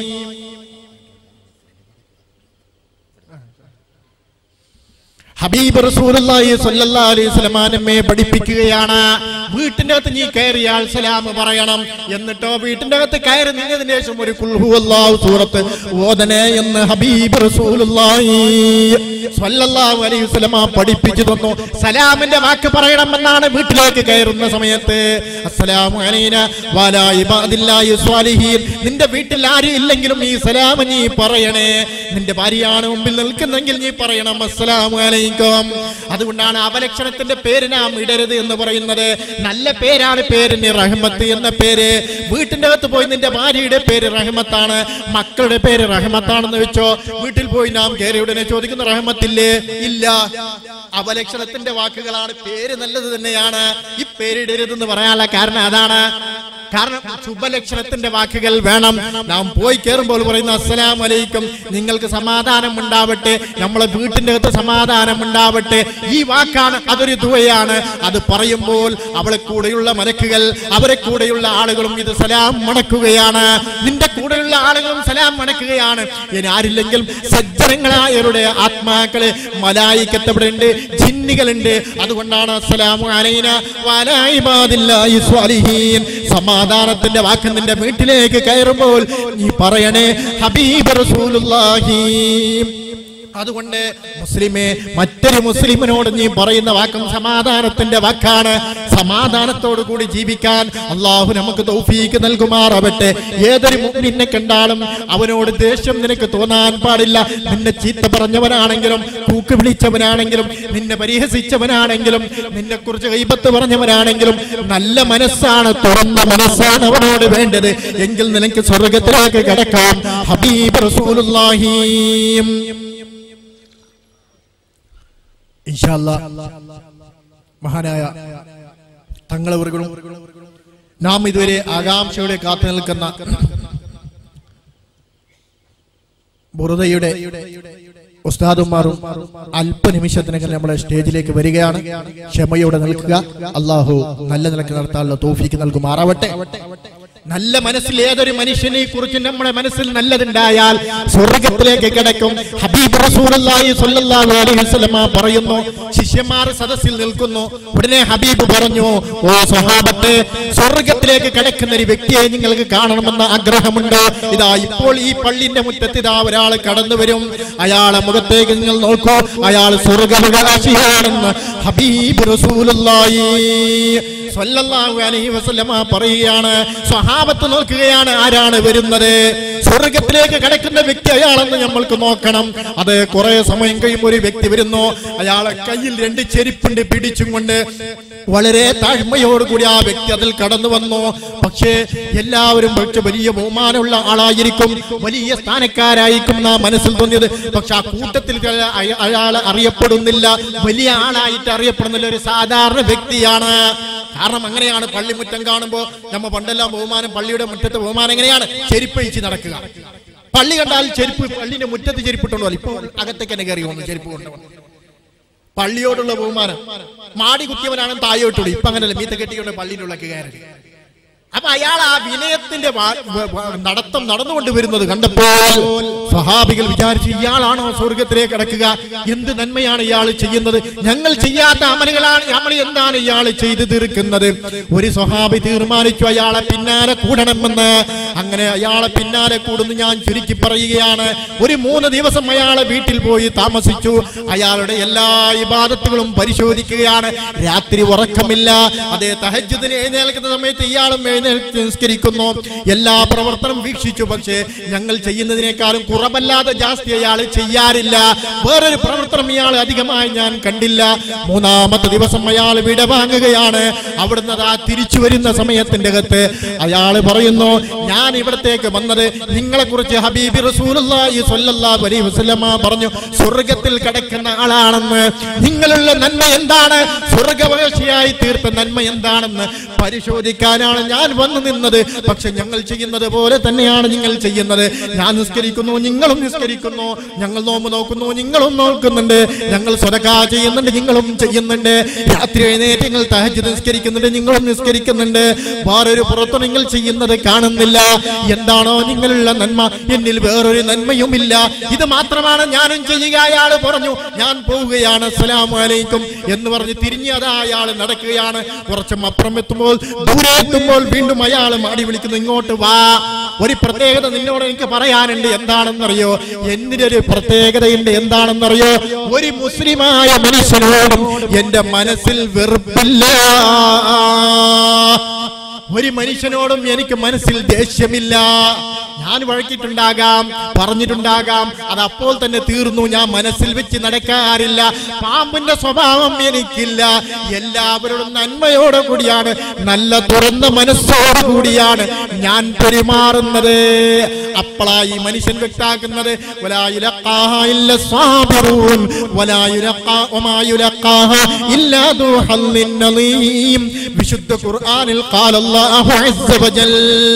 ഹബീബ് റസൂലുള്ളാഹി സ്വല്ലല്ലാഹു അലൈഹി വസല്ലമ നമ്മെ പഠിപ്പിക്കുകയാണ് വീട്ടിന്റെ അകത്ത് നീ കയറിയാൽ സലാം പറയണം എന്നിട്ടോ വീട്ടിന്റെ അകത്ത് കയറി നിന്നതിന് ശേഷം ഒരു കുൽ ഹുവല്ലാഹു സൂറത്ത് ഓതനെ എന്ന് ഹബീബ് റസൂലുള്ളാഹി സ്വല്ലല്ലാഹു അലൈഹി വസല്ലമ പഠിപ്പിച്ചു തന്നു സലാമിന്റെ വാക്ക് പറയണമെന്നാണ് വീട്ടിലേക്ക് കയറുന്ന സമയത്ത് അസ്സലാമു അലൈന വലാ ഇബാദില്ലാഹി സ്വാലിഹീൻ നിന്റെ വീട്ടിൽ ആരും ഇല്ലെങ്കിലും ഈ സലാം നീ പറയണേ നിന്റെ ഭാര്യയാണ് മുമ്പിൽ നിൽക്കുന്നെങ്കിൽ നീ പറയണം അസ്സലാമു അലൈക്കും അതുകൊണ്ടാണ് അവലക്ഷണത്തിന്റെ പേര് നാം ഇടരുത് എന്ന് പറയുന്നത് നല്ല പേരാണ് പേരിന് റഹ്മത്ത് എന്ന പേര് വീട്ടിന്റെ അകത്ത് പോയി നിന്റെ ഭാര്യയുടെ പേര് റഹ്മത്താണ് മക്കളുടെ പേര് റഹ്മത്താണെന്ന് വെച്ചോ വീട്ടിൽ പോയി നാം കയറി ഉടനെ ചോദിക്കുന്ന റഹ്മത്തില്ലേ ഇല്ല അവലക്ഷണത്തിന്റെ വാക്കുകളാണ് പേര് നല്ലത് തന്നെയാണ് ഈ പേരിടരുതെന്ന് പറയാനുള്ള കാരണം അതാണ് കാരണം ശുഭലക്ഷണത്തിന്റെ വാക്കുകൾ വേണം നാം പോയി കയറുമ്പോൾ പറയുന്ന അസ്സലാം വലൈക്കും നിങ്ങൾക്ക് സമാധാനം ഉണ്ടാവട്ടെ നമ്മളെ വീട്ടിന്റെ അകത്ത് സമാധാനം ഉണ്ടാവട്ടെ ഈ വാക്കാണ് അതൊരു ദുവയാണ് അത് പറയുമ്പോൾ അവളെ കൂടെയുള്ള മലക്കുകൾ അവരെ കൂടെയുള്ള ആളുകളും ഇത് സലാം മടക്കുകയാണ് നിന്റെ കൂടെയുള്ള ആളുകളും സലാം മടക്കുകയാണ് ഇനി ആരില്ലെങ്കിലും സജ്ജനങ്ങളായവരുടെ ആത്മാക്കള് മലായിക്കത്തവിടെയുണ്ട് ജിന്നികളുണ്ട് അതുകൊണ്ടാണ് അസ്സലാമു അലൈന വഅലാ ഇബാദില്ലാഹി സ്വാലിഹീൻ സമാധാനത്തിന്റെ വാക്ക് നിന്റെ വീട്ടിലേക്ക് കയറുമ്പോൾ നീ പറയണേ ഹബീബ് റസൂലുള്ളാഹി അതുകൊണ്ട് മുസ്ലിമെ മറ്റൊരു മുസ്ലിമിനോട് നീ പറയുന്ന വാക്കും സമാധാനത്തിന്റെ വാക്കാണ് സമാധാനത്തോടു കൂടി ജീവിക്കാൻ അള്ളാഹു നമുക്ക് തൗഫീക്ക് നൽകുമാറാവട്ടെ ഏതൊരു മുഅ്മിനെ കണ്ടാലും അവനോട് ദേഷ്യം നിനക്ക് തോന്നാൻ പാടില്ല നിന്നെ ചീത്ത പറഞ്ഞവനാണെങ്കിലും കൂക്ക് വിളിച്ചവനാണെങ്കിലും നിന്നെ പരിഹസിച്ചവനാണെങ്കിലും നിന്നെ കുറിച്ച് കൈപത്ത് പറഞ്ഞവനാണെങ്കിലും നല്ല മനസ്സാണ് തുറന്ന മനസ്സാണ് അവനോട് വേണ്ടത് എങ്കിൽ നിനക്ക് സ്വർഗത്തിലേക്ക് കിടക്കാം ഹബീബ് റസൂലുള്ളാഹി ഇൻഷാ അല്ലാ മഹാനായ തങ്ങളവர்களுം നാം ഇതുവരെ ആകാംക്ഷയോടെ കാത്തു നിൽക്കുന്ന ബുറുദയുടെ ഉസ്താദുമാറും അല്പനിമിഷത്തിനകം നമ്മുടെ സ്റ്റേജിലേക്ക് വരികയാണ് ക്ഷമയോടെ നിൽക്കുക അള്ളാഹു നല്ല നിലക്ക് നടത്താനുള്ള തോഫിക്ക് നൽകുമാറാവട്ടെ നല്ല മനസ്സിൽ ഏതൊരു മനുഷ്യനെ കുറിച്ച് നമ്മുടെ മനസ്സിൽ നല്ലതുണ്ടായാൽ സ്വർഗത്തിലേക്ക് കിടക്കും ഹബീബ് റസൂലുള്ളാഹി സ്വല്ലല്ലാഹു അലൈഹി വസല്ലമ പറയുന്നു ശിഷ്യന്മാർ സദസ്സിൽ നിൽക്കുന്നു ഉടനെ ഹബീബ് പറഞ്ഞു ഓ സ്വഹാബത്തെ സ്വർഗത്തിലേക്ക് കിടക്കുന്ന ഒരു വ്യക്തിയെ നിങ്ങൾക്ക് കാണണമെന്ന് ആഗ്രഹമുണ്ട് ഇതാ ഇപ്പോൾ ഈ പള്ളിന്റെ മുറ്റത്ത് ഇതാ ഒരാൾ കടന്നു വരും അയാളെ മുഖത്തേക്ക് നിങ്ങൾ നോക്കൂ അയാൾ സ്വർഗാശിയാണെന്ന് ഹബീബ് റസൂലുള്ളാഹി സ്വല്ലല്ലാഹു അലൈഹി വസല്ലമ പറയുകയാണ് സ്വഹാബത്ത് നോക്കുകയാണ് ആരാണ് വരുന്നത് സ്വർഗത്തിലേക്ക് കടക്കുന്ന വ്യക്തി അയാളെന്ന് നമ്മൾക്ക് നോക്കണം അത് കുറെ സമയം കഴിയുമ്പോൾ ഒരു വ്യക്തി വരുന്നു അയാളെ കയ്യിൽ രണ്ട് ചെരുപ്പുണ്ട് പിടിച്ചും കൊണ്ട് വളരെ താഴ്മയോടുകൂടി ആ വ്യക്തി അതിൽ കടന്നു വന്നു പക്ഷേ എല്ലാവരും പക്ഷെ വലിയ ബഹുമാനമുള്ള ആളായിരിക്കും വലിയ സ്ഥാനക്കാരായിരിക്കും നാ മനസ്സിൽ തോന്നിയത് പക്ഷെ ആ കൂട്ടത്തിൽ ചില അയ- അയാൾ അറിയപ്പെടുന്നില്ല വലിയ ആളായിട്ട് അറിയപ്പെടുന്നില്ല ഒരു സാധാരണ വ്യക്തിയാണ് കാരണം അങ്ങനെയാണ് പള്ളിമുറ്റം കാണുമ്പോൾ നമ്മ പണ്ടെല്ലാം ബഹുമാനം പള്ളിയുടെ മുറ്റത്ത് ബഹുമാനം എങ്ങനെയാണ് ചെരുപ്പ് അഴിച്ച് നടക്കുക പള്ളി കണ്ടാൽ ചെരുപ്പ് പള്ളിന്റെ മുറ്റത്ത് ചെരുപ്പിട്ടുണ്ടോ ഇപ്പോൾ അകത്തേക്ക് തന്നെ കയറി വന്നു ചെരുപ്പ് കൊണ്ടുവന്നു പള്ളിയോടുള്ള ബഹുമാനം മാടി കുത്തിയവനാണ് തായോട്ടുള്ളൂ ഇപ്പൊ അങ്ങനെയല്ല മീത്ത കെട്ടിക്കൊണ്ട് പള്ളിയുടെ ഉള്ളക്ക് കയറി അപ്പൊ അയാൾ ആ വിനയത്തിന്റെ വാ- വ- വ- നടത്തം നടന്നുകൊണ്ട് വരുന്നത് കണ്ടപ്പോൾ സ്വഹാബികൾ വിചാരിച്ചു ഇയാളാണോ സ്വർഗത്തിലേക്ക് കിടക്കുക എന്ത് നന്മയാണ് ഇയാൾ ചെയ്യുന്നത് ഞങ്ങൾ ചെയ്യാത്ത അമലുകളാണ് നമ്മൾ എന്താണ് ഇയാൾ ചെയ്തു തീർക്കുന്നത് ഒരു സ്വഹാബി തീർമാനിച്ചു അയാളെ പിന്നാലെ കൂടണമെന്ന് അങ്ങനെ അയാളെ പിന്നാലെ കൂടുന്നു ഞാൻ ചുരുക്കി പറയുകയാണ് ഒരു മൂന്ന് ദിവസം അയാളെ വീട്ടിൽ പോയി താമസിച്ചു അയാളുടെ എല്ലാ ഇബാദത്തുകളും പരിശോധിക്കുകയാണ് രാത്രി ഉറക്കമില്ല അതേ തഹജ്ജുദിന് എഴുന്നേൽക്കുന്ന സമയത്ത് ഇയാളും എഴുന്നേൽത്ത് നിസ്കരിക്കുന്നു എല്ലാ പ്രവർത്തനം വീക്ഷിച്ചു പക്ഷേ ഞങ്ങൾ ചെയ്യുന്നതിനേക്കാളും കുറവല്ലാതെ ജാസ്തി അയാൾ ചെയ്യാറില്ല വേറൊരു പ്രവർത്തനം ഇയാൾ അധികമായി ഞാൻ കണ്ടില്ല മൂന്നാമത്തെ ദിവസം അയാൾ വിട വാങ്ങുകയാണ് അവിടുന്ന് അതാ തിരിച്ചു വരുന്ന സമയത്തിന്റെ അകത്ത് അയാൾ പറയുന്നു ഞാൻ ഇവിടത്തേക്ക് വന്നത് നിങ്ങളെ കുറിച്ച് ഹബീബി റസൂലുള്ളാഹി സ്വല്ലല്ലാഹു അലൈഹി വസല്ലമ പറഞ്ഞു സ്വർഗത്തിൽ കിടക്കുന്ന ആളാണെന്ന് നിങ്ങളുള്ള നന്മ എന്താണ് സ്വർഗവകാശിയായി തീർത്ത നന്മ എന്താണെന്ന് പരിശോധിക്കാനാണ് ഞാൻ വന്നു നിന്നത് പക്ഷെ ഞങ്ങൾ ചെയ്യുന്നത് പോലെ തന്നെയാണ് നിങ്ങൾ ചെയ്യുന്നത് ഞാൻ നിസ്കരിക്കുന്നു നിങ്ങളും നിസ്കരിക്കുന്നു ഞങ്ങൾ നോമ്പ് നോക്കുന്നു നിങ്ങളും നോക്കുന്നുണ്ട് ഞങ്ങൾ സ്വതക്ക ചെയ്യുന്നുണ്ട് നിങ്ങളും ചെയ്യുന്നുണ്ട് രാത്രി എഴുന്നേറ്റ് നിങ്ങൾ തഹജ്ജുദ് നിസ്കരിക്കുന്നുണ്ട് നിങ്ങളും നിസ്കരിക്കുന്നുണ്ട് വേറൊരു പുറത്ത് നിങ്ങൾ ചെയ്യുന്നത് കാണുന്നില്ല എന്താണോ നിങ്ങളുള്ള നന്മ എന്നിൽ വേറൊരു നന്മയുമില്ല ഇത് മാത്രമാണ് ഞാനും ചെയ്യുക അയാൾ പറഞ്ഞു ഞാൻ പോവുകയാണ് അസ്സലാമു അലൈക്കും എന്ന് പറഞ്ഞ് തിരിഞ്ഞ് അതാ അയാൾ നടക്കുകയാണ് കുറച്ചും അപ്പുറം എത്തുമ്പോൾ ദൂരെ എത്തുമ്പോൾ വീണ്ടും അയാൾ മാടി വിളിക്കുന്നു ഇങ്ങോട്ട് വാ ഒരു പ്രത്യേകത നിന്നോട് എനിക്ക് പറയാനുണ്ട് എന്താണെന്നറിയോ എന്നിന്റെ ഒരു പ്രത്യേകതയുണ്ട് എന്താണെന്നറിയോ ഒരു മുസ്ലിമായ മനുഷ്യനോടും എന്റെ മനസ്സിൽ വെറുപ്പില്ല ഒരു മനുഷ്യനോടും എനിക്ക് മനസ്സിൽ ദേഷ്യമില്ല ഞാൻ വഴക്കിയിട്ടുണ്ടാകാം പറഞ്ഞിട്ടുണ്ടാകാം അത് അപ്പോൾ തന്നെ തീർന്നു ഞാൻ മനസ്സിൽ വെച്ച് നടക്കാറില്ല പാമ്പിന്റെ സ്വഭാവം എനിക്കില്ല എല്ലാവരോടും നന്മയോടെ കൂടിയാണ് നല്ല തുറന്ന മനസ്സോടു കൂടിയാണ് ഞാൻ പെരുമാറുന്നത് അപ്പളായി മനുഷ്യൻ വ്യക്താക്കുന്നത് വലാ യുലഖാഹ ഇല്ല സ്വാബിറൂൻ വലാ യുലഖാ വമാ യുലഖാഹ ഇല്ലാ ദൂ ഹല്ലിൻ നളീം വിശുദ്ധ ഖുർആനിൽ ഖാല അല്ലാഹു അസ്സ വജൽ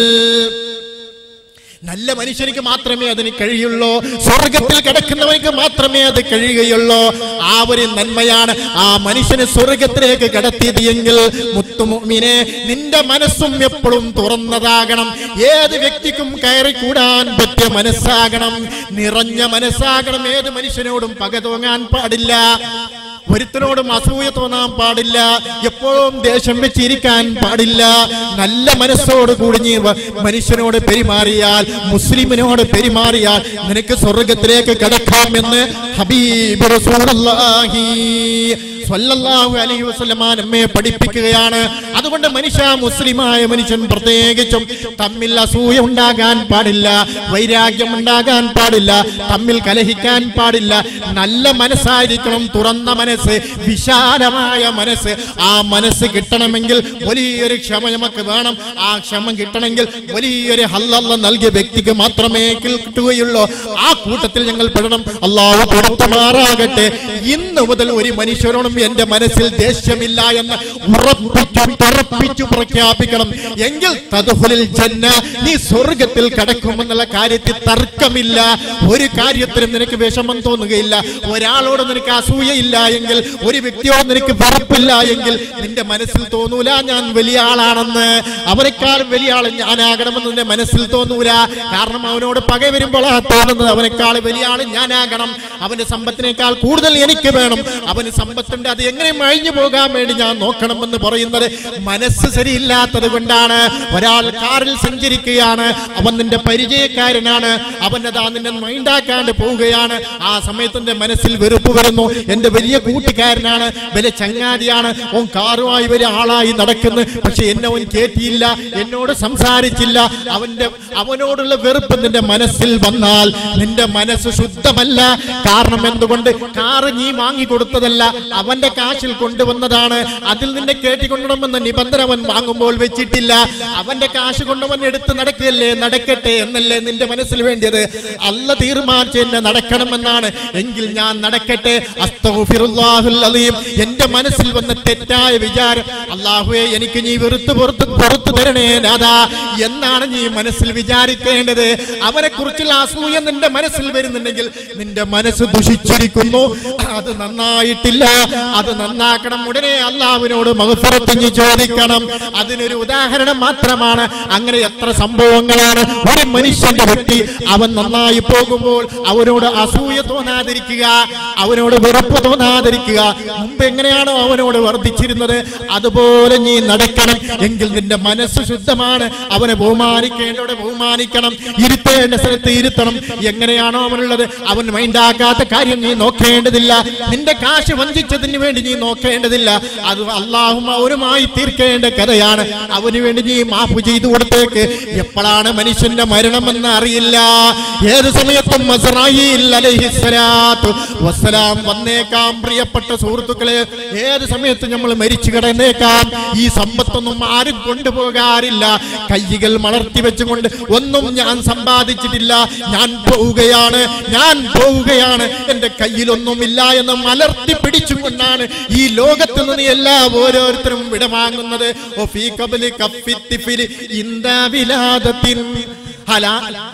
നല്ല മനുഷ്യനിക്ക് മാത്രമേ അതിന് കഴിയുള്ളൂ സ്വർഗത്തിൽ കിടക്കുന്നവനിക്ക് മാത്രമേ അത് കഴിയുകയുള്ളൂ ആ ഒരു നന്മയാണ് ആ മനുഷ്യനെ സ്വർഗത്തിലേക്ക് കടത്തിയത് എങ്കിൽ മുത്തുമുമിനെ നിന്റെ മനസ്സും എപ്പോഴും തുറന്നതാകണം ഏത് വ്യക്തിക്കും കയറി കൂടാൻ പറ്റിയ മനസ്സാകണം നിറഞ്ഞ മനസ്സാകണം ഏത് മനുഷ്യനോടും പക തോങ്ങാൻ പാടില്ല ഒരുത്തനോടും അസൂയ തോന്നാൻ പാടില്ല എപ്പോഴും ദേഷ്യം വെച്ചിരിക്കാൻ പാടില്ല നല്ല മനസ്സോട് കൂടി നീ വ- മനുഷ്യനോട് പെരുമാറിയാൽ മുസ്ലിമിനോട് പെരുമാറിയാൽ നിനക്ക് സ്വർഗത്തിലേക്ക് കടക്കാമെന്ന് ഹബീബ് റസൂലുള്ളാഹി സ്വല്ലല്ലാഹു അലൈഹി വസല്ലമ നമ്മെ പഠിപ്പിക്കുകയാണ് അതുകൊണ്ട് മനുഷ്യ മുസ്ലിമായ മനുഷ്യൻ പ്രത്യേകിച്ചും തമ്മിൽ അസൂയ ഉണ്ടാകാൻ പാടില്ല വൈരാഗ്യം ഉണ്ടാകാൻ പാടില്ല തമ്മിൽ കലഹിക്കാൻ പാടില്ല നല്ല മനസ്സായിരിക്കണം തുറന്ന മനസ്സ് വിശാലമായ മനസ്സ് ആ മനസ്സ് കിട്ടണമെങ്കിൽ വലിയൊരു ക്ഷമ നമുക്ക് വേണം ആ ക്ഷമ കിട്ടണമെങ്കിൽ വലിയൊരു ഹല്ലല്ല നൽകിയ വ്യക്തിക്ക് മാത്രമേ കിട്ടുകയുള്ളൂ ആ കൂട്ടത്തിൽ ഞങ്ങൾ പെടണം അള്ളാഹു കൊടുത്തമാറാകട്ടെ ഇന്ന് മുതൽ ഒരു മനുഷ്യരോടും എന്റെ മനസ്സിൽ ദേഷ്യമില്ല എന്ന് ഉറപ്പിച്ചു തറപ്പിച്ചു പ്രഖ്യാപിക്കണം എങ്കിൽ തതുഹുലിൽ ജന്ന നീ സ്വർഗത്തിൽ കടക്കുമെന്നുള്ള കാര്യത്തിൽ തർക്കമില്ല ഒരു കാര്യത്തിലും നിനക്ക് വിഷമം തോന്നുകയില്ല ഒരാളോട് നിനക്ക് അസൂയയില്ല എങ്കിൽ ഒരു വ്യക്തിയോട് നിനക്ക് വെറുപ്പില്ല എങ്കിൽ നിന്റെ മനസ്സിൽ തോന്നൂല ഞാൻ വലിയ ആളാണെന്ന് അവരെക്കാളും വലിയ ആൾ ഞാനാകണമെന്ന് നിന്റെ മനസ്സിൽ തോന്നൂല കാരണം അവനോട് പക വരുമ്പോഴാ തോന്നുന്നത് അവനേക്കാൾ വലിയ ആൾ ഞാനാകണം അവന്റെ സമ്പത്തിനേക്കാൾ കൂടുതൽ എനിക്ക് വേണം അവന് സമ്പത്തുണ്ട് അത് എങ്ങനെ മഴിഞ്ഞു പോകാൻ വേണ്ടി ഞാൻ നോക്കണമെന്ന് പറയുന്നത് മനസ്സ് ശരിയില്ലാത്തത് കൊണ്ടാണ് ഒരാൾ കാറിൽ സഞ്ചരിക്കുകയാണ് അവൻ നിന്റെ പരിചയക്കാരനാണ് അവനതാ നിന്നെ മൈൻഡാക്കാണ്ട് പോവുകയാണ് ആ സമയത്ത് എന്റെ മനസ്സിൽ വെറുപ്പ് വരുന്നു എന്റെ വലിയ കൂട്ടുകാരനാണ് വലിയ ചങ്ങാതിയാണ് ഓൻ കാറുമായി വലിയ ആളായി നടക്കുന്നു പക്ഷെ എന്നെ അവൻ കേട്ടിയില്ല എന്നോട് സംസാരിച്ചില്ല അവന്റെ അവനോടുള്ള വെറുപ്പ് നിന്റെ മനസ്സിൽ വന്നാൽ നിന്റെ മനസ്സ് ശുദ്ധമല്ല കാരണം എന്തുകൊണ്ട് കാറ് നീ വാങ്ങിക്കൊടുത്തതല്ല അവന്റെ കാശിൽ കൊണ്ടുവന്നതാണ് അതിൽ നിന്നെ കേട്ടിക്കൊണ്ടണമെന്ന നിബന്ധന അവൻ വാങ്ങുമ്പോൾ വെച്ചിട്ടില്ല അവന്റെ കാശ് കൊണ്ടവൻ എടുത്ത് നടക്കുകയല്ലേ നടക്കട്ടെ എന്നല്ലേ നിന്റെ മനസ്സിൽ വേണ്ടിയത് അല്ല തീരുമാനിച്ച് എന്നെ നടക്കണമെന്നാണ് എങ്കിൽ ഞാൻ നടക്കട്ടെ അസ്തഗ്ഫിറുല്ലാഹുൽ അലീം എന്റെ മനസ്സിൽ വന്ന തെറ്റായ വിചാരം അള്ളാഹുവെ എനിക്ക് നീ വെറുത്ത് പുറത്ത് പുറത്തു തരണേ നാഥാ എന്നാണ് നീ മനസ്സിൽ വിചാരിക്കേണ്ടത് അവനെ കുറിച്ചുള്ള അസൂയ നിന്റെ മനസ്സിൽ വരുന്നുണ്ടെങ്കിൽ നിന്റെ മനസ്സ് ദുഷിച്ചിരിക്കുന്നു അത് നന്നായിട്ടില്ല അത് നന്നാക്കണം ഉടനെ അള്ളാഹുവിനോട് മഹഫറത്തിഞ്ഞ് ചോദിക്കണം അതിനൊരു ഉദാഹരണം മാത്രമാണ് അങ്ങനെ എത്ര സംഭവങ്ങളാണ് ഒരു മനുഷ്യന്റെ വ്യക്തി അവൻ നന്നായി പോകുമ്പോൾ അവനോട് അസൂയ തോന്നാതിരിക്കുക അവനോട് വെറുപ്പ് തോന്നാതിരിക്കുക മുമ്പ് എങ്ങനെയാണോ അവനോട് വർദ്ധിച്ചിരുന്നത് അതുപോലെ നീ നടക്കണം എങ്കിൽ നിന്റെ മനസ്സ് ശുദ്ധമാണ് അവനെ ബഹുമാനിക്കേണ്ടവിടെ ബഹുമാനിക്കണം ഇരുത്തേണ്ട സ്ഥലത്ത് ഇരുത്തണം എങ്ങനെയാണോ അവനുള്ളത് അവൻ മൈൻഡാക്കാത്ത കാര്യം നീ നോക്കേണ്ടതില്ല നിന്റെ കാശ് വഞ്ചിച്ചതിന് വേണ്ടി നീ നോക്കേണ്ടതില്ല അത് അള്ളാഹും അവനുമായി തീർക്കേണ്ട കഥയാണ് അവന് വേണ്ടി നീ മാഫ് ചെയ്തു കൊടുത്തേക്ക് എപ്പോഴാണ് മനുഷ്യന്റെ മരണമെന്ന് അറിയില്ല ഏത് സമയത്തും അസ്രായീൽ അലൈഹിസ്സലാത്തു വസ്സലാം വന്നേക്കാം പ്രിയപ്പെട്ട സുഹൃത്തുക്കളെ ഏത് സമയത്ത് നമ്മൾ മരിച്ചു കിടന്നേക്കാം ഈ സമ്പത്തൊന്നും ആരും കൊണ്ടുപോകാറില്ല കൈകൾ മലർത്തി വെച്ചുകൊണ്ട് ഒന്നും ഞാൻ സമ്പാദിച്ചിട്ടില്ല ഞാൻ പോവുകയാണ് ഞാൻ പോവുകയാണ് എന്റെ കയ്യിലൊന്നുമില്ല എന്ന് മലർത്തി പിടിച്ചുകൊണ്ടാണ് ഈ ലോകത്ത് നിന്ന് എല്ലാ ഓരോരുത്തരും വിടവാങ്ങുന്നത് ഒഫീ കബലി കഫിത്തിഫിലി ഇന്ദാ വിലാദത്തിൻ ഹലാ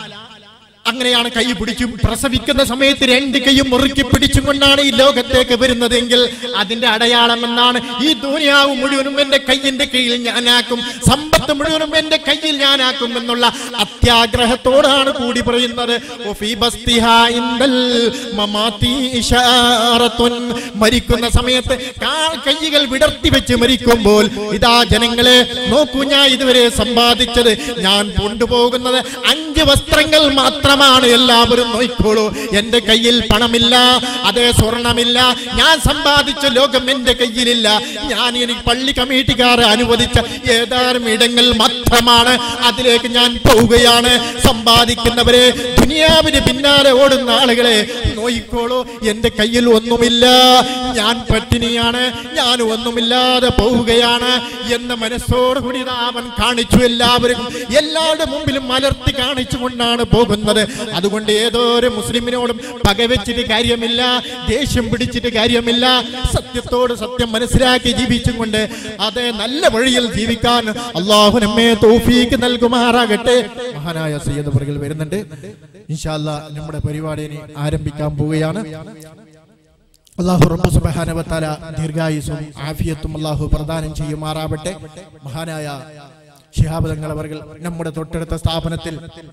അങ്ങനെയാണ് കൈ പിടിച്ചും പ്രസവിക്കുന്ന സമയത്ത് രണ്ട് കൈയും മുറുക്കി പിടിച്ചുകൊണ്ടാണ് ഈ ലോകത്തേക്ക് വരുന്നതെങ്കിൽ അതിന്റെ അടയാളം എന്നാണ് ഈ ദുനിയാവ് മുഴുവനും എന്റെ കയ്യിന്റെ കീഴിൽ ഞാനാക്കും സമ്പത്ത് മുഴുവനും എന്റെ കയ്യിൽ ഞാനാക്കും എന്നുള്ള അത്യാഗ്രഹത്തോടാണ് കൂടി പറയുന്നത് വഫീ ബസ്തിഹാ ഇൻദൽ മമാതി ഇശാറത്തുൻ. മരിക്കുന്ന സമയത്ത് കാ- കൈകൾ വിടർത്തി വെച്ച് മരിക്കുമ്പോൾ ഇതാ ജനങ്ങളെ നോക്കൂ ഞാൻ ഇതുവരെ സമ്പാദിച്ചത് ഞാൻ കൊണ്ടുപോകുന്നത് അഞ്ച് വസ്ത്രങ്ങൾ മാത്രമാണ് എല്ലാവരും നോക്കിക്കോളൂ എന്റെ കയ്യിൽ പണമില്ല അതേ സ്വർണമില്ല ഞാൻ സമ്പാദിച്ച ലോകം എന്റെ കയ്യിലില്ല ഞാൻ എനിക്ക് പള്ളി കമ്മിറ്റിക്കാർ അനുവദിച്ച ഏതാനും ഇടങ്ങൾ മാത്രമാണ് അതിലേക്ക് ഞാൻ പോവുകയാണ് സമ്പാദിക്കുന്നവരെ ദുനിയാവിന് പിന്നാലെ ഓടുന്ന ആളുകളെ നോയിക്കോളൂ എന്റെ കയ്യിൽ ഒന്നുമില്ല ഞാൻ പട്ടിണിയാണ് ഞാൻ ഒന്നുമില്ലാതെ പോവുകയാണ് എന്ന മനസ്സോടുകൂടി ഇതാ അവൻ കാണിച്ചു എല്ലാവരും എല്ലാവരുടെ മുമ്പിലും മലർത്തി കാണിച്ചുകൊണ്ടാണ് പോകുന്നത് അതുകൊണ്ട് ഏതോ ഒരു മുസ്ലിമിനോടും പകവെച്ചിട്ട് കാര്യമില്ല ദേഷ്യം പിടിച്ചിട്ട് കാര്യമില്ല സത്യത്തോട് സത്യം മനസ്സിലാക്കി ജീവിച്ചും കൊണ്ട് അതെ നല്ല വഴിയിൽ ജീവിക്കാൻ അള്ളാഹു നമ്മെ തൗഫീക്ക് നൽകുമാറാകട്ടെ മഹാനായ സയ്യദ് പുറകിൽ വരുന്നുണ്ട് ഇൻഷാല്ല നമ്മുടെ പരിപാടി ഇനി ആരംഭിക്കാൻ പോവുകയാണ് അള്ളാഹു റബ്ബു സുബ്ഹാനഹു വ തആല ദീർഘായുസ്സും ആഫിയത്തും അള്ളാഹു പ്രദാനം ചെയ്യുമാറാവട്ടെ മഹാനായ ശിഹാബ് തങ്ങൾ അവർ നമ്മുടെ തൊട്ടടുത്ത സ്ഥാപനത്തിൽ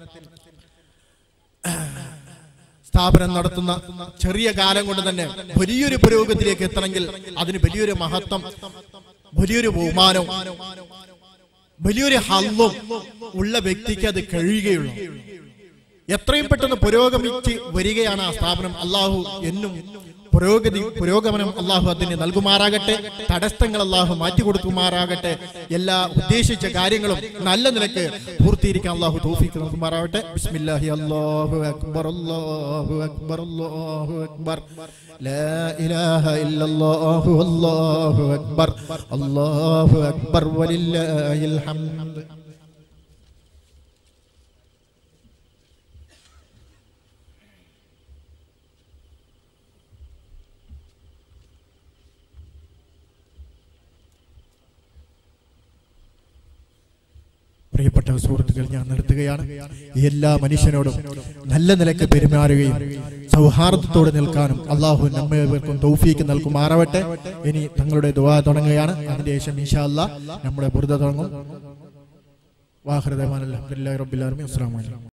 സ്ഥാപനം നടത്തുന്ന ചെറിയ കാലം കൊണ്ട് തന്നെ വലിയൊരു പുരോഗതിയിലേക്ക് എത്തണമെങ്കിൽ അതിന് വലിയൊരു മഹത്വം വലിയൊരു ബഹുമാനവും വലിയൊരു ഹല്ലും ഉള്ള വ്യക്തിക്ക് അത് കഴിയുകയുള്ളൂ എത്രയും പെട്ടെന്ന് പുരോഗമിച്ച് വരികയാണ് ആ സ്ഥാപനം അള്ളാഹു എന്നും പുരോഗതി പുരോഗമനം അള്ളാഹു അതിന് നൽകുമാറാകട്ടെ തടസ്സങ്ങൾ അള്ളാഹു മാറ്റിക്കൊടുക്കുമാറാകട്ടെ എല്ലാ ഉദ്ദേശിച്ച കാര്യങ്ങളും നല്ല നിലക്ക് പൂർത്തീകരിക്കാൻ അള്ളാഹു തോഫിക്ക് നൽകുമാറാകട്ടെ ബിസ്മില്ലാഹി അല്ലാഹു അക്ബർ അല്ലാഹു അക്ബർ അല്ലാഹു അക്ബർ لا إله إلا الله والله أكبر الله أكبر ولله الحمد പ്രിയപ്പെട്ട സുഹൃത്തുക്കൾ ഞാൻ നിർത്തുകയാണ് എല്ലാ മനുഷ്യനോടും നല്ല നിലക്ക് പെരുമാറുകയും സൗഹാർദ്ദത്തോടെ നിൽക്കാനും അള്ളാഹു നമ്മേവർക്കും തൗഫീക്ക് നൽകുമാറാവട്ടെ ഇനി തങ്ങളുടെ ദുവാ തുടങ്ങുകയാണ് അതിനുശേഷം ഇൻഷാ അല്ലാ നമ്മുടെ ബുറുദ തുടങ്ങും വാഹൃദമാൻ അലഹമുല്ലാ റബ്ബിലാലമി അസ്സാം വലൈക്കും